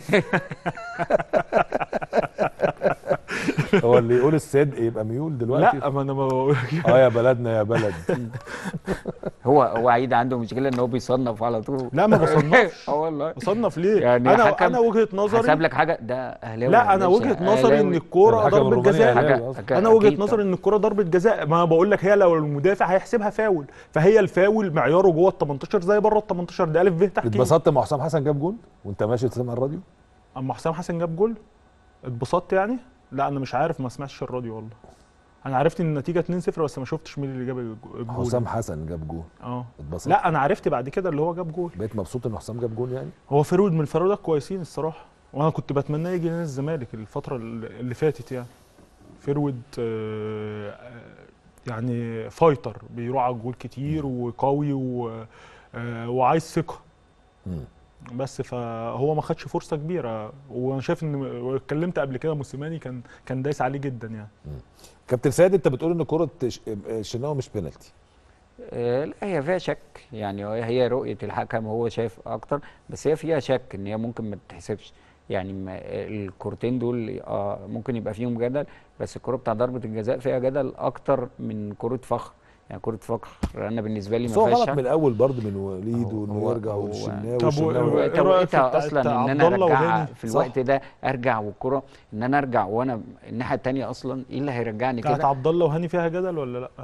هو اللي يقول الصدق يبقى ميول دلوقتي لا ما انا ما اه يا بلدنا يا بلد هو هو عيد عنده مشكله ان هو بيصنف على طول لا ما بصنفش اه والله بصنف ليه يعني انا حكم انا وجهه حسب نظري لك حاجه ده اهلاوي لا انا مش وجهه نظري ان أهلاوي. الكوره الحكم ضربه الروماني جزاء أهلاوي حاجه أصلاً. أكيد انا وجهه طبعاً. نظري ان الكوره ضربه جزاء ما بقول لك هي لو المدافع هيحسبها فاول فهي الفاول معياره جوه ال 18 زي بره ال 18 ده الف ب تحكيم اتبسطت مع حسام حسن جاب جول وانت ماشي تسمع الراديو اما حسام حسن جاب جول اتبسطت يعني لا انا مش عارف ما سمعتش الراديو والله انا عرفت ان النتيجه 2-0 بس ما شفتش مين اللي جاب الج- الجول حسام حسن جاب جول اه اتبسطت لا انا عرفت بعد كده اللي هو جاب جول بقيت مبسوط ان حسام جاب جول يعني هو فيرود من الفيرودات كويسين الصراحه وانا كنت بتمناه يجي نادي الزمالك الفتره اللي اللي فاتت يعني فيرود آه، آه، يعني فايتر بيروح على الجول كتير وقوي و- آه، وعايز ثقه مم. بس فهو ما خدش فرصه كبيره وانا شايف ان واتكلمت قبل كده موسيماني كان كان دايس عليه جدا يعني كابتن سيد انت بتقول ان كره ش- الشناوي مش بينالتي آه، لا هي فيها شك يعني هو- هي رؤية الحكم هو شايف أكتر بس هي فيها شك إن هي ممكن ما تتحسبش يعني ما الكورتين دول آه ممكن يبقى فيهم جدل بس الكرة بتاع ضربة الجزاء فيها جدل أكتر من كرة فخر يعني كرة فخر أنا بالنسبة لي بس ما هو فيهاش غلط شك. من الاول برضه من وليد هو- وانه هو- يرجع هو- والشناوي طب والشناوي و- إيه رأيك في توقيتها بتاع- اصلا بتاع ان عبد انا الله ارجعها وهاني؟ في صح. الوقت ده ارجع والكره ان انا ارجع وانا الناحيه الثانيه اصلا ايه اللي هيرجعني بتاعت كده عبد الله وهاني فيها جدل ولا لا؟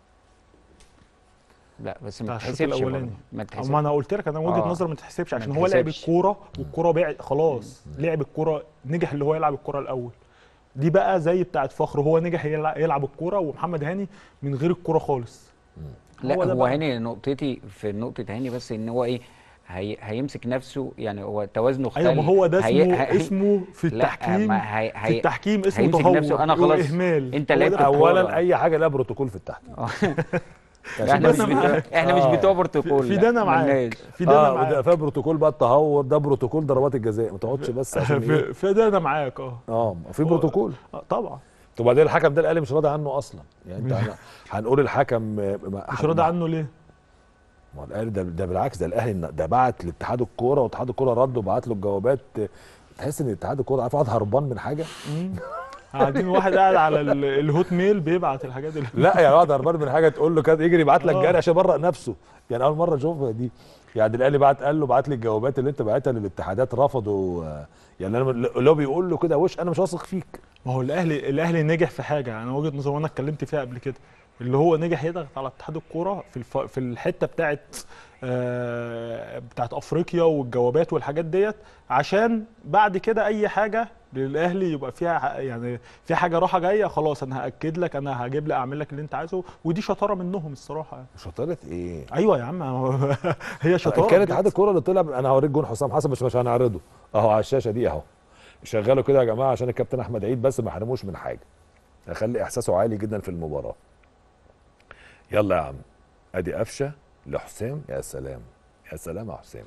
لا بس ما بتاع الشوط تحسبش الأولاني. برضه. ما تحسبش ما انا قلت لك انا وجهه آه. نظري ما تحسبش ما عشان هو لعب تحسبش. الكوره والكوره بعد خلاص لعب الكوره نجح اللي هو يلعب الكوره الاول دي بقى زي بتاعت فخر هو نجح يلع- يلعب الكوره ومحمد هاني من غير الكوره خالص لا هو ده هو بقى. هاني نقطتي في نقطه هاني بس ان هو ايه هي هيمسك نفسه يعني هو توازنه اختل ايوه ما هو ده هي- اسمه هي- اسمه في لا، التحكيم ما هي- في هي- التحكيم اسمه هيمسك تهور نفسه، أنا خلاص. واهمال أنت هو ده لعبت التحكيم. اولا الكورة. اي حاجه لها بروتوكول في التحكيم احنا مش أنا بتوع معاك. احنا مش آه. بتوع بروتوكول في لا، ده انا معاك ملناش. في ده انا اه وده معاك فيها بروتوكول بقى التهور ده بروتوكول ضربات الجزاء ما تقعدش بس عشان ايه في, في ده انا معاك اه اه في هو- بروتوكول آه، طبعا طب وبعدين الحكم ده الاهلي مش راضي عنه اصلا يعني انت هن- هنقول الحكم آه، ما- مش راضي عنه ليه؟ ما هو الاهلي ده, ده بالعكس ده الاهلي ده بعت لاتحاد الكوره واتحاد الكوره رد وبعت له الجوابات آه، تحس ان اتحاد الكوره عارف واحد هربان من حاجه مم. قاعدين واحد قاعد على ال- الهوت ميل بيبعت الحاجات اللي لا يعني واحد هربان من حاجه تقول له كده يجري يبعت لك آه. جري عشان يبرأ نفسه يعني اول مره اشوفها دي يعني الاهلي بعت قال له بعت لي الجوابات اللي انت بعتها للاتحادات رفضوا آه، يعني انا اللي هو بيقول له كده وش انا مش واثق فيك ما هو الاهلي الاهلي نجح في حاجه انا وجهه نظري وانا اتكلمت فيها قبل كده اللي هو نجح يضغط على اتحاد الكوره في الف... في الحته بتاعت آه بتاعت افريقيا والجوابات والحاجات ديت عشان بعد كده اي حاجه للاهلي يبقى فيها ح- يعني في حاجه راحه جايه خلاص انا هاكد لك انا هجيب لك اعمل لك اللي انت عايزه ودي شطاره منهم الصراحه يعني. شطاره ايه ايوه يا عم هو- هي شطاره كان بجد. اتحاد الكوره اللي طلع انا هوريك جون حسام حسن مش مش هنعرضه اهو على الشاشه دي اهو شغلوا كده يا جماعه عشان الكابتن احمد عيد بس ما حرموش من حاجه اخلي احساسه عالي جدا في المباراه يلا يا عم ادي قفشه لحسام يا سلام يا سلام يا حسام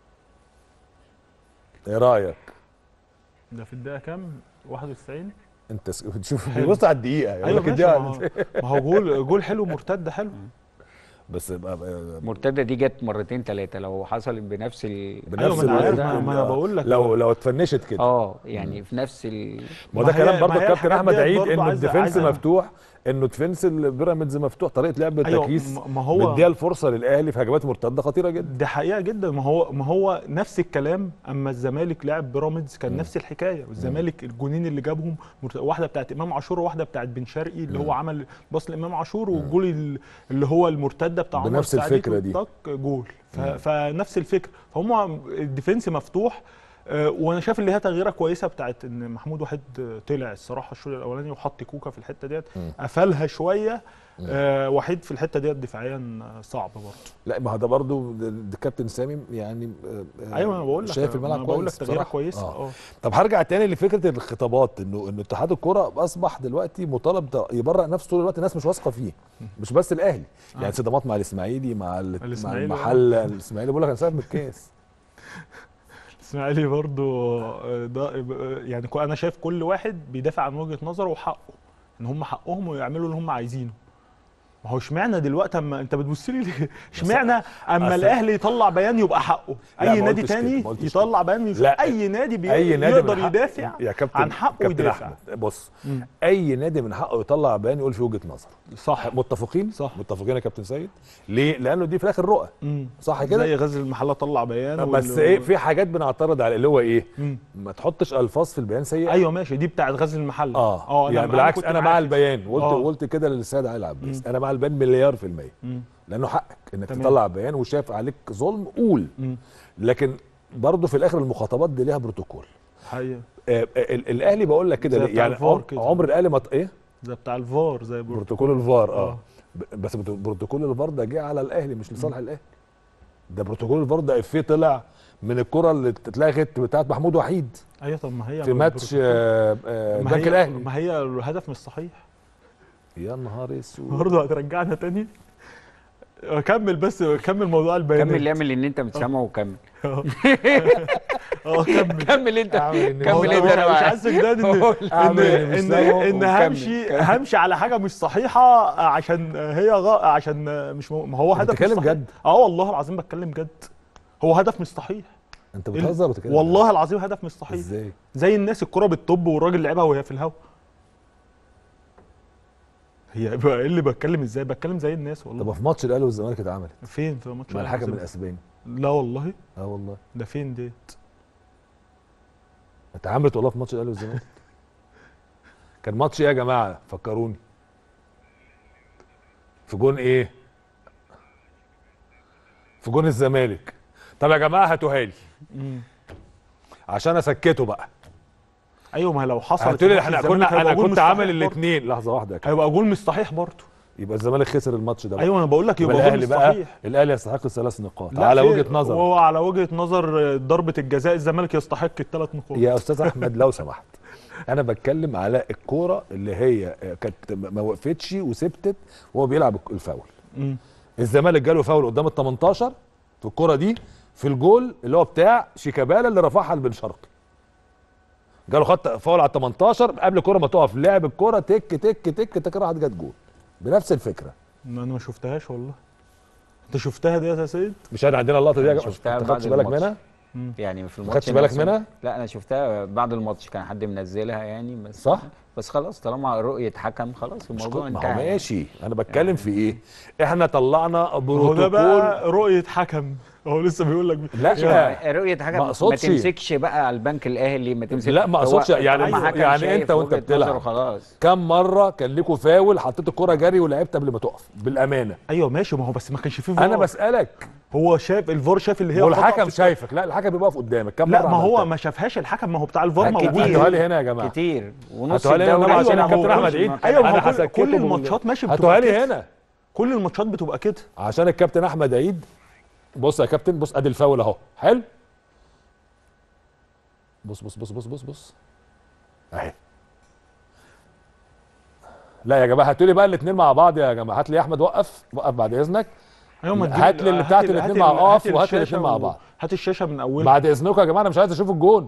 ايه رايك ده في الدقيقه كام 91 انت س- بتشوف حلو. بيبص على الدقيقه يقول ايوه لك ماشي ما الدقيقه هو- ما هو جول جول حلو مرتد حلو بس بقى- بقى- المرتده دي جت مرتين ثلاثه لو حصلت بنفس ال بنفس أيوة، ما أنا الوقت عارف، ده. ما- ما أنا بقول لك. لو لو اتفنشت كده اه يعني في نفس ال ما ده ما هي- كلام برضه ما هي الكابتن الحاجات احمد ديت عيد برضه انه عايزة- الديفنس عايزة- مفتوح انه ديفنس البيراميدز مفتوح طريقه لعب أيوة، التكيس ما- ما هو- مديها الفرصه للاهلي في هجمات مرتده خطيره جدا دي حقيقه جدا ما هو ما هو نفس الكلام اما الزمالك لعب بيراميدز كان نفس الحكايه والزمالك الجونين اللي جابهم مرت- واحده بتاعت امام عاشور وواحده بتاعت بن شرقي اللي هو عمل باص لامام عاشور والجول ال- اللي هو المرتده بتاع عمر بنفس السعدي الفكرة دي. طق جول ف- فنفس الفكره فهم الديفنس مفتوح آه، وانا شايف اللي هي تغييره كويسه بتاعت ان محمود وحيد طلع الصراحه الشوط الاولاني وحط كوكا في الحته ديت قفلها شويه آه، وحيد في الحته ديت دفاعيا صعب برضه لا ما هو ده برضه ده- ده كابتن سامي يعني آه، آه، ايوه انا بقول لك شايف الملعب أنا بقول لك كويس تغييره بصراحة. كويسه آه. اه طب هرجع تاني لفكره الخطابات انه انه اتحاد الكوره اصبح دلوقتي مطالب ت- يبرأ نفسه طول الوقت الناس مش واثقه فيه مش بس الاهلي يعني صدامات مع الاسماعيلي مع ال- مع الإسماعيلي، المحل الاسماعيلي بيقول لك انا سايب من الكاس اسماعيلي برضو آه، ده آه، يعني كو- انا شايف كل واحد بيدافع عن وجهه نظره وحقه ان هم حقهم ويعملوا اللي هم عايزينه ما هو اشمعنى دلوقتي اما انت بتبص لي ليه؟ اشمعنى اما الاهلي يطلع بيان يبقى حقه لا، اي ما نادي قلتش كده، تاني ما قلتش يطلع بيان يف- لا، اي نادي بي... اي نادي يقدر من حق- يدافع يا كابتن عن حقه كابتن يدافع أحمد، بص اي نادي من حقه يطلع بيان يقول فيه وجهه نظر صح متفقين صح. متفقين يا كابتن سيد ليه لانه دي في الاخر رؤى مم. صح كده زي غزل المحله طلع بيان بس وال- ايه في حاجات بنعترض على اللي هو ايه مم. ما تحطش الفاظ في البيان سيئه ايوه ماشي دي بتاعت غزل المحله اه أنا- يعني بالعكس كنت انا مع معاك. البيان وقلت آه. قلت كده للسيد علي العباس انا مع البيان مليار في الميه مم. لانه حقك انك تمام. تطلع بيان وشايف عليك ظلم قول مم. لكن برضه في الاخر المخاطبات دي ليها بروتوكول حقيقة آه آه، ال- الاهلي بقول لك كده زي ليه؟ بتاع يعني الفار عم- كده. عمر الاهلي ما ط- ايه زي بتاع الفار زي برضه بروتوكول الفار اه آه. ب- بس بت- بروتوكول الفار ده جه على الاهلي مش لصالح الاهلي ده بروتوكول الفار ده افيه طلع من الكره اللي اتلغت بتاعت محمود وحيد ايوه طب ما هي في ماتش آه، آه، ما البنك هي الاهلي ما هي الهدف مش صحيح يا نهار اسود برضه هترجعنا تاني كمل بس كمل موضوع البيانات كمل اعمل ان انت مش سامعه وكمل اه كمل كمل انت أعمل إن هو كمل أنا انت مش انا مش معاك. عايز جداد ان ان أعمل إيه؟ مش ان, سامعه إن وكمل. همشي همشي على حاجه مش صحيحه عشان هي غ... عشان مش م... ما هو أنت هدف مش بتتكلم صحيح. جد؟ اه والله العظيم بتكلم جد هو هدف مش صحيح انت بتهزر وتتكلم والله العظيم هدف مش صحيح ازاي زي الناس الكرة بالطب والراجل لعبها وهي في الهوا هي بقى ايه اللي بتكلم ازاي بتكلم زي الناس طب والله في ماتش الاهلي والزمالك اتعملت فين في ماتش مع الأهلي الحكم والزمالك؟ الاسباني لا والله اه والله ده فين ديت اتعملت والله في ماتش الاهلي والزمالك كان ماتش ايه يا جماعه فكروني في جون ايه في جون الزمالك طب يا جماعه هاتوها لي عشان اسكته بقى ايوه ما هي لو حصلت هاتوا لي في احنا ماتش الزمالك كنا هيبقى انا جول كنت مش عامل صحيح برضه. الاثنين لحظه واحده يا كابتن. هيبقى جول مش صحيح برضه يبقى الزمالك خسر الماتش ده بقى. ايوه انا بقول لك يبقى يبقى جول الاهلي مش بقى صحيح الاهلي يستحق الثلاث نقاط لا على في- وجهه نظر وهو على وجهه نظر ضربه الجزاء الزمالك يستحق الثلاث نقاط يا استاذ احمد لو سمحت انا بتكلم على الكوره اللي هي كانت ما وقفتش وسبتت وهو بيلعب الفاول مم. الزمالك جاله فاول قدام ال 18 في الكوره دي في الجول اللي هو بتاع شيكابالا اللي رفعها لبن شرقي جاله خط فاول على ال 18 قبل الكوره ما تقف لعب الكوره تك تك تك تك راحت جت جول بنفس الفكره ما انا ما شفتهاش والله انت شفتها ديت يا سيد مش احنا عندنا اللقطه دي يا أنا جماعه شفتها انت بعد خدتش بالك الماتش. منها يعني في ما الماتش خدتش بالك نفسه- منها؟ لا انا شفتها بعد الماتش كان حد منزلها يعني بس صح؟ بس خلاص طالما رؤيه حكم خلاص مش الموضوع كل- ما هو انتهى ماشي انا بتكلم في ايه احنا طلعنا هو ده بروتوكول بقى رؤيه حكم هو لسه بيقول لك لا يعني رؤيه حكم ما ما, أقصدش. تمسكش بقى على البنك الاهلي ما تمسكش لا، ما هو أقصدش. يعني- طالما حكم يعني شايف أنت وأنت وجهة بتلعب. نظره خلاص كم مره كان لكم فاول حطيت الكرة جري ولعبت قبل ما تقف بالامانه ايوه ماشي ما هو بس ما كانش فيه انا فار. بسالك هو شاف الفار شاف اللي هي والحكم خطأ في- شايفك لا الحكم بيبقى واقف قدامك كم لا مرة ما هو عملتها؟ ما شافهاش الحكم ما هو بتاع الفار لا، موجود كتير. هاتوها لي هنا يا جماعه كتير ونص هاتوها لي هنا الدوري إنما عشان أيوة، ما الكابتن هو- احمد عيد ايوه ما انا هو كل, هسكته كل بال- الماتشات ماشي بتبقى هاتوها لي كده. هنا كل الماتشات بتبقى كده عشان الكابتن احمد عيد بص يا كابتن بص ادي الفاول اهو حلو بص بص بص بص بص بص اهي لا يا جماعه هاتوا لي بقى الاثنين مع بعض يا جماعه هات لي يا احمد وقف وقف بعد اذنك ايوه ما تجيب- هات لي اللي هات بتاعت ال- الاتنين هات مع ال- اقف هات وهات الشاشة الاتنين مع و- بعض. هات الشاشه من اولها بعد اذنكم يا جماعه انا مش عايز اشوف الجون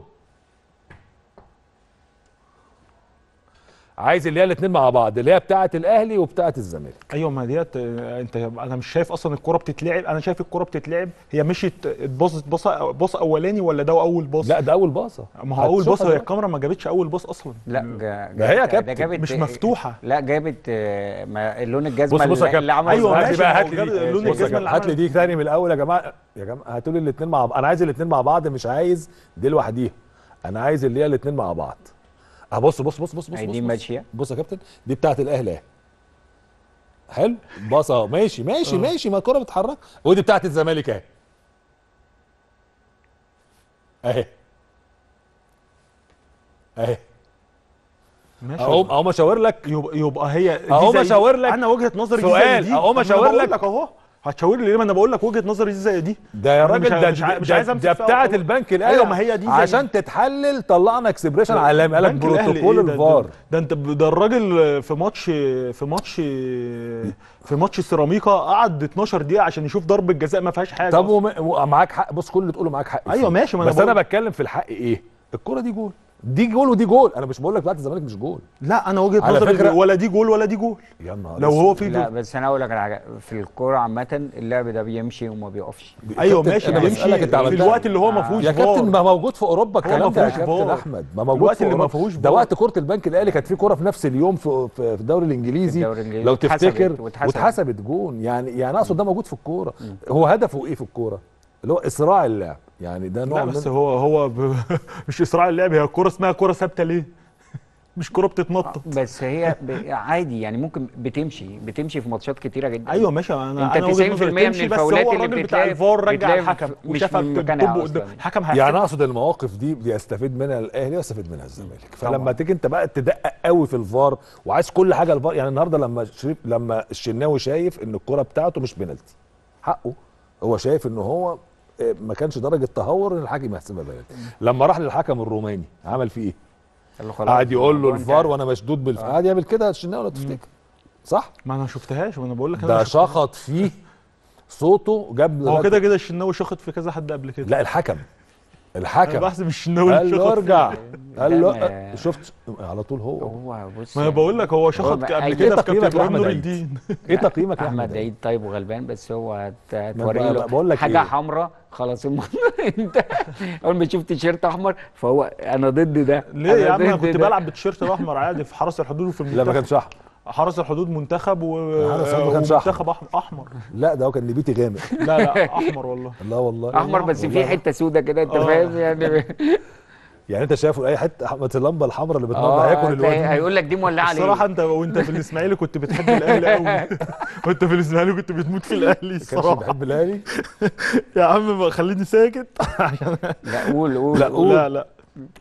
عايز اللي هي الاثنين مع بعض اللي هي بتاعه الاهلي وبتاعه الزمالك ايوه ما ديت آه، انت انا مش شايف اصلا الكره بتتلعب انا شايف الكره بتتلعب هي مشيت اتباصت باص باص اولاني ولا ده اول باص لا ده اول باصه ما هو اول هتشوفها باص هي دلوقتي. الكاميرا ما جابتش اول باص اصلا لا جا ده هي يا جابت- كابتن. ده جابت مش مفتوحه لا جابت آه، ما اللون الجزمه بص بص يا اللي- كابتن اللي عمل أيوة، هات لي ماشي، بقى ما هو هات لي جاب دي لون بص يا الجزمة كابتن، اللي هات لي عملها. دي تاني من الاول يا جماعه يا جماعه هاتوا لي الاثنين مع بعض انا عايز الاثنين مع بعض مش عايز دي لوحديها انا عايز اللي هي الاثنين مع بعض اه بص بص بص بص بص أهي دي بص- بص. ماشية. بص يا كابتن دي بتاعه الاهلي اهي حلو باصه ماشي ماشي ماشي ما الكوره بتتحرك ودي بتاعه الزمالك اهي اهي اهي ماشي اقوم اقوم اشاور لك يبقى يبقى هي دي أهو زي- بشاور لك انا وجهه نظري دي سؤال، زي دي أهو طب ما بشاور أنا بقول لك. لك اهو هتشاور لي ليه ما انا بقول لك وجهه نظري دي زي دي ده يا أنا راجل مش ده مش عاي- مش ده- عايز أمسك ده فيها بتاعه وخلاص. البنك الاهلي أيوة، ما هي دي زي عشان تتحلل طلعنا اكسبريشن عالمي قال لك بنك الأهلي بروتوكول إيه ده- الفار ده, ده انت ده الراجل في ماتش في ماتش في ماتش سيراميكا قعد 12 دقيقه عشان يشوف ضربه جزاء ما فيهاش حاجه طب أصلاً. وم- ومعاك حق بص كل اللي تقوله معاك حق أيوة فيه. ماشي، ما أنا بس انا بقول- بتكلم في الحق ايه الكره دي جول دي جول ودي جول انا مش بقول لك بتاعت الزمالك مش جول لا انا وجهه على نظري فكرة- ولا دي جول ولا دي جول يا نهار لو هو في لا جول بس انا اقول لك على حاجه في الكوره عامه اللعب ده بيمشي وما بيقفش ايوه كابتن، ماشي أنا بيمشي بسألك أنت في عملتها. الوقت اللي هو ما فيهوش يا كابتن فار. ما موجود في اوروبا الكلام ما ده يا فيهوش كابتن فار. احمد ما موجود الوقت في اللي ما أوروبا. فيهوش ده فار. وقت كره البنك الاهلي كانت في كره في نفس اليوم في في في الدوري الانجليزي الدوري الإنجليزي لو واتحسبت- تفتكر واتحسبت. واتحسبت جون يعني يعني اقصد ده موجود في الكوره هو هدفه ايه في الكوره اللي هو اسراع اللعب يعني ده نوع لا من بس هو هو ب... مش اسراع اللعب هي الكوره اسمها كوره ثابته ليه؟ مش كوره بتتنطط بس هي ب... عادي يعني ممكن بتمشي بتمشي في ماتشات كتيره جدا ايوه ماشي انا انت انا وجهة 90% نظري من تمشي، بس الفاولات هو اللي الراجل بتاع بتتلعب- الفار رجع بتتلعب الحكم في- مش وشافها من بتطب مكانها قدام أصلاً. الحكم هيحسب يعني اقصد المواقف دي بيستفيد منها الاهلي ويستفيد منها الزمالك فلما طبعاً. تيجي انت بقى تدقق قوي في الفار وعايز كل حاجه الفار يعني النهارده لما شريف لما الشناوي شايف ان الكره بتاعته مش بنالتي حقه هو شايف ان هو آه، ما كانش درجه تهور ان الحكم يحسبها بنالتي لما راح للحكم الروماني عمل فيه ايه؟ قال له خلاص قعد يقول له الموضوع الفار انتهى. وانا مشدود بالفار قعد يعمل كده الشناوي لو تفتكر صح؟ ما انا شفتهاش وانا بقول لك انا ده ما شفتهاش. شخط فيه صوته جاب هو كده كده الشناوي شخط في كذا حد قبل كده لا الحكم انا الحكم بحسب الشناوي قال اللي له شخط ارجع قال له لا، ما- شفت على طول هو هو بص ما انا بقول لك هو شخط بقى قبل أي كده في تقييمك كابتن ابراهيم لأحمد نور عيد؟ الدين ايه تقييمك يا احمد عيد طيب وغلبان بس هو هت- ما هتوري بقى- له بقول لك حاجه إيه؟ حمراء خلاص الموضوع انت اول ما شفت تيشيرت احمر فهو انا ضد ده ليه يا عم انا ضد كنت ده. بلعب بالتيشيرت الاحمر عادي في حرس الحدود وفي لا ما المنتخب كانش احمر حرس الحدود منتخب و... حرس الحدود ما كانش ومنتخب أح- احمر لا ده هو كان نبيتي غامق لا لا احمر والله لا والله احمر بس والله. في حته سودة كده انت آه. فاهم يعني يعني انت شايفه اي حته احمد اللمبه الحمراء اللي بتنور اه هياكل هتلاقي- الواد هيقول لك دي مولعه عليه الصراحه انت وانت في الاسماعيلي كنت بتحب الاهلي قوي وانت في الاسماعيلي كنت بتموت في الاهلي كانش الصراحه بيحب الاهلي يا عم بقى خليني ساكت لا قول قول لا، قول. قول. لا لا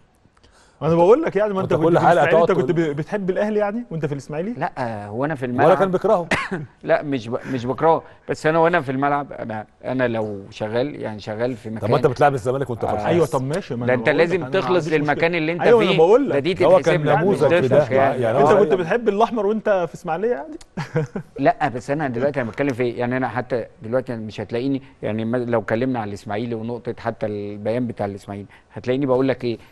انا بقول لك يعني ما انت أنت كنت كل في حلقة الاسماعيلي انت تقعد كنت تقول- بتحب الاهلي يعني وانت في الاسماعيلي لا هو انا في ولا كان الملعب بيكرهه لا مش ب... مش بكرهه بس انا وانا في الملعب انا انا لو شغال يعني شغال في مكان طب ما انت بتلعب الزمالك وانت في آه. الحارس ايوه طب ماشي ما ده أنا انت بقول لك لازم أنا ما تخلص عنديش للمكان مشكلة. اللي انت ايوه فيه انا بقول ده لك دي هو تتحسب كان لك، مش نموذج في ده تفرق يعني. يعني انت هو- كنت بتحب الاحمر وانت في اسماعيليه عادي لا بس انا دلوقتي انا بتكلم في ايه يعني انا حتى دلوقتي أنا مش هتلاقيني يعني ما- لو اتكلمنا على الاسماعيلي ونقطه حتى البيان بتاع الاسماعيلي هتلاقيني بقول لك ايه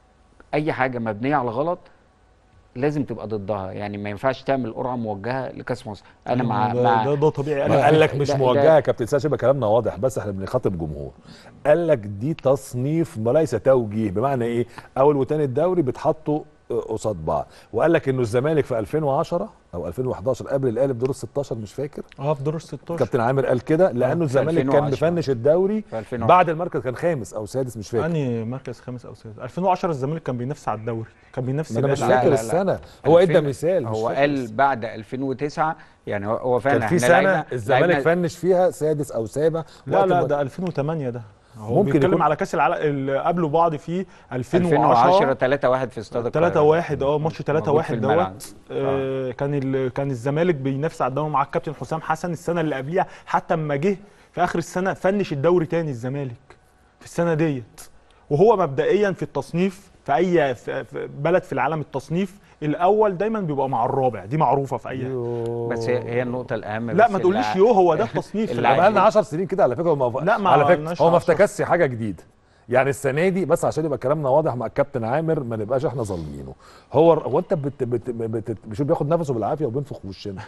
اي حاجه مبنيه على غلط لازم تبقى ضدها يعني ما ينفعش تعمل قرعه موجهه لكاس مصر انا مع ده, مع ده, ده طبيعي ما انا قال لك مش ده- ده- موجهه يا كابتن ساشا يبقى كلامنا واضح بس احنا بنخاطب جمهور قال لك دي تصنيف وليس توجيه بمعنى ايه اول وتاني الدوري بيتحطوا قصاد بعض وقال لك انه الزمالك في 2010 او 2011 قبل الاهلي بدور ال 16 مش فاكر اه في دور ال 16 كابتن عامر قال كده لانه في الزمالك كان 2010. مفنش الدوري في 2010. بعد المركز كان خامس او سادس مش فاكر انهي مركز خامس او سادس 2010 الزمالك كان بينافس على الدوري كان بينافس ما انا مش الأهلي. فاكر لا، لا. السنه هو ادى 2000 مثال مش هو فاكر قال السنة. بعد 2009 يعني هو- هو فعلا كان في احنا سنه لعبنا- الزمالك لعبنا- فنش فيها سادس او سابع لا وقت لا ما- ده 2008 ده هو ممكن ممكن بيتكلم يكون- على كاس العالم اللي قابلوا بعض فيه 2010 2010 3 1 في استاد 3 1 اه ماتش 3 موجود في 1 الملعب. دوت آه كان ال... كان الزمالك بينافس على الدوري مع الكابتن حسام حسن السنه اللي قبليها حتى اما جه في اخر السنه فنش الدوري تاني الزمالك في السنه ديت وهو مبدئيا في التصنيف في اي في في بلد في العالم التصنيف الاول دايما بيبقى مع الرابع دي معروفه في اي بس هي هي النقطه الاهم لا بس ما تقوليش اللي- يو هو ده التصنيف اللي ده عايز- بقى لنا 10 سنين كده على فكره وما لا، ما على فكره عملناش هو ما 10 افتكسش حاجه جديده يعني السنه دي بس عشان يبقى كلامنا واضح مع الكابتن عامر ما نبقاش احنا ظالمينه هو هو انت بت بت بت بتشوف بياخد نفسه بالعافيه وبينفخ في وشنا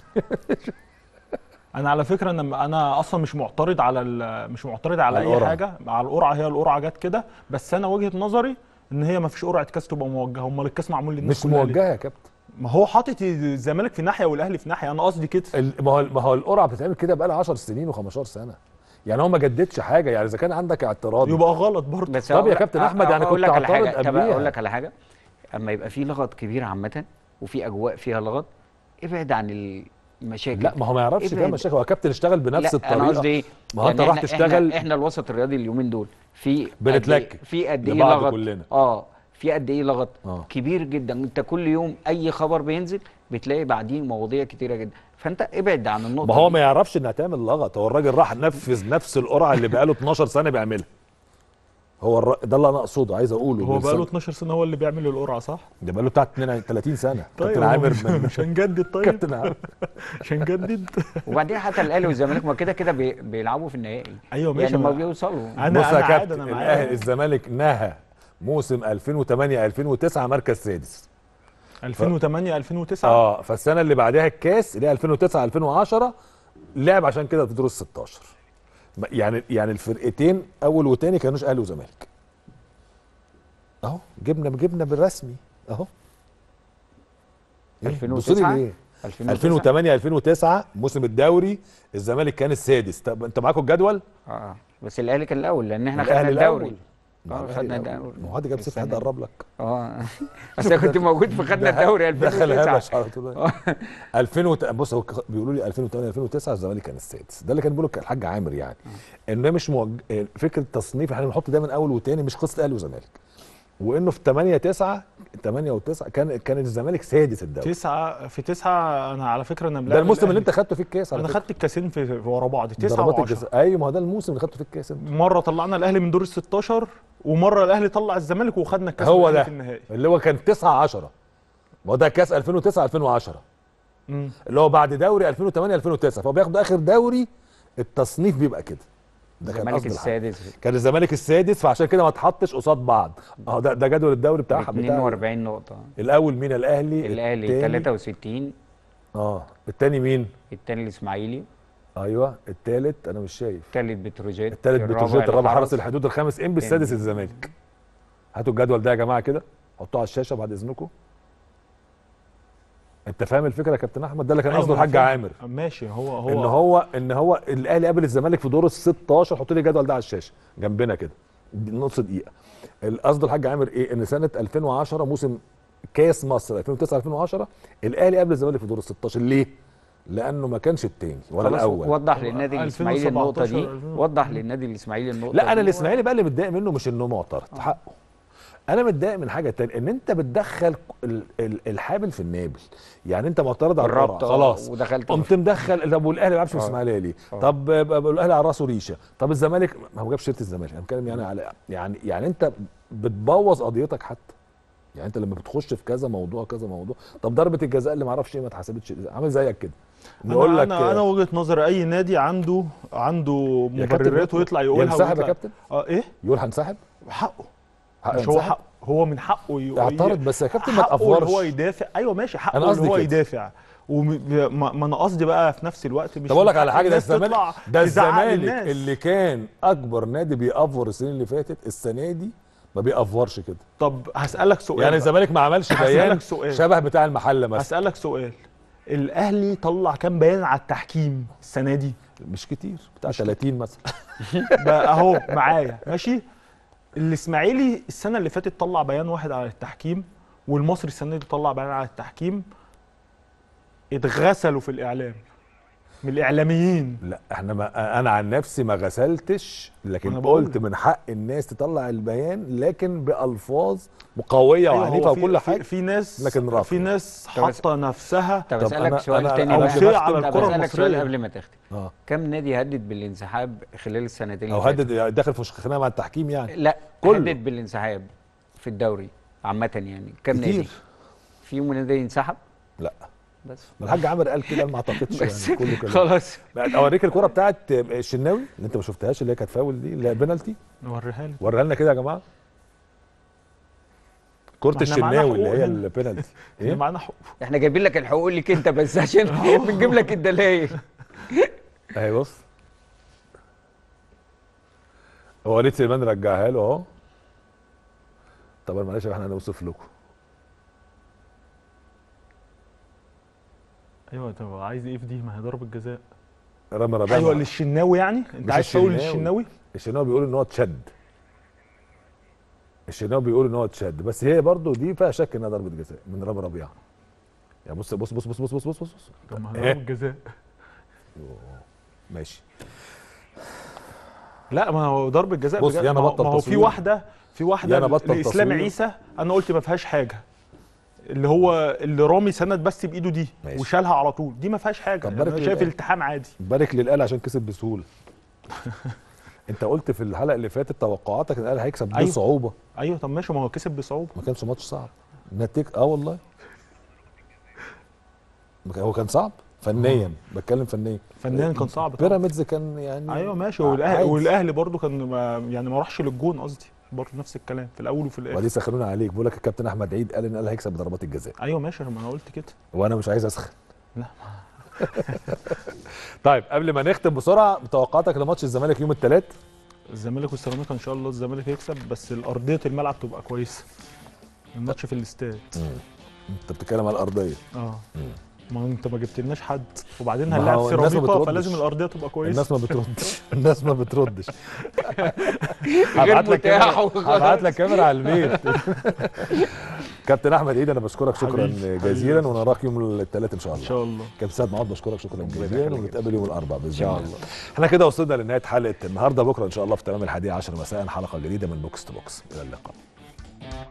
انا على فكره انا انا اصلا مش معترض على ال- مش معترض على على اي القرعة. حاجه على القرعه هي القرعه جت كده بس انا وجهه نظري ان هي ما فيش قرعه كاس تبقى موجهه امال الكاس معمول للناس مش كلها ليه؟ موجهه يا كابتن ما هو حاطط الزمالك في ناحيه والاهلي في ناحيه انا قصدي كده ال- ما هو ما هو القرعه بتتعمل كده بقى لها 10 سنين و15 سنه يعني هو ما جددش حاجه يعني اذا كان عندك اعتراض يبقى غلط برضه بس طب يا أقول- كابتن أحمد يعني أقول كنت لك على اعترض حاجه طب قبليها. اقول لك على حاجه اما يبقى في لغط كبير عامه وفي اجواء فيها لغط ابعد عن المشاكل لا ما هو ما يعرفش فيها ابعد. مشاكل هو كابتن اشتغل بنفس لا انا الطريقه قصدي ايه ما هو انت يعني راح إحنا- تشتغل احنا, احنا الوسط الرياضي اليومين دول في قد بنتلكك إيه- في قد ايه لبعض لغط كلنا. اه في قد ايه لغط آه. كبير جدا انت كل يوم اي خبر بينزل بتلاقي بعدين مواضيع كتيره جدا فانت ابعد عن النقطه ما هو دي. ما يعرفش انها تعمل لغط هو الراجل راح نفذ نفس القرعه اللي بقاله 12 سنه بيعملها هو الر... ده اللي انا اقصده عايز اقوله هو بقى له بالظبط. 12 سنه هو اللي بيعمل القرعه صح؟ ده بقاله بتاع 32 سنه كابتن هو عامر مش, من مش هنجدد طيب كابتن عامر مش هنجدد وبعدين حتى الاهلي والزمالك ما كده كده بي- بيلعبوا في النهائي ايوه ماشي يعني ما ما- بيوصلوا انا بص يا انا عادي كابتن انا الاهلي معاك الزمالك نهى موسم 2008 2009 مركز سادس 2008 2009 اه فالسنه اللي بعدها الكاس اللي هي 2009 2010 لعب عشان كده في دور ال 16 م- يعني يعني الفرقتين اول وتاني كانوش اهلي وزمالك اهو جبنا جبنا بالرسمي اهو إيه؟ 2009 بصوا لي ليه 2008 2009 موسم الدوري الزمالك كان السادس طب انت معاكم الجدول اه بس الاهلي كان الاول لان احنا الأهلي خدنا الدوري الأول. ما هو اه الأهلي خدنا الأول. الدوري ما هو حد جاب سيف حد السنة دي. قرب لك اه بس انا كنت موجود في خدنا الدوري دخل 2009 هبش على طول 2000 وت... بص هو ك- بيقولوا لي 2008 2009 الزمالك كان السادس ده اللي كان بيقوله الحاج عامر يعني انه مش موج... فكره تصنيف احنا بنحط دايما اول وتاني مش قصه اهلي وزمالك وانه في 8 9 8 و9 كان كان الزمالك سادس الدوري تسعة في تسعة انا على فكره انا ده ملاعب الموسم اللي الأهلي. انت خدته فيه الكاس على انا فكرة. خدت الكاسين في, في ورا بعض تسعة ضربات و10 الجزاء ايوه ما هو ده الموسم اللي خدته فيه الكاس انت مره طلعنا الاهلي من دور ال 16 ومره الاهلي طلع الزمالك وخدنا الكاس هو الأهلي ده في النهائي اللي هو كان 9 10 ما هو ده كاس 2009 2010 مم. اللي هو بعد دوري 2008 2009 فهو بياخد اخر دوري التصنيف بيبقى كده ده كان الزمالك قصد الحاجة. السادس كان الزمالك السادس فعشان كده ما اتحطش قصاد بعض اه ده ده جدول الدوري بتاع ب بتاع 42 نقطة الاول مين الاهلي الاهلي التاني- 63 اه الثاني مين الثاني الاسماعيلي ايوه الثالث انا مش شايف الثالث بتروجيت الثالث بتروجيت الرابع حرس الحرس. الحدود الخامس انبي السادس الزمالك هاتوا الجدول ده يا جماعه كده حطوه على الشاشه بعد اذنكم انت فاهم الفكره يا كابتن احمد ده اللي كان أيوة، قصده ما الحاج فاهم. عامر ماشي هو هو ان هو ان هو الاهلي قابل الزمالك في دور ال 16 حط لي الجدول ده على الشاشه جنبنا كده دي نص دقيقه القصد الحاج عامر ايه ان سنه 2010 موسم كاس مصر 2009 2010 الاهلي قابل الزمالك في دور ال 16 ليه لانه ما كانش التاني ولا خلاص الاول وضح للنادي الاسماعيلي النقطة دي 2017 وضح للنادي الاسماعيلي النقطة لا انا دي. الاسماعيلي بقى اللي متضايق منه مش انه معترض حقه انا متضايق من حاجه تانية ان انت بتدخل ال- ال- الحابل في النابل يعني انت معترض على الرابطة، القرعه خلاص ودخلت قمت مدخل طب والاهلي ما بيلعبش في آه. الاسماعيليه ليه؟ آه. طب ب- ب- الاهلي على راسه ريشه طب الزمالك ما هو جاب سيره الزمالك انا بتكلم يعني على يعني يعني انت بتبوظ قضيتك حتى يعني انت لما بتخش في كذا موضوع كذا موضوع طب ضربه الجزاء اللي ما اعرفش ايه ما اتحسبتش عامل زيك كده نقول انا لك انا, أنا وجهه نظري اي نادي عنده عنده يا كابتن مبررات ويطلع يقولها ينسحب يا ويطلع- كابتن اه ايه يقول هنسحب حقه حق مش هو ينسحب؟ حقه هو من حقه ي- اعترض بس يا كابتن ما حقه اللي تافورش هو يدافع ايوه ماشي حقه أنا اللي قصدي هو كده. يدافع وما ما انا قصدي بقى في نفس الوقت مش طب اقول لك من على حق حاجه ده الناس الزمالك تطلع ده تزعق الزمالك للناس. اللي كان اكبر نادي بيأفور السنين اللي فاتت السنه دي ما بيأفورش كده طب هسألك سؤال يعني بقى. الزمالك ما عملش هسألك بيان سؤال. شبه بتاع المحله مثلا هسألك سؤال الاهلي طلع كام بيان على التحكيم السنه دي مش كتير بتاع 30 مثلا بقى اهو معايا ماشي الاسماعيلي السنه اللي فاتت طلع بيان واحد على التحكيم والمصري السنه دي طلع بيان على التحكيم اتغسلوا في الاعلام من الاعلاميين لا احنا ما انا عن نفسي ما غسلتش لكن أنا بقول قلت لك. من حق الناس تطلع البيان لكن بالفاظ قويه أيوة، وعنيفه هو في- وكل في- حاجه في ناس لكن رافض. في ناس طب بس- حاطه نفسها طب طب اسالك أنا- سؤال أنا- تاني أنا بقى. أوصية على طب الكرة اسالك سؤال المصرية. قبل ما تختم اه كم نادي هدد بالانسحاب خلال السنتين او اللي فاتوا؟ هدد داخل في خناقه مع التحكيم يعني لا كله. هدد بالانسحاب في الدوري عامة يعني كم كتير نادي؟ في نادي ينسحب لا بس ما الحاج عامر قال كده ما اعتقدش بس يعني كله كلام خلاص بقى اوريك الكره بتاعت الشناوي اللي انت ما شفتهاش اللي هي كانت فاول دي اللي هي بنالتي نوريها لك وريها لنا كده يا جماعه كره ما احنا معانا الشناوي اللي حقوق هي هنا. البنالتي ايه ايه معانا حقوق احنا جايبين لك الحقوق ليك انت بس عشان بنجيب لك الدلائل اهي بص هو وليد سليمان رجعها له اهو طب معلش احنا هنوصف لكم ايوه طب عايز ايه في دي ما هي ضربه جزاء رامي ربيعه ايوه مع- للشناوي يعني انت مش عايز تقول الشناوي. للشناوي الشناوي بيقول ان هو اتشد الشناوي بيقول ان هو اتشد بس هي برضو دي فيها شك انها ضربه جزاء من رامي ربيعه يعني بص بص بص بص بص بص بص, بص. طب ما هي إيه؟ ضربه جزاء ماشي لا ما هو ضربه جزاء بص، بجد. يانا ما هو- بطل ما هو في تصوير. واحده في واحده يانا بطل لاسلام تصوير. عيسى انا قلت ما فيهاش حاجه اللي هو اللي رامي سند بس بايده دي ماشي. وشالها على طول دي ما فيهاش حاجه طب يعني بارك انا شايف لله. التحام عادي بارك للقال عشان كسب بسهوله انت قلت في الحلقه اللي فاتت توقعاتك ان الاهلي هيكسب أيوة. بصعوبه ايوه طب ماشي ما هو كسب بصعوبه ما كانش ماتش صعب نتيجة اه والله ما كان- هو كان صعب فنيا بتكلم فنيا فنيا كان صعب طبعا. بيراميدز كان يعني ايوه ماشي والاهلي عادي. والاهلي برضو كان ما يعني ما راحش للجون قصدي برضه نفس الكلام في الاول وفي الاخر وليه سخنونا عليك بقول لك الكابتن احمد عيد قال ان الاهلي هيكسب بضربات الجزاء ايوه ماشي ما انا قلت كده وانا مش عايز اسخن لا طيب قبل ما نختم بسرعه توقعاتك لماتش الزمالك يوم الثلاث الزمالك والسيراميكا ان شاء الله الزمالك يكسب بس ارضيه الملعب تبقى كويسه الماتش في الاستاد انت بتتكلم على الارضيه اه ما انت ما جبتلناش حد وبعدين ما هنلعب هو الناس ما سيراميكا بتردش. فلازم الارضيه تبقى كويسه الناس ما بتردش الناس ما بتردش هبعت لك متاح كاميرا وخلاص. هبعت لك كاميرا على البيت كابتن احمد عيد انا بشكرك شكرا حبيبي. جزيلا ونراك يوم الثلاث ان شاء ان الله شاء الله كابتن سعد معوض بشكرك شكرا جزيلا يخليك. ونتقابل يوم الاربعاء باذن شاء الله الله. احنا كده وصلنا لنهايه حلقه النهارده بكره ان شاء الله في تمام الحادية عشر مساء حلقه جديده من بوكس تو بوكس الى اللقاء